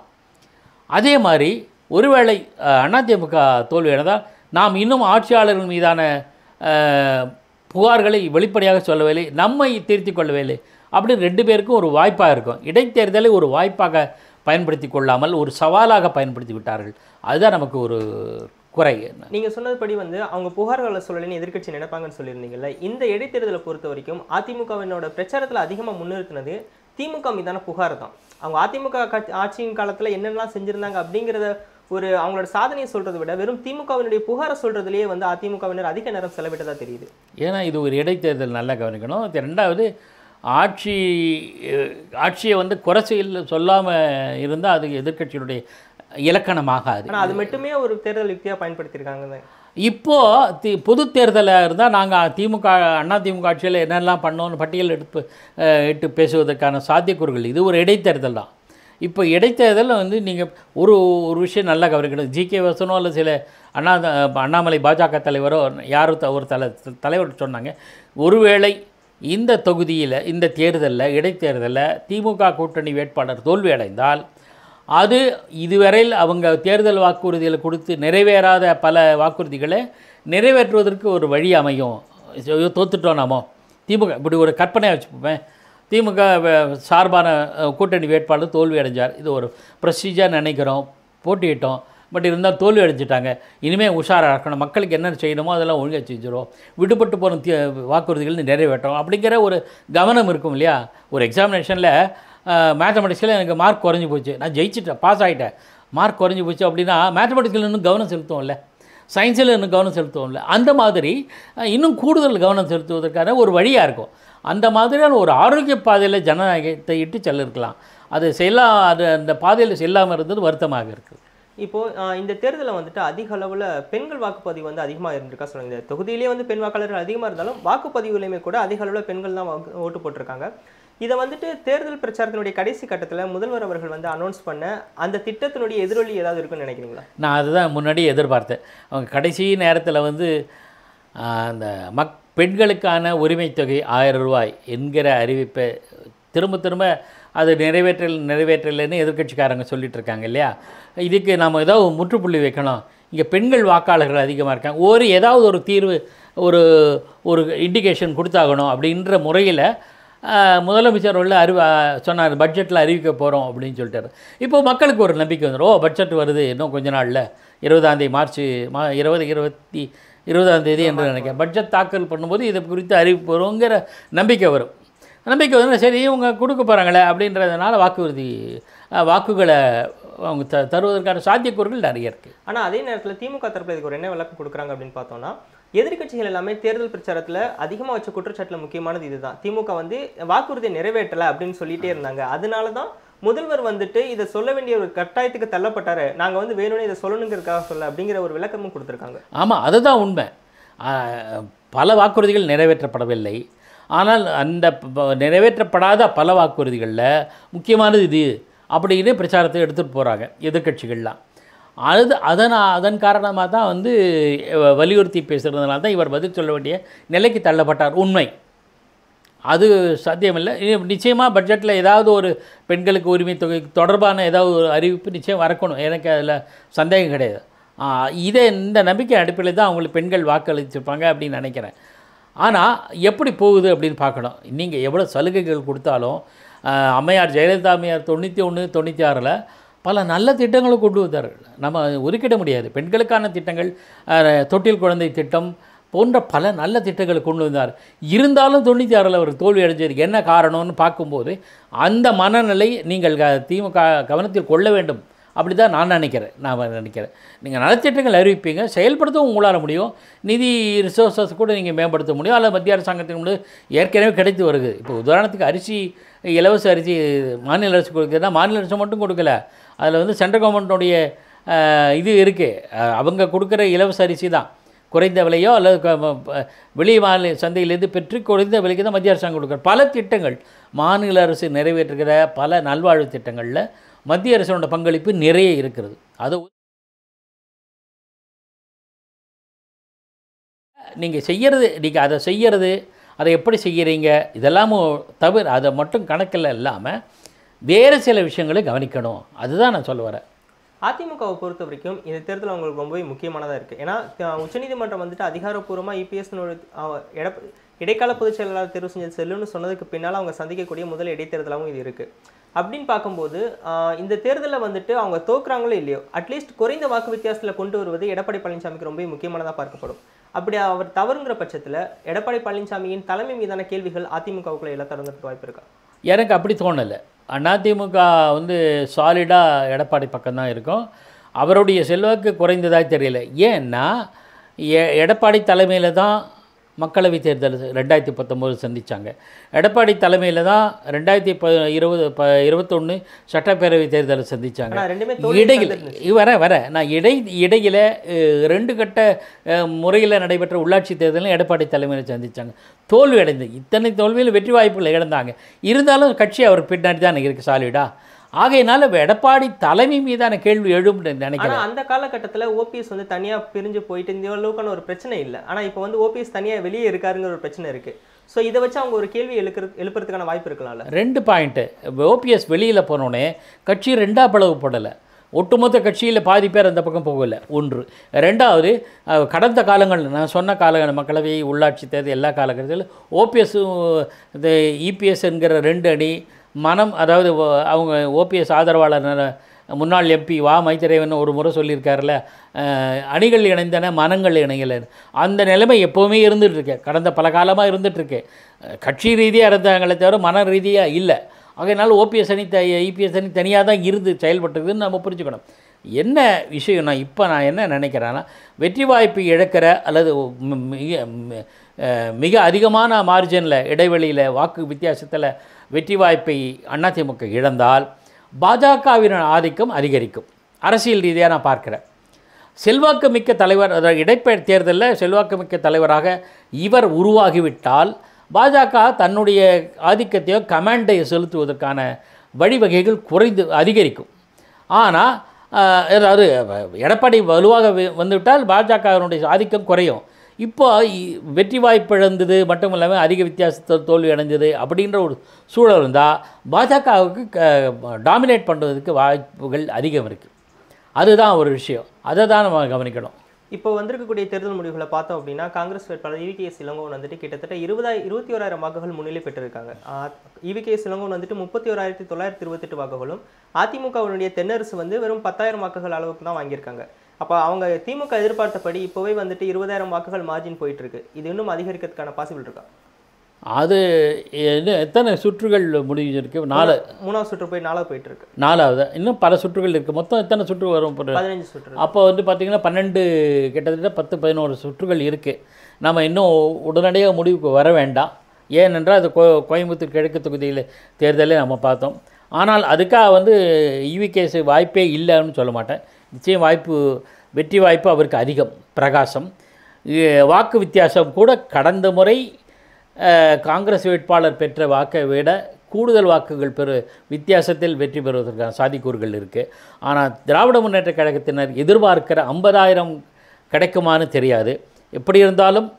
அதே மாதிரி ஒருவேளை அஹ், அதிமுக தோல்வி அடைந்தால் நாம் இன்னும் ஆட்சியாளர்கள் மீதான அஹ், புகார்களை வெளிப்படையாக சொல்லவில்லை நம்மை திருத்திக் கொள்ளவில்லை அப்படின்னு ரெண்டு பேருக்கும் ஒரு வாய்ப்பாக இருக்கும் இடைத்தேர்தலை ஒரு வாய்ப்பாக பயன்படுத்தி கொள்ளாமல் ஒரு சவாலாக பயன்படுத்தி விட்டார்கள் அதுதான் நமக்கு ஒரு குறை நீங்க சொன்னதுபடி வந்து அவங்க புகார்களை சொல்லலைன்னு எதிர்க்கட்சி நினைப்பாங்கன்னு சொல்லியிருந்தீங்கல்ல இந்த இடைத்தேர்தலை பொறுத்த வரைக்கும் அதிமுகவினோட பிரச்சாரத்துல அதிகமா முன்னிறுத்தினது திமுக மீதான புகார் தான் அவங்க அதிமுக கட்சி- ஆட்சியின் காலத்துல என்னென்னலாம் செஞ்சிருந்தாங்க அப்படிங்கிறத ஒரு அவங்களோட சாதனையை சொல்றதை விட வெறும் திமுகவினுடைய புகாரை சொல்றதுலயே வந்து அதிமுகவினர் அதிக நேரம் செலவிட்டதா தெரியுது ஏன்னா இது ஒரு இடைத்தேர்தல் நல்லா கவனிக்கணும் இது ரெண்டாவது ஆட்சி அஹ், ஆட்சியை வந்து குறை செய்ய சொல்லாமல் இருந்தால் அது எதிர்க்கட்சியினுடைய இலக்கணமாகாது ஆனா அது மட்டுமே ஒரு தேர்தல் யுக்தியா பயன்படுத்தியிருக்காங்க இப்போ தி பொது தேர்தலாக இருந்தால் நாங்கள் திமுக அண்ணா திமுக ஆட்சியில் என்னெல்லாம் பண்ணோன்னு பட்டியல் எடுப்பு அஹ், இட்டு பேசுவதற்கான சாத்தியக்கூறுகள் இது ஒரு இடைத்தேர்தல் தான் இப்போ இடைத்தேர்தலில் வந்து நீங்கள் ஒரு ஒரு விஷயம் நல்லா கவனிக்கணும் ஜி கே வசனோ இல்லை சில அண்ணா அண்ணாமலை பாஜக தலைவரோ யாரோ த- ஒரு தலை தலைவர் சொன்னாங்க ஒருவேளை இந்த தொகுதியில் இந்த தேர்தலில் இடைத்தேர்தலில் திமுக கூட்டணி வேட்பாளர் தோல்வி அடைந்தால் அது இதுவரையில் அவங்க தேர்தல் வாக்குறுதிகளை கொடுத்து நிறைவேறாத பல வாக்குறுதிகளை நிறைவேற்றுவதற்கு ஒரு வழி அமையும் ஐயோ, தோத்துட்டோம் நாமோ திமுக இப்படி ஒரு கற்பனையாக வச்சுப்போமே திமுக வ- சார்பான அஹ், கூட்டணி வேட்பாளர் தோல்வி அடைஞ்சார் இது ஒரு ப்ரொசீஜர் நினைக்கிறோம் போட்டியிட்டோம் பட் இருந்தால் தோல்வி அடைஞ்சிட்டாங்க இனிமேல் உஷாராக இருக்கணும் மக்களுக்கு என்ன செய்யணுமோ அதெல்லாம் ஒழுங்கா செஞ்சிடும் விடுபட்டு போன தி வாக்குறுதிகள் நிறைவேற்றோம் அப்படிங்கிற ஒரு கவனம் இருக்கும் இல்லையா ஒரு எக்ஸாமினேஷனில் மேத்தமெட்டிக்ஸில் எனக்கு மார்க் குறைஞ்சி போச்சு நான் ஜெயிச்சிட்டேன் பாஸ் ஆகிட்டேன் மார்க் குறைஞ்சி போச்சு அப்படின்னா மேத்தமெட்டிக்ஸில் இன்னும் கவனம் செலுத்துவோம்ல சயின்ஸில் இன்னும் கவனம் செலுத்துவோம்ல அந்த மாதிரி அஹ், இன்னும் கூடுதல் கவனம் செலுத்துவதற்கான ஒரு வழியாக இருக்கும் அந்த மாதிரியான ஒரு ஆரோக்கிய பாதையில் ஜனநாயகத்தை இட்டு செல்லிருக்கலாம் அது செல்லா அது அந்த பாதையில் செல்லாமல் இருந்தது வருத்தமாக இருக்குது இப்போ ஆஹ், இந்த தேர்தலில் வந்துட்டு அதிக அளவுல பெண்கள் வாக்குப்பதிவு வந்து அதிகமா இருந்திருக்கா சொல்லுங்க இந்த தொகுதியிலேயே வந்து பெண் வாக்காளர்கள் அதிகமா இருந்தாலும் வாக்குப்பதிவுலையுமே கூட அதிக அளவுல பெண்கள் தான் வாக்கு- ஓட்டு போட்டிருக்காங்க இதை வந்துட்டு தேர்தல் பிரச்சாரத்தினுடைய கடைசி கட்டத்துல முதல்வர் அவர்கள் வந்து அனௌன்ஸ் பண்ண அந்த திட்டத்தினுடைய எதிரொலி ஏதாவது இருக்குன்னு நினைக்கிறீங்களா நான் அதுதான் முன்னாடியே எதிர்பார்த்தேன் அவங்க கடைசி நேரத்தில் வந்து ஆஹ், அந்த மக் பெண்களுக்கான உரிமைத் தொகை ஆயிரம் ரூபாய் என்கிற அறிவிப்பை திரும்ப திரும்ப அது நிறைவேற்றல் நிறைவேற்றலைன்னு எதிர்க்கட்சிக்காரங்க சொல்லிட்டு இருக்காங்க இல்லையா இதுக்கு நம்ம ஏதாவது முற்றுப்புள்ளி வைக்கணும் இங்கே பெண்கள் வாக்காளர்கள் அதிகமாக இருக்காங்க ஒரு ஏதாவது ஒரு தீர்வு ஒரு ஒரு இண்டிகேஷன் கொடுத்தாகணும் அப்படின்ற முறையில் ஆஹ் முதலமைச்சர் உள்ள அறிவு சொன்னார் பட்ஜெட்டில் அறிவிக்க போகிறோம் அப்படின்னு சொல்லிட்டாரு இப்போ மக்களுக்கு ஒரு நம்பிக்கை வந்துடும் ஓ பட்ஜெட் வருது இன்னும் கொஞ்ச நாளில் இருபதாந்தேதி மார்ச் மா இருபது இருபத்தி இருபதாம் தேதி என்று நினைக்கிறேன் பட்ஜெட் தாக்கல் பண்ணும்போது இதை குறித்து அறிவிப்பு வருங்கிற நம்பிக்கை வரும் நம்பிக்கை வந்து சரி இவங்க கொடுக்க போகிறாங்களே அப்படின்றதுனால வாக்குறுதி அஹ், வாக்குகளை அவங்க த தருவதற்கான சாத்தியக்கூறுகள் நிறைய இருக்குது ஆனா அதே நேரத்துல திமுக தரப்புல இதுக்கு ஒரு என்ன விளக்கம் கொடுக்குறாங்க அப்படின்னு பார்த்தோம்னா எதிர்க்கட்சிகள் எல்லாமே தேர்தல் பிரச்சாரத்துல அதிகமா வச்ச குற்றச்சாட்டுல முக்கியமானது இதுதான் திமுக வந்து வாக்குறுதியை நிறைவேற்றல அப்படின்னு சொல்லிட்டே இருந்தாங்க அதனால தான் முதல்வர் வந்துட்டு இதை சொல்ல வேண்டிய ஒரு கட்டாயத்துக்கு தள்ளப்பட்டாரு நாங்க வந்து வேணும்னே இதை சொல்லணுங்கிறதுக்காக சொல்ல அப்படிங்கிற ஒரு விளக்கமும் கொடுத்துருக்காங்க ஆமாம் அதுதான் உண்மை ஆ, பல வாக்குறுதிகள் நிறைவேற்றப்படவில்லை ஆனால் அந்த ப- நிறைவேற்றப்படாத பல வாக்குறுதிகளில் முக்கியமானது இது அப்படின்னு பிரச்சாரத்தை எடுத்துகிட்டு போகிறாங்க எதிர்க்கட்சிகள்லாம் அது அதன் அதன் காரணமாக தான் வந்து அஹ், வலியுறுத்தி பேசுகிறதுனால தான் இவர் பதில் சொல்ல வேண்டிய நிலைக்கு தள்ளப்பட்டார் உண்மை அது சாத்தியமில்லை நிச்சயமாக பட்ஜெட்டில் ஏதாவது ஒரு பெண்களுக்கு உரிமை தொகை தொடர்பான ஏதாவது ஒரு அறிவிப்பு நிச்சயம் வரக்கணும் எனக்கு அதில் சந்தேகம் கிடையாது ஆ, இதை இந்த நம்பிக்கை அடிப்படையில் தான் அவங்களுக்கு பெண்கள் வாக்களிச்சிருப்பாங்க அப்படின்னு நினைக்கிறேன் ஆனால் எப்படி போகுது அப்படின்னு பார்க்கணும் நீங்கள் எவ்வளோ சலுகைகள் கொடுத்தாலும் ஆ, அம்மையார் ஜெயலலிதா அம்மையார் தொண்ணூற்றி ஒன்று தொண்ணூற்றி ஆறில் பல நல்ல திட்டங்களை கொண்டு வந்தார்கள் நம்ம ஒதுக்கிட முடியாது பெண்களுக்கான திட்டங்கள் ஆ, தொட்டில் குழந்தை திட்டம் போன்ற பல நல்ல திட்டங்களை கொண்டு வந்தார் இருந்தாலும் தொண்ணூற்றி ஆறில் அவர் தோல்வி அடைஞ்சதுக்கு என்ன காரணம்னு பார்க்கும்போது அந்த மனநிலை நீங்கள் க- திமுக கவனத்தில் கொள்ள வேண்டும் அப்படி தான் நான் நினைக்கிறேன் நான் நினைக்கிறேன் நீங்கள் நலத்திட்டங்கள் அறிவிப்பீங்க செயல்படுத்தவும் உங்களால் முடியும் நிதி ரிசோர்ஸஸ் கூட நீங்கள் மேம்படுத்த முடியும் அல்லது மத்திய அரசாங்கத்தின் மூலம் ஏற்கனவே கிடைத்து வருது இப்போ உதாரணத்துக்கு அரிசி இலவச அரிசி மாநில அரசு கொடுக்குதுன்னா மாநில அரசு மட்டும் கொடுக்கல அதில் வந்து சென்ட்ரல் கவர்மெண்ட்டுடைய இது இருக்குது அவங்க கொடுக்குற இலவச அரிசி தான் குறைந்த விலையோ அல்லது க- ம- ப- வெளி மாநில சந்தையிலேருந்து பெற்று குறைந்த விலைக்கு தான் மத்திய அரசாங்கம் கொடுக்குற பல திட்டங்கள் மாநில அரசு நிறைவேற்றுகிற பல நல்வாழ்வு திட்டங்களில் மத்திய அரசோட பங்களிப்பு நிறைய இருக்கிறது அது நீங்கள் செய்கிறது நீங்கள் அதை செய்கிறது அதை எப்படி செய்கிறீங்க இதெல்லாமும் தவிர அதை மட்டும் கணக்கில் இல்லாமல் வேறு சில விஷயங்களை கவனிக்கணும் அதுதான் நான் சொல்ல வரேன் அதிமுகவை பொறுத்த வரைக்கும் இந்த தேர்தல் அவங்களுக்கு ரொம்பவே முக்கியமானதாக இருக்குது ஏன்னா அஹ், உச்சநீதிமன்றம் வந்துட்டு அதிகாரப்பூர்வமாக இபிஎஸ் எட இடைக்கால பொதுச் செயலாளர் தேர்வு செஞ்ச செல்லுன்னு சொன்னதுக்கு பின்னால் அவங்க சந்திக்கக்கூடிய முதல் இடைத்தேர்தலாகவும் இது இருக்குது அப்படின்னு பார்க்கும்போது ஆஹ், இந்த தேர்தலில் வந்துட்டு அவங்க தோக்குறாங்களோ இல்லையோ அட்லீஸ்ட் குறைந்த வாக்கு வித்தியாசத்தில் கொண்டு வருவது எடப்பாடி பழனிசாமிக்கு ரொம்ப முக்கியமானதாக பார்க்கப்படும் அப்படி அவர் தவறுங்கிற பட்சத்தில் எடப்பாடி பழனிசாமியின் தலைமை மீதான கேள்விகள் அதிமுகவுக்குள்ள எல்லாம் தொடங்குறதுக்கு வாய்ப்பு இருக்கா எனக்கு அப்படி தோணலை அதிமுக வந்து சாலிடாக எடப்பாடி பக்கம்தான் இருக்கும் அவருடைய செல்வாக்கு குறைந்ததாக தெரியல ஏன்னா எ- எடப்பாடி தலைமையில் தான் மக்களவைத் தேர்தல் ரெண்டாயிரத்தி பத்தொம்போது சந்திச்சாங்க எடப்பாடி தலைமையில் தான் ரெண்டாயிரத்தி ப இருபது ப இருபத்தொன்று சட்டப்பேரவை தேர்தலை சந்திச்சாங்க ஆனா ரெண்டுமே தோல்வி இடையில் சந்திருந்துச்சு. வர வர நான் இடை இடையில் ரெண்டு கட்ட முறையில் நடைபெற்ற உள்ளாட்சி தேர்தலும் எடப்பாடி தலைமையில் சந்திச்சாங்க தோல்வி அடைந்து இத்தனை தோல்வியில் வெற்றி வாய்ப்புகள் இழந்தாங்க இருந்தாலும் கட்சி அவர் பின்னாடி தான் இருக்கு சாலிடா ஆகையினால இப்ப எடப்பாடி தலைமை மீதான கேள்வி எழும் ஆனா நினைக்கிறேன் அந்த காலகட்டத்துல ஓபிஎஸ் வந்து தனியா பிரிஞ்சு போயிட்டு இந்த அளவுக்கான ஒரு பிரச்சனை இல்லை ஆனா இப்போ வந்து ஓபிஎஸ் தனியா வெளியே இருக்காருங்கிற ஒரு பிரச்சனை இருக்கு ஸோ இதை வச்சு அவங்க ஒரு கேள்வி எழுக்கிறது எழுப்புறதுக்கான வாய்ப்பு இருக்கலாம்ல ரெண்டு பாயிண்ட்டு ஓபிஎஸ் வெளியில் போனோடனே கட்சி ரெண்டாக பிளவுபடலை ஒட்டுமொத்த கட்சியில் பாதி பேர் அந்த பக்கம் போகல ஒன்று ரெண்டாவது அஹ், கடந்த காலங்கள் நான் சொன்ன கால மக்களவை உள்ளாட்சி தேர்தல் எல்லா காலகட்டத்திலும் ஓபிஎஸ்ஸும் இந்த இபிஎஸ் என்கிற ரெண்டு அணி மனம் அதாவது ஒ- அவங்க ஓபிஎஸ் ஆதரவாளர் ந- முன்னாள் எம்பி வா மைத்திரேவன் ஒரு முறை சொல்லியிருக்காருல்ல அஹ், அணிகள் இணைந்தன மனங்கள் இணையல அந்த நிலைமை எப்போவுமே இருந்துட்டு இருக்கு கடந்த பல காலமாக இருந்துட்டு இருக்கு அஹ், கட்சி ரீதியாக இருந்தாங்களே தவிர மன ரீதியாக இல்லை ஆகையினால ஓபிஎஸ் அணி த இபிஎஸ் அணி தனியாக தான் இருந்து செயல்பட்டதுன்னு நம்ம புரிஞ்சுக்கணும் என்ன விஷயம் நான் இப்போ நான் என்ன நினைக்கிறேன்னா வெற்றி வாய்ப்பு இழக்கிற அல்லது மி- மிக மி- அஹ், மிக அதிகமான மார்ஜினில் இடைவெளியில் வாக்கு வித்தியாசத்தில் வெற்றி வாய்ப்பை அதிமுக இழந்தால் பாஜகவின் ஆதிக்கம் அதிகரிக்கும் அரசியல் ரீதியாக நான் பார்க்குறேன் செல்வாக்கு மிக்க தலைவர் அதாவது இடைப்பெயர் தேர்தலில் செல்வாக்கு மிக்க தலைவராக இவர் உருவாகிவிட்டால் பாஜக தன்னுடைய ஆதிக்கத்தையோ கமாண்டை செலுத்துவதற்கான வழிவகைகள் குறைந்து அதிகரிக்கும் ஆனால் அதாவது எடப்பாடி வலுவாக வி- வந்துவிட்டால் பாஜகவினுடைய ஆதிக்கம் குறையும் இப்போ இ- வெற்றி வாய்ப்பு இழந்தது மட்டும் இல்லாமல் அதிக வித்தியாசத்தில் தோல்வி அடைஞ்சது அப்படின்ற ஒரு சூழல் இருந்தால் பாஜகவுக்கு டாமினேட் பண்ணுறதுக்கு வாய்ப்புகள் அதிகம் இருக்குது அதுதான் ஒரு விஷயம் அதை தான் நம்ம கவனிக்கணும் இப்போ வந்திருக்கக்கூடிய தேர்தல் முடிவுகளை பார்த்தோம் அப்படின்னா காங்கிரஸ் வேட்பாளர் இவிகேஎஸ் இளங்கோவன் வந்துட்டு கிட்டத்தட்ட இருபதாய் இருபத்தி ஓராயிரம் வாக்குகள் முன்னிலை பெற்றிருக்காங்க இவிகேஎஸ் இளங்கோவன் வந்துட்டு முப்பத்தி ஓராயிரத்தி தொள்ளாயிரத்தி இருபத்தெட்டு வாக்குகளும் அதிமுகவினுடைய தென்னரசு வந்து வெறும் பத்தாயிரம் வாக்குகள் அளவுக்கு தான் வாங்கியிருக்காங்க அப்போ அவங்க திமுக எதிர்பார்த்தபடி இப்போவே வந்துட்டு இருபதாயிரம் வாக்குகள் மார்ஜின் போயிட்டு இருக்கு இது இன்னும் அதிகரிக்கிறதுக்கான பாசிபிள் இருக்கா அது என்ன எத்தனை சுற்றுகள் முடிஞ்சிருக்கு நாலு மூணாவது சுற்று போய் நாலாவது போயிட்டு இருக்கு நாலாவது இன்னும் பல சுற்றுகள் இருக்குது மொத்தம் எத்தனை சுற்று வரும் இப்போ பதினஞ்சு சுற்று அப்போ வந்து பார்த்திங்கன்னா பன்னெண்டு கிட்டத்தட்ட பத்து பதினோரு சுற்றுகள் இருக்குது நம்ம இன்னும் உடனடியாக முடிவுக்கு வர வேண்டாம் ஏனென்றால் அது கோ கோயம்புத்தூர் கிழக்கு தொகுதியில் தேர்தலே நம்ம பார்த்தோம் ஆனால் அதுக்காக வந்து இவிகேஸ் வாய்ப்பே இல்லைன்னு சொல்ல மாட்டேன் நிச்சயம் வாய்ப்பு வெற்றி வாய்ப்பு அவருக்கு அதிகம் பிரகாசம் இ- வாக்கு வித்தியாசம் கூட கடந்த முறை அஹ், காங்கிரஸ் வேட்பாளர் பெற்ற வாக்கை விட கூடுதல் வாக்குகள் பெறு வித்தியாசத்தில் வெற்றி பெறுவதற்கான சாத்தியக்கூறுகள் இருக்குது ஆனால் திராவிட முன்னேற்ற கழகத்தினர் எதிர்பார்க்கிற ஐம்பதாயிரம் கிடைக்குமான்னு தெரியாது எப்படி இருந்தாலும்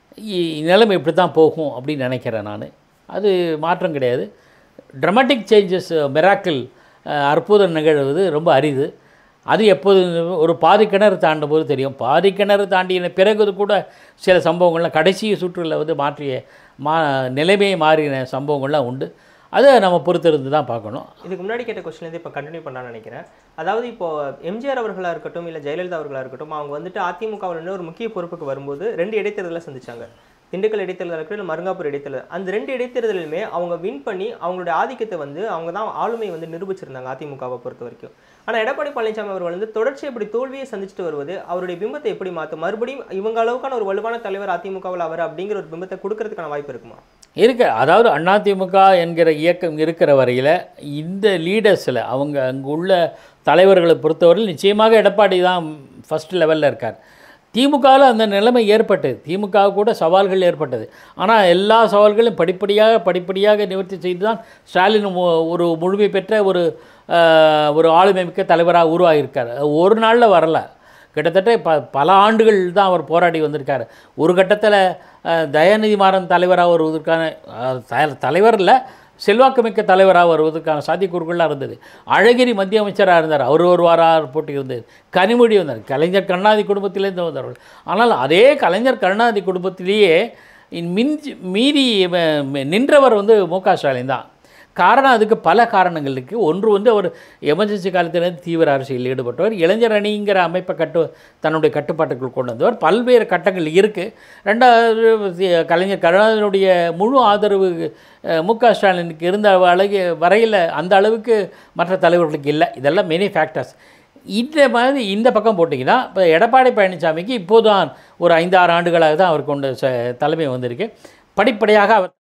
இ- நிலைமை இப்படி தான் போகும் அப்படின்னு நினைக்கிறேன் நான் அது மாற்றம் கிடையாது ட்ரமாட்டிக் சேஞ்சஸ் மிராக்கிள் அற்புதம் நிகழ்வது ரொம்ப அரிது அது எப்போது ஒரு பாதி கிணறு தாண்டும் போது தெரியும் பாதி கிணறு தாண்டின பிறகு கூட சில சம்பவங்கள்லாம் கடைசி சுற்றில் வந்து மாற்றிய மா நிலைமையை மாறின சம்பவங்கள்லாம் உண்டு அதை நம்ம பொறுத்திருந்து தான் பார்க்கணும் இதுக்கு முன்னாடி கேட்ட கொஸ்டின்லேருந்து இப்போ கண்டினியூ பண்ணலாம்னு நினைக்கிறேன் அதாவது இப்போ எம்ஜிஆர் அவர்களாக இருக்கட்டும் இல்லை ஜெயலலிதா அவர்களாக இருக்கட்டும் அவங்க வந்துட்டு அதிமுகவில் ஒரு முக்கிய பொறுப்புக்கு வரும்போது ரெண்டு இடைத்தேர்தலை சந்திச்சாங்க திண்டுக்கல் இடைத்தேர்தல் இருக்கட்டும் இல்லை மருங்காப்பூர் இடைத்தேர்தல் அந்த ரெண்டு இடைத்தேர்தலுமே அவங்க வின் பண்ணி அவங்களுடைய ஆதிக்கத்தை வந்து அவங்க தான் ஆளுமை வந்து நிரூபிச்சிருந்தாங்க அதிமுகவை பொறுத்த வரைக்கும் ஆனால் எடப்பாடி பழனிசாமி அவர்கள் வந்து தொடர்ச்சி இப்படி தோல்வியை சந்திச்சுட்டு வருவது அவருடைய பிம்பத்தை எப்படி மாற்றும் மறுபடியும் இவங்க அளவுக்கான ஒரு வலுவான தலைவர் அதிமுகவில் அவர் அப்படிங்கிற ஒரு பிம்பத்தை கொடுக்கறதுக்கான வாய்ப்பு இருக்குமா இருக்கு அதாவது அதிமுக என்கிற இயக்கம் இருக்கிற வரையில் இந்த லீடர்ஸில் அவங்க அங்கே உள்ள தலைவர்களை பொறுத்தவரையில் நிச்சயமாக எடப்பாடி தான் ஃபஸ்ட் லெவலில் இருக்கார் திமுகவில் அந்த நிலைமை ஏற்பட்டது திமுக கூட சவால்கள் ஏற்பட்டது ஆனால் எல்லா சவால்களையும் படிப்படியாக படிப்படியாக நிவர்த்தி செய்து தான் ஸ்டாலின் மு- ஒரு முழுமை பெற்ற ஒரு ஆஹ், ஒரு ஆளுமை மிக்க தலைவராக உருவாகியிருக்கார் ஒரு நாளில் வரல கிட்டத்தட்ட ப பல ஆண்டுகள் தான் அவர் போராடி வந்திருக்காரு ஒரு கட்டத்தில் தயாநிதி மாறன் தலைவராக வருவதற்கான அஹ், த- தலைவர் இல்லை செல்வாக்குமிக்க தலைவராக வருவதற்கான சாத்தியக்கூறுகள்லாம் இருந்தது அழகிரி மத்திய அமைச்சராக இருந்தார் அவர் ஒரு வாரம் போட்டி இருந்தது கனிமொழி வந்தார் கலைஞர் கருணாநிதி குடும்பத்திலேருந்து வந்தவர்கள் ஆனால் அதே கலைஞர் கருணாநிதி குடும்பத்திலேயே இன் மிஞ்சி மீறி வ- நின்றவர் வந்து மு க ஸ்டாலின் தான் காரணம் அதுக்கு பல காரணங்கள் இருக்குது ஒன்று வந்து அவர் எமர்ஜென்சி காலத்திலிருந்து தீவிர அரசியலில் ஈடுபட்டவர் இளைஞர் அணிங்கிற அமைப்பை கட்டு தன்னுடைய கட்டுப்பாட்டுக்குள் கொண்டு வந்தவர் பல்வேறு கட்டங்கள் இருக்குது ரெண்டாவது கலைஞர் கருணாநிதியினுடைய முழு ஆதரவு அஹ், மு க ஸ்டாலினுக்கு இருந்த அழகு வரையில் அந்த அளவுக்கு மற்ற தலைவர்களுக்கு இல்லை இதெல்லாம் மெனி ஃபேக்டர்ஸ் இந்த மாதிரி இந்த பக்கம் போட்டிங்கன்னா இப்போ எடப்பாடி பழனிசாமிக்கு இப்போதான் ஒரு ஐந்து ஆறு ஆண்டுகளாக தான் அவர் கொண்ட ச தலைமை வந்திருக்கு படிப்படியாக அவர்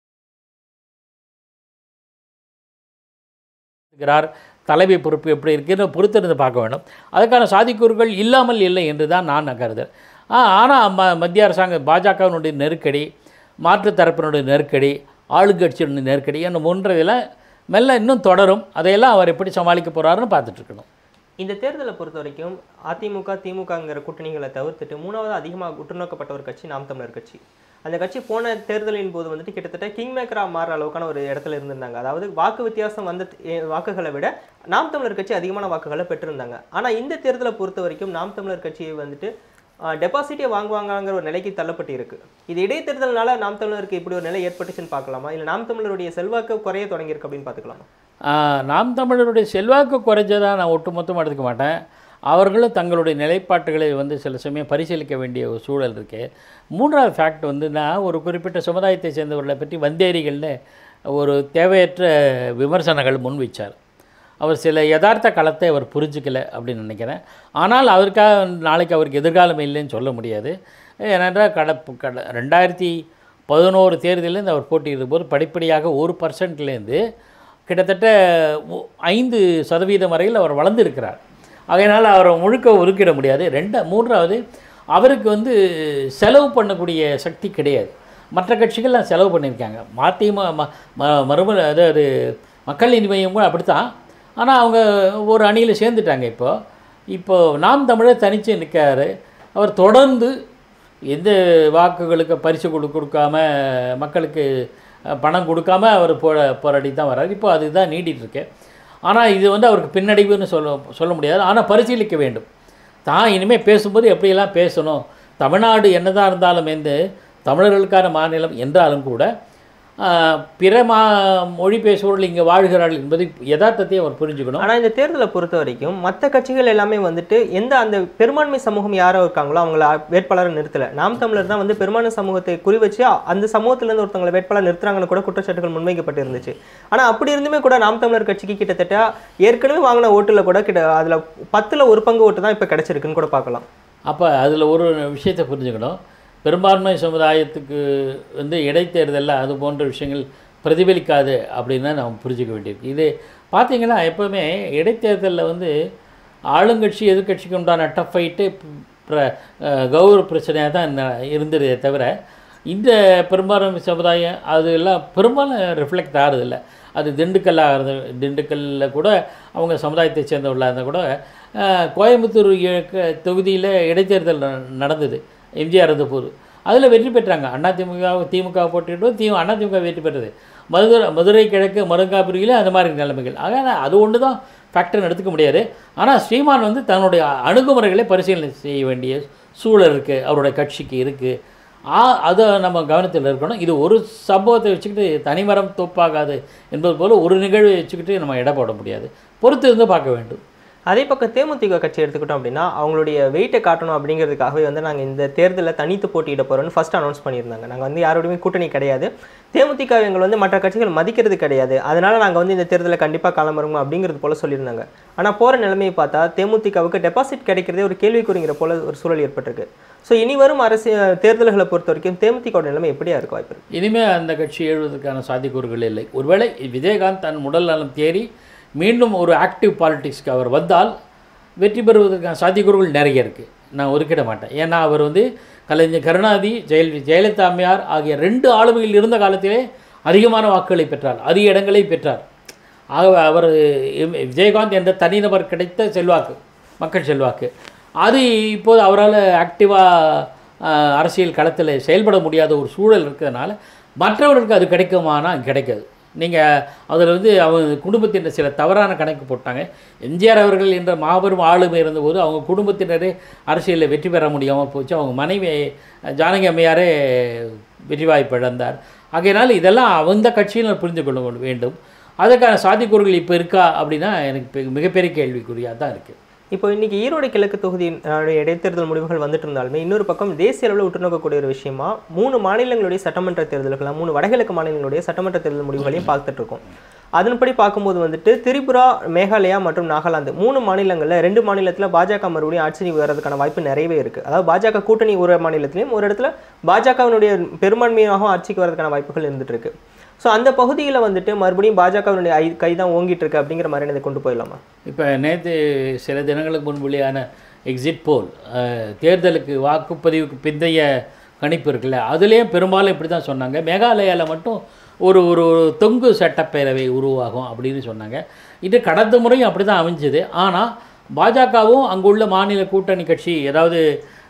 இருக்கிறார் தலைமை பொறுப்பு எப்படி இருக்குன்னு பொறுத்திருந்து பார்க்க வேண்டும் அதுக்கான சாதிக்கூறுகள் இல்லாமல் இல்லை என்று தான் நான் கருதுறேன் ஆனால் ம மத்திய அரசாங்க பாஜகவினுடைய நெருக்கடி மாற்றுத் தரப்பினுடைய நெருக்கடி ஆளுங்கட்சியினுடைய நெருக்கடி என்ன மூன்றதில் மெல்ல இன்னும் தொடரும் அதையெல்லாம் அவர் எப்படி சமாளிக்க போகிறாருன்னு பார்த்துட்டு இருக்கணும் இந்த தேர்தலை பொறுத்த வரைக்கும் அதிமுக திமுகங்கிற கூட்டணிகளை தவிர்த்துட்டு மூணாவது அதிகமாக உற்றுநோக்கப்பட்ட ஒரு கட்சி நாம் தமிழர் கட்சி அந்த கட்சி போன தேர்தலின் போது வந்துட்டு கிட்டத்தட்ட கிங் மேக்கராக மாறுற அளவுக்கான ஒரு இடத்துல இருந்திருந்தாங்க அதாவது வாக்கு வித்தியாசம் வந்த எ- வாக்குகளை விட நாம் தமிழர் கட்சி அதிகமான வாக்குகளை பெற்றிருந்தாங்க ஆனால் இந்த தேர்தலை பொறுத்த வரைக்கும் நாம் தமிழர் கட்சியை வந்துட்டு டெபாசிட்டே வாங்குவாங்கங்கிற ஒரு நிலைக்கு தள்ளப்பட்டு இருக்கு இது இடைத்தேர்தல்னால நாம் தமிழருக்கு இப்படி ஒரு நிலை ஏற்பட்டுச்சுன்னு பார்க்கலாமா இல்லை நாம் தமிழருடைய செல்வாக்கு குறைய தொடங்கியிருக்கு அப்படின்னு பார்த்துக்கலாமா ஆஹ், நாம் தமிழருடைய செல்வாக்கு குறைஞ்சதாக நான் ஒட்டுமொத்தமாக எடுத்துக்க மாட்டேன் அவர்களும் தங்களுடைய நிலைப்பாட்டுகளை வந்து சில சமயம் பரிசீலிக்க வேண்டிய ஒரு சூழல் இருக்குது மூன்றாவது ஃபேக்ட் வந்து நான் ஒரு குறிப்பிட்ட சமுதாயத்தை சேர்ந்தவர்களை பற்றி வந்தேரிகள்னு ஒரு தேவையற்ற விமர்சனங்கள் முன்வைச்சார் அவர் சில யதார்த்த களத்தை அவர் புரிஞ்சுக்கல அப்படின்னு நினைக்கிறேன் ஆனால் அவருக்காக நாளைக்கு அவருக்கு எதிர்காலம் இல்லைன்னு சொல்ல முடியாது ஏனென்றால் கட கட ரெண்டாயிரத்தி பதினோரு தேர்தலேருந்து அவர் போட்டியிடும் போது படிப்படியாக ஒரு பர்சன்ட்லேருந்து கிட்டத்தட்ட ஒ- ஐந்து சதவீதம் வரையில் அவர் வளர்ந்திருக்கிறார் அதனால் அவரை முழுக்க ஒதுக்கிட முடியாது ரெண்டு மூன்றாவது அவருக்கு வந்து செலவு பண்ணக்கூடிய சக்தி கிடையாது மற்ற கட்சிகள்லாம் செலவு பண்ணியிருக்காங்க மதிமு ம ம- மறுமல அதாவது மக்கள் நீதி மையம் கூட அப்படித்தான் ஆனால் அவங்க ஒரு அணியில் சேர்ந்துட்டாங்க இப்போ இப்போ நாம் தமிழர் தனித்து நிற்காரு அவர் தொடர்ந்து எந்த வாக்குகளுக்கு பரிசு கொடு கொடுக்காம மக்களுக்கு அஹ், பணம் கொடுக்காம அவர் போட போராடி தான் வர்றாரு இப்போ அதுதான் நீடிட்டு இருக்கு ஆனால் இது வந்து அவருக்கு பின்னடைவுன்னு சொல்ல சொல்ல முடியாது ஆனால் பரிசீலிக்க வேண்டும் தான் இனிமேல் பேசும்போது எப்படியெல்லாம் பேசணும் தமிழ்நாடு என்னதான் இருந்தாலும் வந்து தமிழர்களுக்கான மாநிலம் என்றாலும் கூட ஆஹ், பிற மா மொழி பேசுபவர்கள் இங்கே வாழ்கிறார்கள் என்பதை யதார்த்தத்தை அவர் புரிஞ்சுக்கணும் ஆனா இந்த தேர்தலை பொறுத்த வரைக்கும் மத்த கட்சிகள் எல்லாமே வந்துட்டு எந்த அந்த பெரும்பான்மை சமூகம் யாரோ இருக்காங்களோ அவங்கள வேட்பாளரை நிறுத்தல நாம் தமிழர் தான் வந்து பெரும்பான்மை சமூகத்தை குறி வச்சு அந்த சமூகத்துல இருந்து ஒருத்தவங்களை வேட்பாளர் நிறுத்துறாங்கன்னு கூட குற்றச்சாட்டுகள் முன்வைக்கப்பட்டு இருந்துச்சு ஆனா அப்படி இருந்துமே கூட நாம் தமிழர் கட்சிக்கு கிட்டத்தட்ட ஏற்கனவே வாங்கின ஓட்டுல கூட கிட்ட அதுல பத்துல ஒரு பங்கு ஓட்டு தான் இப்ப கிடைச்சிருக்குன்னு கூட பார்க்கலாம் அப்போ அதில் ஒரு விஷயத்தை புரிஞ்சுக்கணும் பெரும்பான்மை சமுதாயத்துக்கு வந்து இடைத்தேர்தலில் அது போன்ற விஷயங்கள் பிரதிபலிக்காது அப்படின்னு தான் நாம் புரிஞ்சுக்க வேண்டியிருக்கு இது பார்த்தீங்கன்னா எப்போவுமே இடைத்தேர்தலில் வந்து ஆளுங்கட்சி எதிர்க்கட்சிக்கு உண்டான டஃப் ஃபைட்டு கௌரவ பிரச்சனையாக தான் ந- இருந்ததே தவிர இந்த பெரும்பான்மை சமுதாயம் அது எல்லாம் பெரும்பாலும் ரிஃப்ளெக்ட் ஆகிறதில்ல அது திண்டுக்கல்லாக இருந்து திண்டுக்கல்லில் கூட அவங்க சமுதாயத்தை சேர்ந்தவர்களாக இருந்தால் கூட அஹ், கோயம்புத்தூர் இ- தொகுதியில் இடைத்தேர்தல் ந- நடந்தது எம்ஜிஆர் இருந்தபோது அதில் வெற்றி பெற்றாங்க அதிமுக திமுக போட்டிட்டு தி அதிமுக வெற்றி பெற்றது மதுரை மதுரை கிழக்கு மருங்காபுரியில் அந்த மாதிரி நிலைமைகள் ஆக அது ஒன்று தான் ஃபேக்டர்னு எடுத்துக்க முடியாது ஆனால் ஸ்ரீமான் வந்து தன்னுடைய அணுகுமுறைகளை பரிசீலனை செய்ய வேண்டிய சூழல் இருக்குது அவருடைய கட்சிக்கு இருக்குது ஆ அதை நம்ம கவனத்தில் இருக்கணும் இது ஒரு சம்பவத்தை வச்சுக்கிட்டு தனிமரம் தோப்பாகாது என்பது போல் ஒரு நிகழ்வை வச்சுக்கிட்டு நம்ம எடை போட முடியாது பொறுத்து இருந்து பார்க்க வேண்டும் அதே பக்கம் தேமுதிக கட்சி எடுத்துக்கிட்டோம் அப்படின்னா அவங்களுடைய வெயிட்டை காட்டணும் அப்படிங்கிறதுக்காகவே வந்து நாங்கள் இந்த தேர்தலில் தனித்து போட்டியிட போகிறோம்னு ஃபர்ஸ்ட் அனௌன்ஸ் பண்ணியிருந்தாங்க நாங்கள் வந்து யாரோடையுமே கூட்டணி கிடையாது தேமுதிக எங்களை வந்து மற்ற கட்சிகள் மதிக்கிறது கிடையாது அதனால நாங்கள் வந்து இந்த தேர்தலில் கண்டிப்பாக களமிறங்கும் அப்படிங்கிறது போல சொல்லியிருந்தாங்க ஆனால் போகிற நிலைமையை பார்த்தா தேமுதிகவுக்கு டெபாசிட் கிடைக்கிறதே ஒரு கேள்விக்குறிங்கிற போல ஒரு சூழல் ஏற்பட்டிருக்கு ஸோ இனி வரும் அரசியல் தேர்தல்களை பொறுத்த வரைக்கும் தேமுதிக நிலைமை எப்படியா இருக்க வாய்ப்பு இருக்கு இனிமேல் அந்த கட்சி எழுவதற்கான சாத்தியக்கூறுகள் இல்லை ஒருவேளை விஜயகாந்த் தன் உடல் நலம் தேறி மீண்டும் ஒரு ஆக்டிவ் பாலிடிக்ஸ்க்கு அவர் வந்தால் வெற்றி பெறுவதற்கான சாத்தியக்கூறுகள் நிறைய இருக்குது நான் ஒதுக்கிட மாட்டேன் ஏன்னா அவர் வந்து கலைஞர் கருணாநிதி ஜெயல் ஜெயலலிதா அம்மையார் ஆகிய ரெண்டு ஆளுமையில் இருந்த காலத்திலே அதிகமான வாக்குகளை பெற்றார் அதிக இடங்களை பெற்றார் ஆக அவர் எம்- விஜயகாந்த் என்ற தனிநபர் கிடைத்த செல்வாக்கு மக்கள் செல்வாக்கு அது இப்போது அவரால் ஆக்டிவாக அரசியல் களத்தில் செயல்பட முடியாத ஒரு சூழல் இருக்கிறதுனால மற்றவர்களுக்கு அது கிடைக்குமானா கிடைக்காது நீங்கள் அதில் வந்து அவங்க குடும்பத்தினர் சில தவறான கணக்கு போட்டாங்க எம்ஜிஆர் அவர்கள் என்ற மாபெரும் ஆளுமை இருந்தபோது அவங்க குடும்பத்தினரே அரசியலில் வெற்றி பெற முடியாமல் போச்சு அவங்க மனைவி ஜானகி அம்மையாரே வெற்றி வாய்ப்பு இழந்தார் ஆகையினால் இதெல்லாம் அந்த கட்சியில் புரிந்து கொள்ள வேண்டும் அதற்கான சாத்தியக்கூறுகள் இப்போ இருக்கா அப்படின்னா எனக்கு பெ- மிகப்பெரிய கேள்விக்குறியாக தான் இருக்குது இப்போ இன்னைக்கு ஈரோடு கிழக்கு தொகுதியின் அஹ், இடைத்தேர்தல் முடிவுகள் வந்துட்டு இருந்தாலுமே இன்னொரு பக்கம் தேசிய அளவில் உற்று நோக்கக்கூடிய ஒரு விஷயமா மூணு மாநிலங்களுடைய சட்டமன்ற தேர்தல்கள் மூணு வடகிழக்கு மாநிலங்களுடைய சட்டமன்ற தேர்தல் முடிவுகளையும் பார்த்துட்டு இருக்கோம் அதன்படி பார்க்கும்போது வந்துட்டு திரிபுரா மேகாலயா மற்றும் நாகாலாந்து மூணு மாநிலங்களில் ரெண்டு மாநிலத்தில் பாஜக மறுபடியும் ஆட்சி வர்றதுக்கான வாய்ப்பு நிறையவே இருக்குது அதாவது பாஜக கூட்டணி ஒரு மாநிலத்திலையும் ஒரு இடத்துல பாஜகவினுடைய பெரும்பான்மையாக ஆட்சிக்கு வரதுக்கான வாய்ப்புகள் இருந்துட்டு இருக்கு ஸோ அந்த பகுதியில் வந்துட்டு மறுபடியும் பாஜகவினுடைய ஐ கை தான் ஓங்கிட்டு இருக்கு அப்படிங்கிற மாதிரி இதை கொண்டு போயிடலாமா இப்போ நேற்று சில தினங்களுக்கு முன் வெளியான எக்ஸிட் போல் தேர்தலுக்கு வாக்குப்பதிவுக்கு பிந்தைய கணிப்பு இருக்குல்ல அதுலேயும் பெரும்பாலும் இப்படி தான் சொன்னாங்க மேகாலயாவில் மட்டும் ஒரு ஒரு ஒரு தொங்கு சட்டப்பேரவை உருவாகும் அப்படின்னு சொன்னாங்க இது கடந்த முறையும் அப்படி தான் அமைஞ்சது ஆனால் பாஜகவும் அங்குள்ள மாநில கூட்டணி கட்சி அதாவது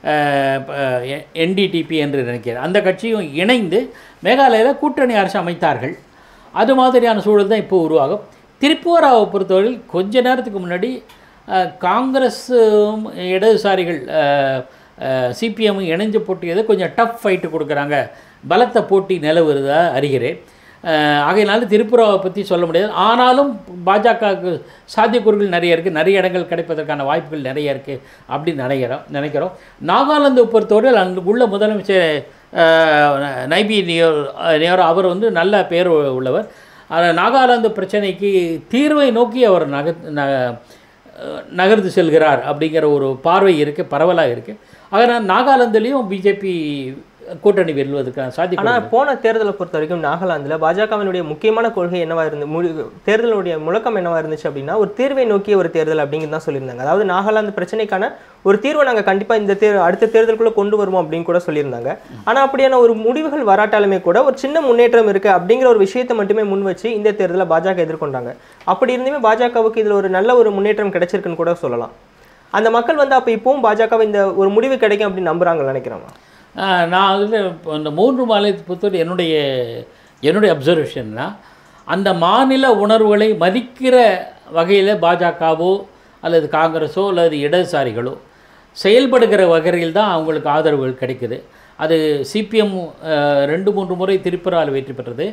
என்டிடிபி என்று நினைக்கிறேன் அந்த கட்சியும் இணைந்து மேகாலயாவில் கூட்டணி அரசு அமைத்தார்கள் அது மாதிரியான சூழல் தான் இப்போ உருவாகும் திரிபுராவை பொறுத்தவரையில் கொஞ்ச நேரத்துக்கு முன்னாடி அஹ், காங்கிரஸும் இடதுசாரிகள் சிபிஎம் இணைஞ்சு போட்டியது கொஞ்சம் டஃப் ஃபைட்டு கொடுக்குறாங்க பலத்த போட்டி நிலவுறதா அறிகிறேன் அஹ், ஆகையினால திரிபுராவை பற்றி சொல்ல முடியாது ஆனாலும் பாஜகவுக்கு சாத்தியக்கூறுகள் நிறைய இருக்குது நிறைய இடங்கள் கிடைப்பதற்கான வாய்ப்புகள் நிறைய இருக்குது அப்படின்னு நினைக்கிறோம் நினைக்கிறோம் நாகாலாந்து பொறுத்தவரையில் அங்கு உள்ள முதலமைச்சர் அஹ், நைபி நியோர் நியோர் அவர் வந்து நல்ல பேர் உள்ளவர் ஆனால் நாகாலாந்து பிரச்சனைக்கு தீர்வை நோக்கி அவர் நக ந- நகர்ந்து செல்கிறார் அப்படிங்கிற ஒரு பார்வை இருக்குது பரவலாக இருக்குது அதனால் நாகாலாந்துலேயும் பிஜேபி கூட்டணி வெல்வதற்கான சாத்தியம் ஆனா போன தேர்தலை பொறுத்த வரைக்கும் நாகாலாந்துல பாஜகவினுடைய முக்கியமான கொள்கை என்னவா இருந்து முடி தேர்தலுடைய முழக்கம் என்னவா இருந்துச்சு அப்படின்னா ஒரு தீர்வை நோக்கிய ஒரு தேர்தல் அப்படிங்கிறது தான் சொல்லியிருந்தாங்க அதாவது நாகாலாந்து பிரச்சனைக்கான ஒரு தீர்வை நாங்க கண்டிப்பா இந்த தேர் அடுத்த தேர்தலுக்குள்ள கொண்டு வருவோம் அப்படின்னு கூட சொல்லியிருந்தாங்க ஆனா அப்படியான ஒரு முடிவுகள் வராட்டாலுமே கூட ஒரு சின்ன முன்னேற்றம் இருக்கு அப்படிங்கிற ஒரு விஷயத்தை மட்டுமே முன் வச்சு இந்த தேர்தலை பாஜக எதிர்கொண்டாங்க அப்படி இருந்துமே பாஜகவுக்கு இதுல ஒரு நல்ல ஒரு முன்னேற்றம் கிடைச்சிருக்குன்னு கூட சொல்லலாம் அந்த மக்கள் வந்து அப்ப இப்பவும் பாஜக இந்த ஒரு முடிவு கிடைக்கும் அப்படின்னு நம்புறாங்கன்னு நினைக்கிறாங்க ஆ, நான் அதில் இப்போ இந்த மூன்று மாநிலத்தை பொறுத்தவரை என்னுடைய என்னுடைய அப்சர்வேஷன்னா அந்த மாநில உணர்வுகளை மதிக்கிற வகையில் பாஜகவோ அல்லது காங்கிரஸோ அல்லது இடதுசாரிகளோ செயல்படுகிற வகையில் தான் அவங்களுக்கு ஆதரவுகள் கிடைக்குது அது சிபிஎம் ரெண்டு மூன்று முறை திரிபுராவில் வெற்றி பெற்றது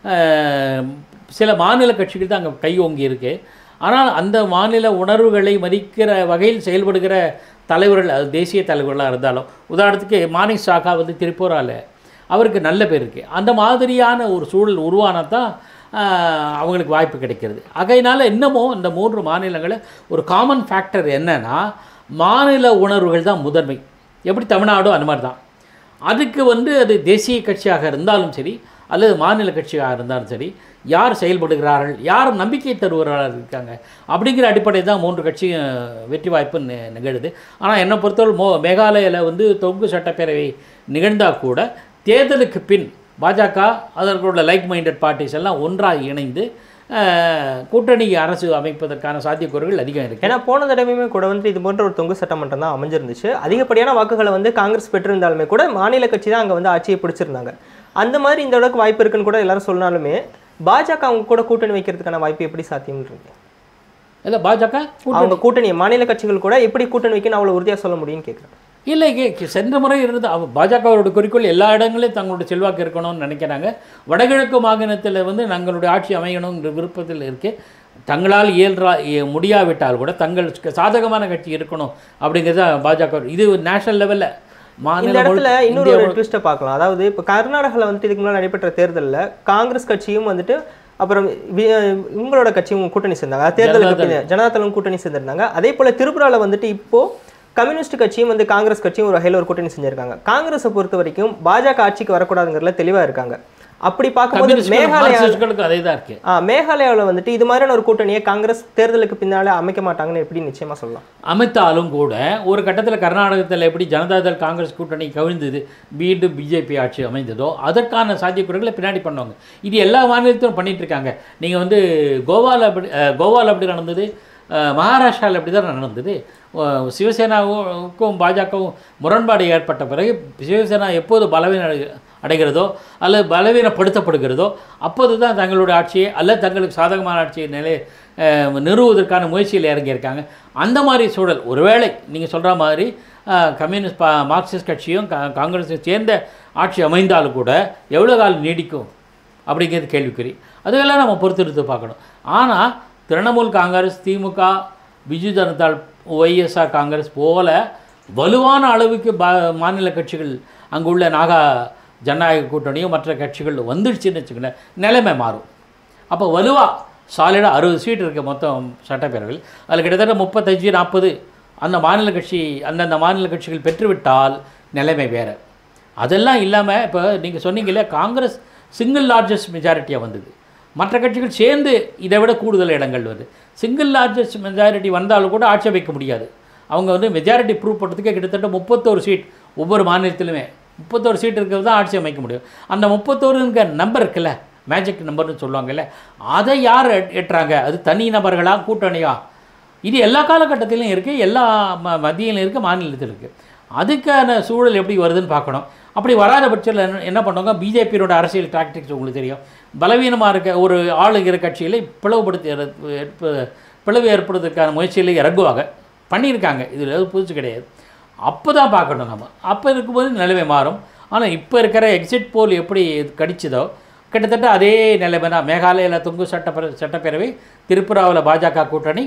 அஹ், சில மாநில கட்சிகள் தான் அங்கே கை ஓங்கி இருக்கு ஆனால் அந்த மாநில உணர்வுகளை மதிக்கிற வகையில் செயல்படுகிற தலைவர்கள் அது தேசிய தலைவர்களாக இருந்தாலும் உதாரணத்துக்கு மாணிக் சாகா வந்து திரிபுராவில் அவருக்கு நல்ல பேர் இருக்குது அந்த மாதிரியான ஒரு சூழல் உருவானால் தான் ஆஹ், அவங்களுக்கு வாய்ப்பு கிடைக்கிறது ஆகையினால இன்னமும் இந்த மூன்று மாநிலங்களில் ஒரு காமன் ஃபேக்டர் என்னன்னா மாநில உணர்வுகள் தான் முதன்மை எப்படி தமிழ்நாடும் அந்த மாதிரி தான் அதுக்கு வந்து அது தேசிய கட்சியாக இருந்தாலும் சரி அல்லது மாநில கட்சியாக இருந்தாலும் சரி யார் செயல்படுகிறார்கள் யார் நம்பிக்கை தருவர்களாக இருக்காங்க அப்படிங்கிற அடிப்படையில் தான் மூன்று கட்சியும் வெற்றி வாய்ப்பு நி- நிகழுது ஆனால் என்னை பொறுத்தவரை மோ மேகாலயாவில் வந்து தொங்கு சட்டப்பேரவை நிகழ்ந்தால் கூட தேர்தலுக்கு பின் பாஜக அதற்குள்ள லைக் மைண்டட் பார்ட்டிஸ் எல்லாம் ஒன்றாக இணைந்து அஹ், கூட்டணி அரசு அமைப்பதற்கான சாத்தியக்கூறுகள் அதிகம் இருக்குது ஏன்னா போன தடவையுமே கூட வந்து இது போன்ற ஒரு தொங்கு சட்டமன்றம் தான் அமைஞ்சிருந்துச்சு அதிகப்படியான வாக்குகளை வந்து காங்கிரஸ் பெற்றிருந்தாலுமே கூட மாநில கட்சி தான் அங்கே வந்து ஆட்சியை பிடிச்சிருந்தாங்க அந்த மாதிரி இந்த அளவுக்கு வாய்ப்பு இருக்குன்னு கூட எல்லாரும் சொன்னாலுமே பாஜக அவங்க கூட கூட்டணி வைக்கிறதுக்கான வாய்ப்பு எப்படி சாத்தியம்ன்றீங்க இல்லை பாஜக அவங்க கூட்டணி மாநில கட்சிகள் கூட எப்படி கூட்டணி வைக்கணும் அவ்வளோ உறுதியாக சொல்ல முடியும்னு கேட்குறேன் இல்லை கே- சென்ற முறை இருந்தது அவ பாஜகவோட குறிக்கோள் எல்லா இடங்களையும் தங்களுடைய செல்வாக்கு இருக்கணும்னு நினைக்கிறாங்க வடகிழக்கு மாகாணத்தில் வந்து தங்களுடைய ஆட்சி அமையணுங்கிற விருப்பத்தில் இருக்கு தங்களால் இயல்றா இய- முடியாவிட்டால் கூட தங்களுக்கு சாதகமான கட்சி இருக்கணும் அப்படிங்கிறது தான் பாஜக இது நேஷனல் லெவலில் இந்த மாநில இடத்துல முழு- இன்னொரு இந்தியா ஒரு முழு- ட்விஸ்ட்டை பார்க்கலாம் அதாவது இப்போ கர்நாடகாவில் வந்துட்டு இதுக்கு முன்னாடி நடைபெற்ற தேர்தலில் காங்கிரஸ் கட்சியும் வந்துட்டு அப்புறம் வி- இவங்களோட கட்சியும் கூட்டணி சேர்ந்தாங்க அதாவது தேர்தலுக்கு பின்ன ஜனதாதளம் கூட்டணி சேர்ந்திருந்தாங்க அதே போல திருப்புரால வந்துட்டு இப்போ கம்யூனிஸ்ட் கட்சியும் வந்து காங்கிரஸ் கட்சியும் ஒரு வகையில் ஒரு கூட்டணி செஞ்சிருக்காங்க காங்கிரஸை பொறுத்த வரைக்கும் பாஜக ஆட்சிக்கு வரக்கூடாதுங்கிறதுல தெளிவா இருக்காங்க அப்படி பார்க்கும்போது கம்யூனிஸ்ட்களுக்கும் மேகாலயா மார்க்சிஸ்டுகளுக்கும் அதே தான் இருக்கு ஆ, மேகாலயாவில் வந்துட்டு இது மாதிரியான ஒரு கூட்டணியை காங்கிரஸ் தேர்தலுக்கு பின்னால அமைக்க மாட்டாங்கன்னு எப்படி நிச்சயமா சொல்லலாம் அமைத்தாலும் கூட ஒரு கட்டத்தில் கர்நாடகத்தில் எப்படி ஜனதாதள் காங்கிரஸ் கூட்டணி கவிழ்ந்தது மீண்டும் பிஜேபி ஆட்சி அமைந்ததோ அதற்கான சாத்தியக்கூறுகளை பின்னாடி பண்ணுவாங்க இது எல்லா மாநிலத்திலும் பண்ணிட்டு இருக்காங்க நீங்கள் வந்து கோவாவில் அப்படி அஹ், கோவாவில் அப்படி நடந்தது அஹ், மகாராஷ்டிராவில் அப்படி தான் நடந்தது அஹ், சிவசேனாவுக்கும் பாஜகவும் முரண்பாடு ஏற்பட்ட பிறகு சிவசேனா எப்போது பலவீனம் அடை- அடைகிறதோ அல்லது பலவீனப்படுத்தப்படுகிறதோ அப்போது தான் தங்களுடைய ஆட்சியை அல்லது தங்களுக்கு சாதகமான ஆட்சியை நிலை அஹ், நிறுவுவதற்கான முயற்சியில் இறங்கியிருக்காங்க அந்த மாதிரி சூழல் ஒருவேளை நீங்கள் சொல்கிற மாதிரி அஹ், கம்யூனிஸ்ட் பா மார்க்சிஸ்ட் கட்சியும் கா காங்கிரஸும் சேர்ந்த ஆட்சி அமைந்தாலும் கூட எவ்வளோ காலம் நீடிக்கும் அப்படிங்கிறது கேள்விக்குறி அதுவெல்லாம் நம்ம பொறுத்திருந்து பார்க்கணும் ஆனால் திரிணாமுல் காங்கிரஸ் திமுக பிஜு ஜனதா ஒய்எஸ்ஆர் காங்கிரஸ் போல வலுவான அளவுக்கு பா மாநில கட்சிகள் அங்கே உள்ள நாகா ஜனநாயக கூட்டணியும் மற்ற கட்சிகள் வந்துடுச்சுன்னு வச்சுக்கோங்களேன் நிலைமை மாறும் அப்போ வலுவாக சாலிடாக அறுபது சீட் இருக்க மொத்தம் சட்டப்பேரவையில் அதில் கிட்டத்தட்ட முப்பத்தஞ்சு நாற்பது அந்த மாநில கட்சி அந்தந்த மாநில கட்சிகள் பெற்றுவிட்டால் நிலைமை வேறு அதெல்லாம் இல்லாமல் இப்போ நீங்கள் சொன்னீங்களே காங்கிரஸ் சிங்கிள் லார்ஜஸ்ட் மெஜாரிட்டியாக வந்தது மற்ற கட்சிகள் சேர்ந்து இதை விட கூடுதல் இடங்கள் வருது சிங்கிள் லார்ஜஸ்ட் மெஜாரிட்டி வந்தாலும் கூட ஆட்சி அமைக்க முடியாது அவங்க வந்து மெஜாரிட்டி ப்ரூவ் பண்ணுறதுக்கே கிட்டத்தட்ட முப்பத்தோரு சீட் ஒவ்வொரு மாநிலத்திலுமே முப்பத்தோரு சீட் இருக்கிறது தான் ஆட்சி அமைக்க முடியும் அந்த முப்பத்தோருங்கிற நம்பர் இருக்குல்ல மேஜிக் நம்பர்னு சொல்லுவாங்கல்ல அதை யார் எட்- எட்டுறாங்க அது தனி நபர்களா கூட்டணியா இது எல்லா காலகட்டத்திலும் இருக்குது எல்லா ம மத்தியிலும் இருக்குது மாநிலத்தில் இருக்குது அதுக்கான சூழல் எப்படி வருதுன்னு பார்க்கணும் அப்படி வராத பட்சத்தில் என்ன என்ன பண்ணுவாங்க பிஜேபியோட அரசியல் டாக்டிக்ஸ் உங்களுக்கு தெரியும் பலவீனமாக இருக்க ஒரு ஆளுகிற கட்சிகளை பிளவுபடுத்தி ஏற்ப- பிளவு ஏற்படுவதற்கான முயற்சியில் இறங்குவாங்க பண்ணியிருக்காங்க இதில் எதுவும் புதுசு கிடையாது அப்போ தான் பார்க்கணும் நம்ம அப்போ இருக்கும்போது நிலைமை மாறும் ஆனால் இப்போ இருக்கிற எக்ஸிட் போல் எப்படி கடிச்சதோ கிட்டத்தட்ட அதே நிலைமை தான் மேகாலயாவில் தொங்கு சட்டப்பேர சட்டப்பேரவை திரிபுராவில் பாஜக கூட்டணி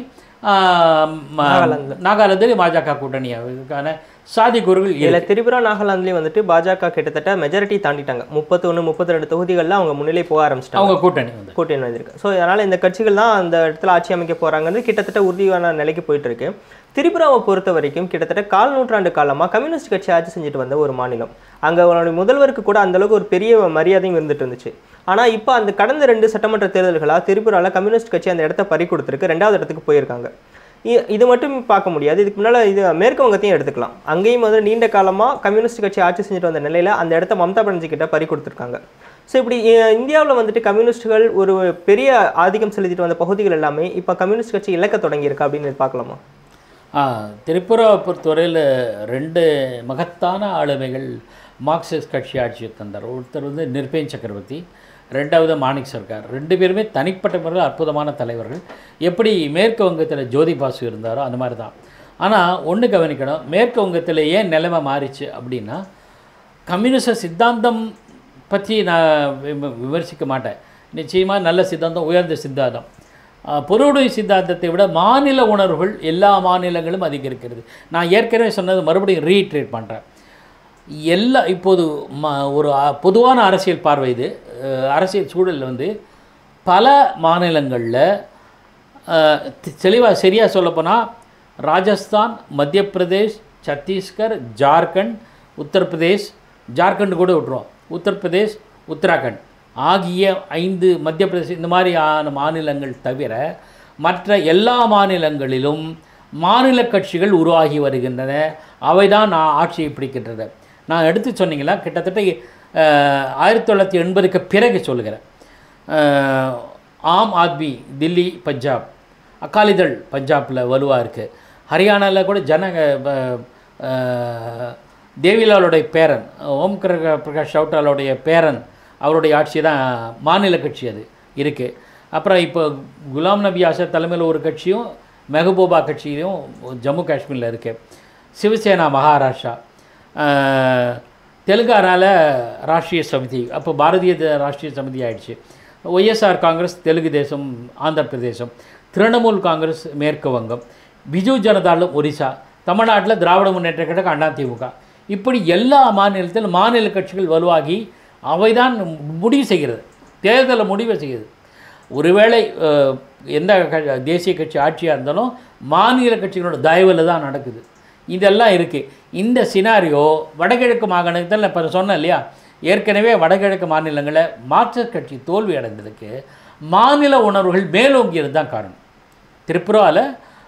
ஆஹ், ம- நாகாலாந்து. நாகாலாந்தில் பாஜக கூட்டணி அதுக்கான சாதிக்கூறுகள் இதுல இருக்கு திரிபுரா நாகாலாந்துலேயும் வந்துட்டு பாஜக கிட்டத்தட்ட மெஜாரிட்டி தாண்டிட்டாங்க முப்பத்தொன்று முப்பத்தி ரெண்டு தொகுதிகளில் அவங்க முன்னிலை போக ஆரம்பிச்சிட்டாங்க அவங்க கூட்டணி வந்து கூட்டணி வந்திருக்கு ஸோ அதனால் இந்த கட்சிகள் தான் அந்த இடத்துல ஆட்சி அமைக்க போகிறாங்கிறது கிட்டத்தட்ட உறுதியான நிலைக்கு போயிட்டு இருக்கு திரிபுராவை பொறுத்த வரைக்கும் கிட்டத்தட்ட கால் நூற்றாண்டு காலமாக கம்யூனிஸ்ட் கட்சி ஆட்சி செஞ்சுட்டு வந்த ஒரு மாநிலம் அங்கே அவனுடைய முதல்வருக்கு கூட அந்த அளவுக்கு ஒரு பெரிய மரியாதையும் இருந்துட்டு இருந்துச்சு ஆனால் இப்போ அந்த கடந்த ரெண்டு சட்டமன்ற தேர்தல்களாக திரிபுராவில் கம்யூனிஸ்ட் கட்சி அந்த இடத்த பறி கொடுத்துருக்கு ரெண்டாவது இடத்துக்கு போயிருக்காங்க இ- இது மட்டும் பார்க்க முடியாது இதுக்கு முன்னால் இது மேற்கு வங்கத்தையும் எடுத்துக்கலாம் அங்கேயும் வந்து நீண்ட காலமாக கம்யூனிஸ்ட் கட்சி ஆட்சி செஞ்சுட்டு வந்த நிலையில் அந்த இடத்த மம்தா பானர்ஜி கிட்ட பறி கொடுத்துருக்காங்க ஸோ இப்படி இந்தியாவில் வந்துட்டு கம்யூனிஸ்டுகள் ஒரு பெரிய ஆதிக்கம் செலுத்திட்டு வந்த பகுதிகள் எல்லாமே இப்போ கம்யூனிஸ்ட் கட்சி இழக்க தொடங்கியிருக்கா அப்படின்னு பார்க்கலாமா ஆ, திரிபுராவை பொறுத்தவரையில் ரெண்டு மகத்தான ஆளுமைகள் மார்க்சிஸ்ட் கட்சி ஆட்சியை தந்தார் ஒருத்தர் வந்து நிர்பேன் சக்கரவர்த்தி ரெண்டாவது மாணிக் சர்க்கார் ரெண்டு பேருமே தனிப்பட்ட முறையில் அற்புதமான தலைவர்கள் எப்படி மேற்கு வங்கத்தில் ஜோதி பாசு இருந்தாரோ அந்த மாதிரி தான் ஆனால் ஒன்று கவனிக்கணும் மேற்கு வங்கத்தில் ஏன் நிலைமை மாறிச்சு அப்படின்னா கம்யூனிச சித்தாந்தம் பற்றி நான் விம- விமர்சிக்க மாட்டேன் நிச்சயமாக நல்ல சித்தாந்தம் உயர்ந்த சித்தாந்தம் அஹ், பொருளுடைய சித்தாந்தத்தை விட மாநில உணர்வுகள் எல்லா மாநிலங்களும் அதிகரிக்கிறது நான் ஏற்கனவே சொன்னது மறுபடியும் ரீட்ரேட் பண்ணுறேன் எல்லா இப்போது ம ஒரு அ- பொதுவான அரசியல் பார்வை இது அஹ், அரசியல் சூழல் வந்து பல மாநிலங்களில் தெளிவாக சரியாக சொல்லப்போனால் ராஜஸ்தான் மத்திய பிரதேஷ் சத்தீஸ்கர் ஜார்க்கண்ட் உத்தரப்பிரதேஷ் ஜார்க்கண்ட் கூட விட்டுருவோம் உத்தரப்பிரதேஷ் உத்தராகண்ட் ஆகிய ஐந்து மத்திய பிரதேஷ் இந்த மாதிரியான மாநிலங்கள் தவிர மற்ற எல்லா மாநிலங்களிலும் மாநில கட்சிகள் உருவாகி வருகின்றன அவை தான் நான் ஆட்சியை பிடிக்கின்றன நான் எடுத்து சொன்னீங்களா கிட்டத்தட்ட அஹ், ஆயிரத்தி தொள்ளாயிரத்தி எண்பதுக்கு பிறகு சொல்லுகிறேன் அஹ், ஆம் ஆத்மி தில்லி பஞ்சாப் அகாலிதள் பஞ்சாபில் வலுவாக இருக்குது ஹரியானாவில் கூட ஜன அஹ், அஹ், தேவிலாலுடைய பேரன் ஓம் கிர பிரகாஷ் சவுட்டாலுடைய பேரன் அவருடைய ஆட்சி தான் மாநில கட்சி அது இருக்குது அப்புறம் இப்போ குலாம் நபி ஆசாத் தலைமையில் ஒரு கட்சியும் மெஹபூபா கட்சியிலும் ஜம்மு காஷ்மீரில் இருக்குது சிவசேனா மகாராஷ்டிரா அஹ், தெலுங்கானால ராஷ்ட்ரிய சமிதி அப்போ பாரதிய த- ராஷ்ட்ரிய சமிதி ஆயிடுச்சு ஒய்எஸ்ஆர் காங்கிரஸ் தெலுங்கு தேசம் ஆந்திர பிரதேசம் திரிணாமுல் காங்கிரஸ் மேற்கு வங்கம் பிஜு ஜனதாலும் ஒரிசா தமிழ்நாட்டில் திராவிட முன்னேற்ற கழகம் அதிமுக இப்படி எல்லா மாநிலத்திலும் மாநில கட்சிகள் வலுவாகி அவைதான் முடிவு செய்கிறது தேர்தலை முடிவு செய்கிறது ஒருவேளை அஹ், எந்த க- தேசிய கட்சி ஆட்சியாக இருந்தாலும் மாநில கட்சிகளோட தயவில் தான் நடக்குது இதெல்லாம் இருக்குது இந்த சினாரியோ வடகிழக்கு மாகாணத்தில் இப்போ சொன்னேன் இல்லையா ஏற்கனவே வடகிழக்கு மாநிலங்களில் மார்க்சிஸ்ட் கட்சி தோல்வி அடைந்ததுக்கு மாநில உணர்வுகள் மேலோங்கியது தான் காரணம் திரிபுராவில்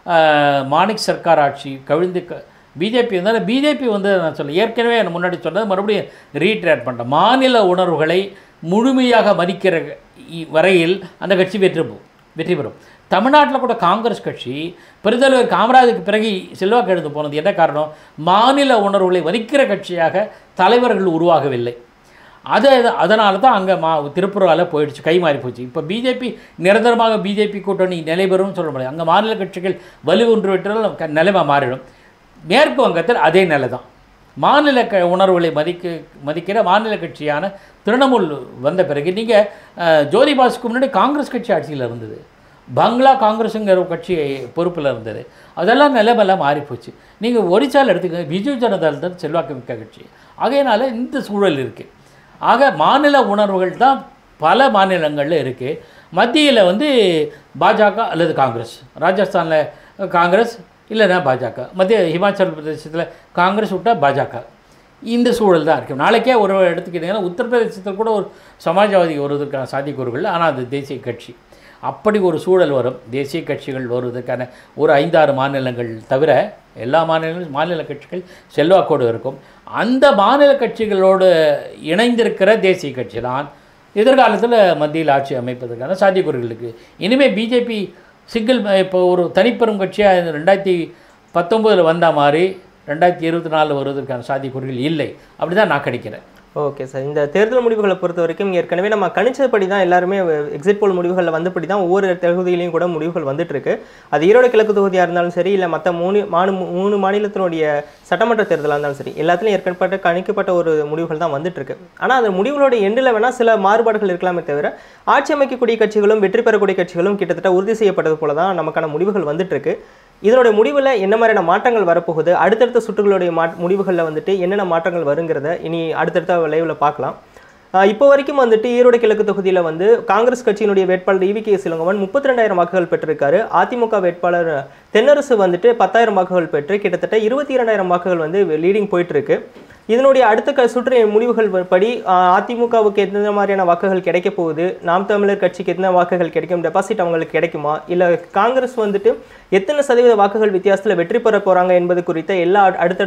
மாணிக் சர்க்கார் ஆட்சி கவிழ்ந்து க பிஜேபி இருந்தாலும் பிஜேபி வந்து நான் சொல்ல ஏற்கனவே நான் முன்னாடி சொன்னது மறுபடியும் ரீட்ரேட் பண்ணுறேன் மாநில உணர்வுகளை முழுமையாக மதிக்கிற இ- வரையில் அந்த கட்சி வெற்றி பெறும் வெற்றி பெறும் தமிழ்நாட்டில் கூட காங்கிரஸ் கட்சி பெருந்தலைவர் காமராஜருக்கு பிறகு செல்வாக்கு எழுந்து போனது என்ன காரணம் மாநில உணர்வுகளை மதிக்கிற கட்சியாக தலைவர்கள் உருவாகவில்லை அதை அதனால தான் அங்கே மா திருப்பூரால் போயிடுச்சு கை மாறி போச்சு இப்போ பிஜேபி நிரந்தரமாக பிஜேபி கூட்டணி நிலைபெறும்னு சொல்ல முடியாது அங்கே மாநில கட்சிகள் வலுவொன்று விட்டாலும் க- நிலைமை மாறிடும் மேற்கு வங்கத்தில் அதே நிலை தான் மாநில க உணர்வுகளை மதிக்க மதிக்கிற மாநில கட்சியான திரிணாமுல் வந்த பிறகு நீங்கள் ஜோதி பாசுக்கு முன்னாடி காங்கிரஸ் கட்சி ஆட்சியில் இருந்தது பங்களா காங்கிரஸுங்கிற ஒரு கட்சி பொறுப்பில் இருந்தது அதெல்லாம் நிலைமெல்லாம் மாறிப்போச்சு நீங்கள் ஒரிசாவில் எடுத்துக்கங்க பிஜு ஜனதா தான் செல்வாக்கு மிக்க கட்சி ஆகையினால இந்த சூழல் இருக்குது ஆக மாநில உணர்வுகள் தான் பல மாநிலங்களில் இருக்குது மத்தியில் வந்து பாஜக அல்லது காங்கிரஸ் ராஜஸ்தானில் காங்கிரஸ் இல்லைன்னா பாஜக மத்திய ஹிமாச்சல் பிரதேசத்தில் காங்கிரஸ் விட்டா பாஜக இந்த சூழல் தான் இருக்குது நாளைக்கே ஒரு எடுத்துக்கிட்டிங்கன்னா உத்தரப்பிரதேசத்தில் கூட ஒரு சமாஜ்வாதி வருவதற்கான சாத்தியக்கூறுகள் ஆனால் அது தேசிய கட்சி அப்படி ஒரு சூழல் வரும் தேசிய கட்சிகள் வருவதற்கான ஒரு ஐந்தாறு மாநிலங்கள் தவிர எல்லா மாநிலங்களும் மாநில கட்சிகள் செல்வாக்கோடு இருக்கும் அந்த மாநில கட்சிகளோடு இணைந்திருக்கிற தேசிய கட்சி தான் எதிர்காலத்தில் மத்தியில் ஆட்சி அமைப்பதற்கான சாத்தியக்கூறுகள் இருக்குது இனிமேல் பிஜேபி சிங்கிள் இப்போ ஒரு தனிப்பெரும் கட்சியாக ரெண்டாயிரத்தி பத்தொம்போதில் வந்த மாதிரி ரெண்டாயிரத்தி இருபத்தி நாலில் வருவதற்கான சாத்தியக்கூறுகள் இல்லை அப்படி தான் நான் கணிக்கிறேன் ஓகே சார் இந்த தேர்தல் முடிவுகளை பொறுத்த வரைக்கும் ஏற்கனவே நம்ம கணிச்சபடி தான் எல்லாருமே எக்ஸிட் போல் முடிவுகளில் வந்தபடி தான் ஒவ்வொரு தொகுதியிலையும் கூட முடிவுகள் வந்துட்டு இருக்கு அது ஈரோடு கிழக்கு தொகுதியாக இருந்தாலும் சரி இல்லை மற்ற மூணு மாநில மூணு மாநிலத்தினுடைய சட்டமன்ற தேர்தலாக இருந்தாலும் சரி எல்லாத்துலையும் ஏற்கனப்பட்ட கணிக்கப்பட்ட ஒரு முடிவுகள் தான் வந்துட்டு இருக்கு ஆனால் அந்த முடிவுகளோட எண்டில் வேணால் சில மாறுபாடுகள் இருக்கலாமே தவிர ஆட்சி அமைக்கக்கூடிய கட்சிகளும் வெற்றி பெறக்கூடிய கட்சிகளும் கிட்டத்தட்ட உறுதி செய்யப்பட்டது போல தான் நமக்கான முடிவுகள் வந்துட்டு இருக்கு இதனுடைய முடிவில் என்ன மாதிரியான மாற்றங்கள் வரப்போகுது அடுத்தடுத்த சுற்றுகளுடைய மா முடிவுகளில் வந்துட்டு என்னென்ன மாற்றங்கள் வருங்கிறத இனி அடுத்தடுத்த லைவில் பார்க்கலாம் ஆஹ் இப்போ வரைக்கும் வந்துட்டு ஈரோடு கிழக்கு தொகுதியில் வந்து காங்கிரஸ் கட்சியினுடைய வேட்பாளர் இவி கே சிலங்கவன் முப்பத்தி ரெண்டாயிரம் வாக்குகள் பெற்றிருக்காரு அதிமுக வேட்பாளர் தென்னரசு வந்துட்டு பத்தாயிரம் வாக்குகள் பெற்று கிட்டத்தட்ட இருபத்தி இரண்டாயிரம் வாக்குகள் வந்து லீடிங் போயிட்டு இருக்கு இதனுடைய அடுத்த க சுற்று முடிவுகள் படி ஆஹ் அதிமுகவுக்கு எந்த மாதிரியான வாக்குகள் கிடைக்க போகுது நாம் தமிழர் கட்சிக்கு எத்தனை வாக்குகள் கிடைக்கும் டெபாசிட் அவங்களுக்கு கிடைக்குமா இல்லை காங்கிரஸ் வந்துட்டு எத்தனை சதவீத வாக்குகள் வித்தியாசத்தில் வெற்றி பெற போறாங்க என்பது குறித்த எல்லா அடுத்த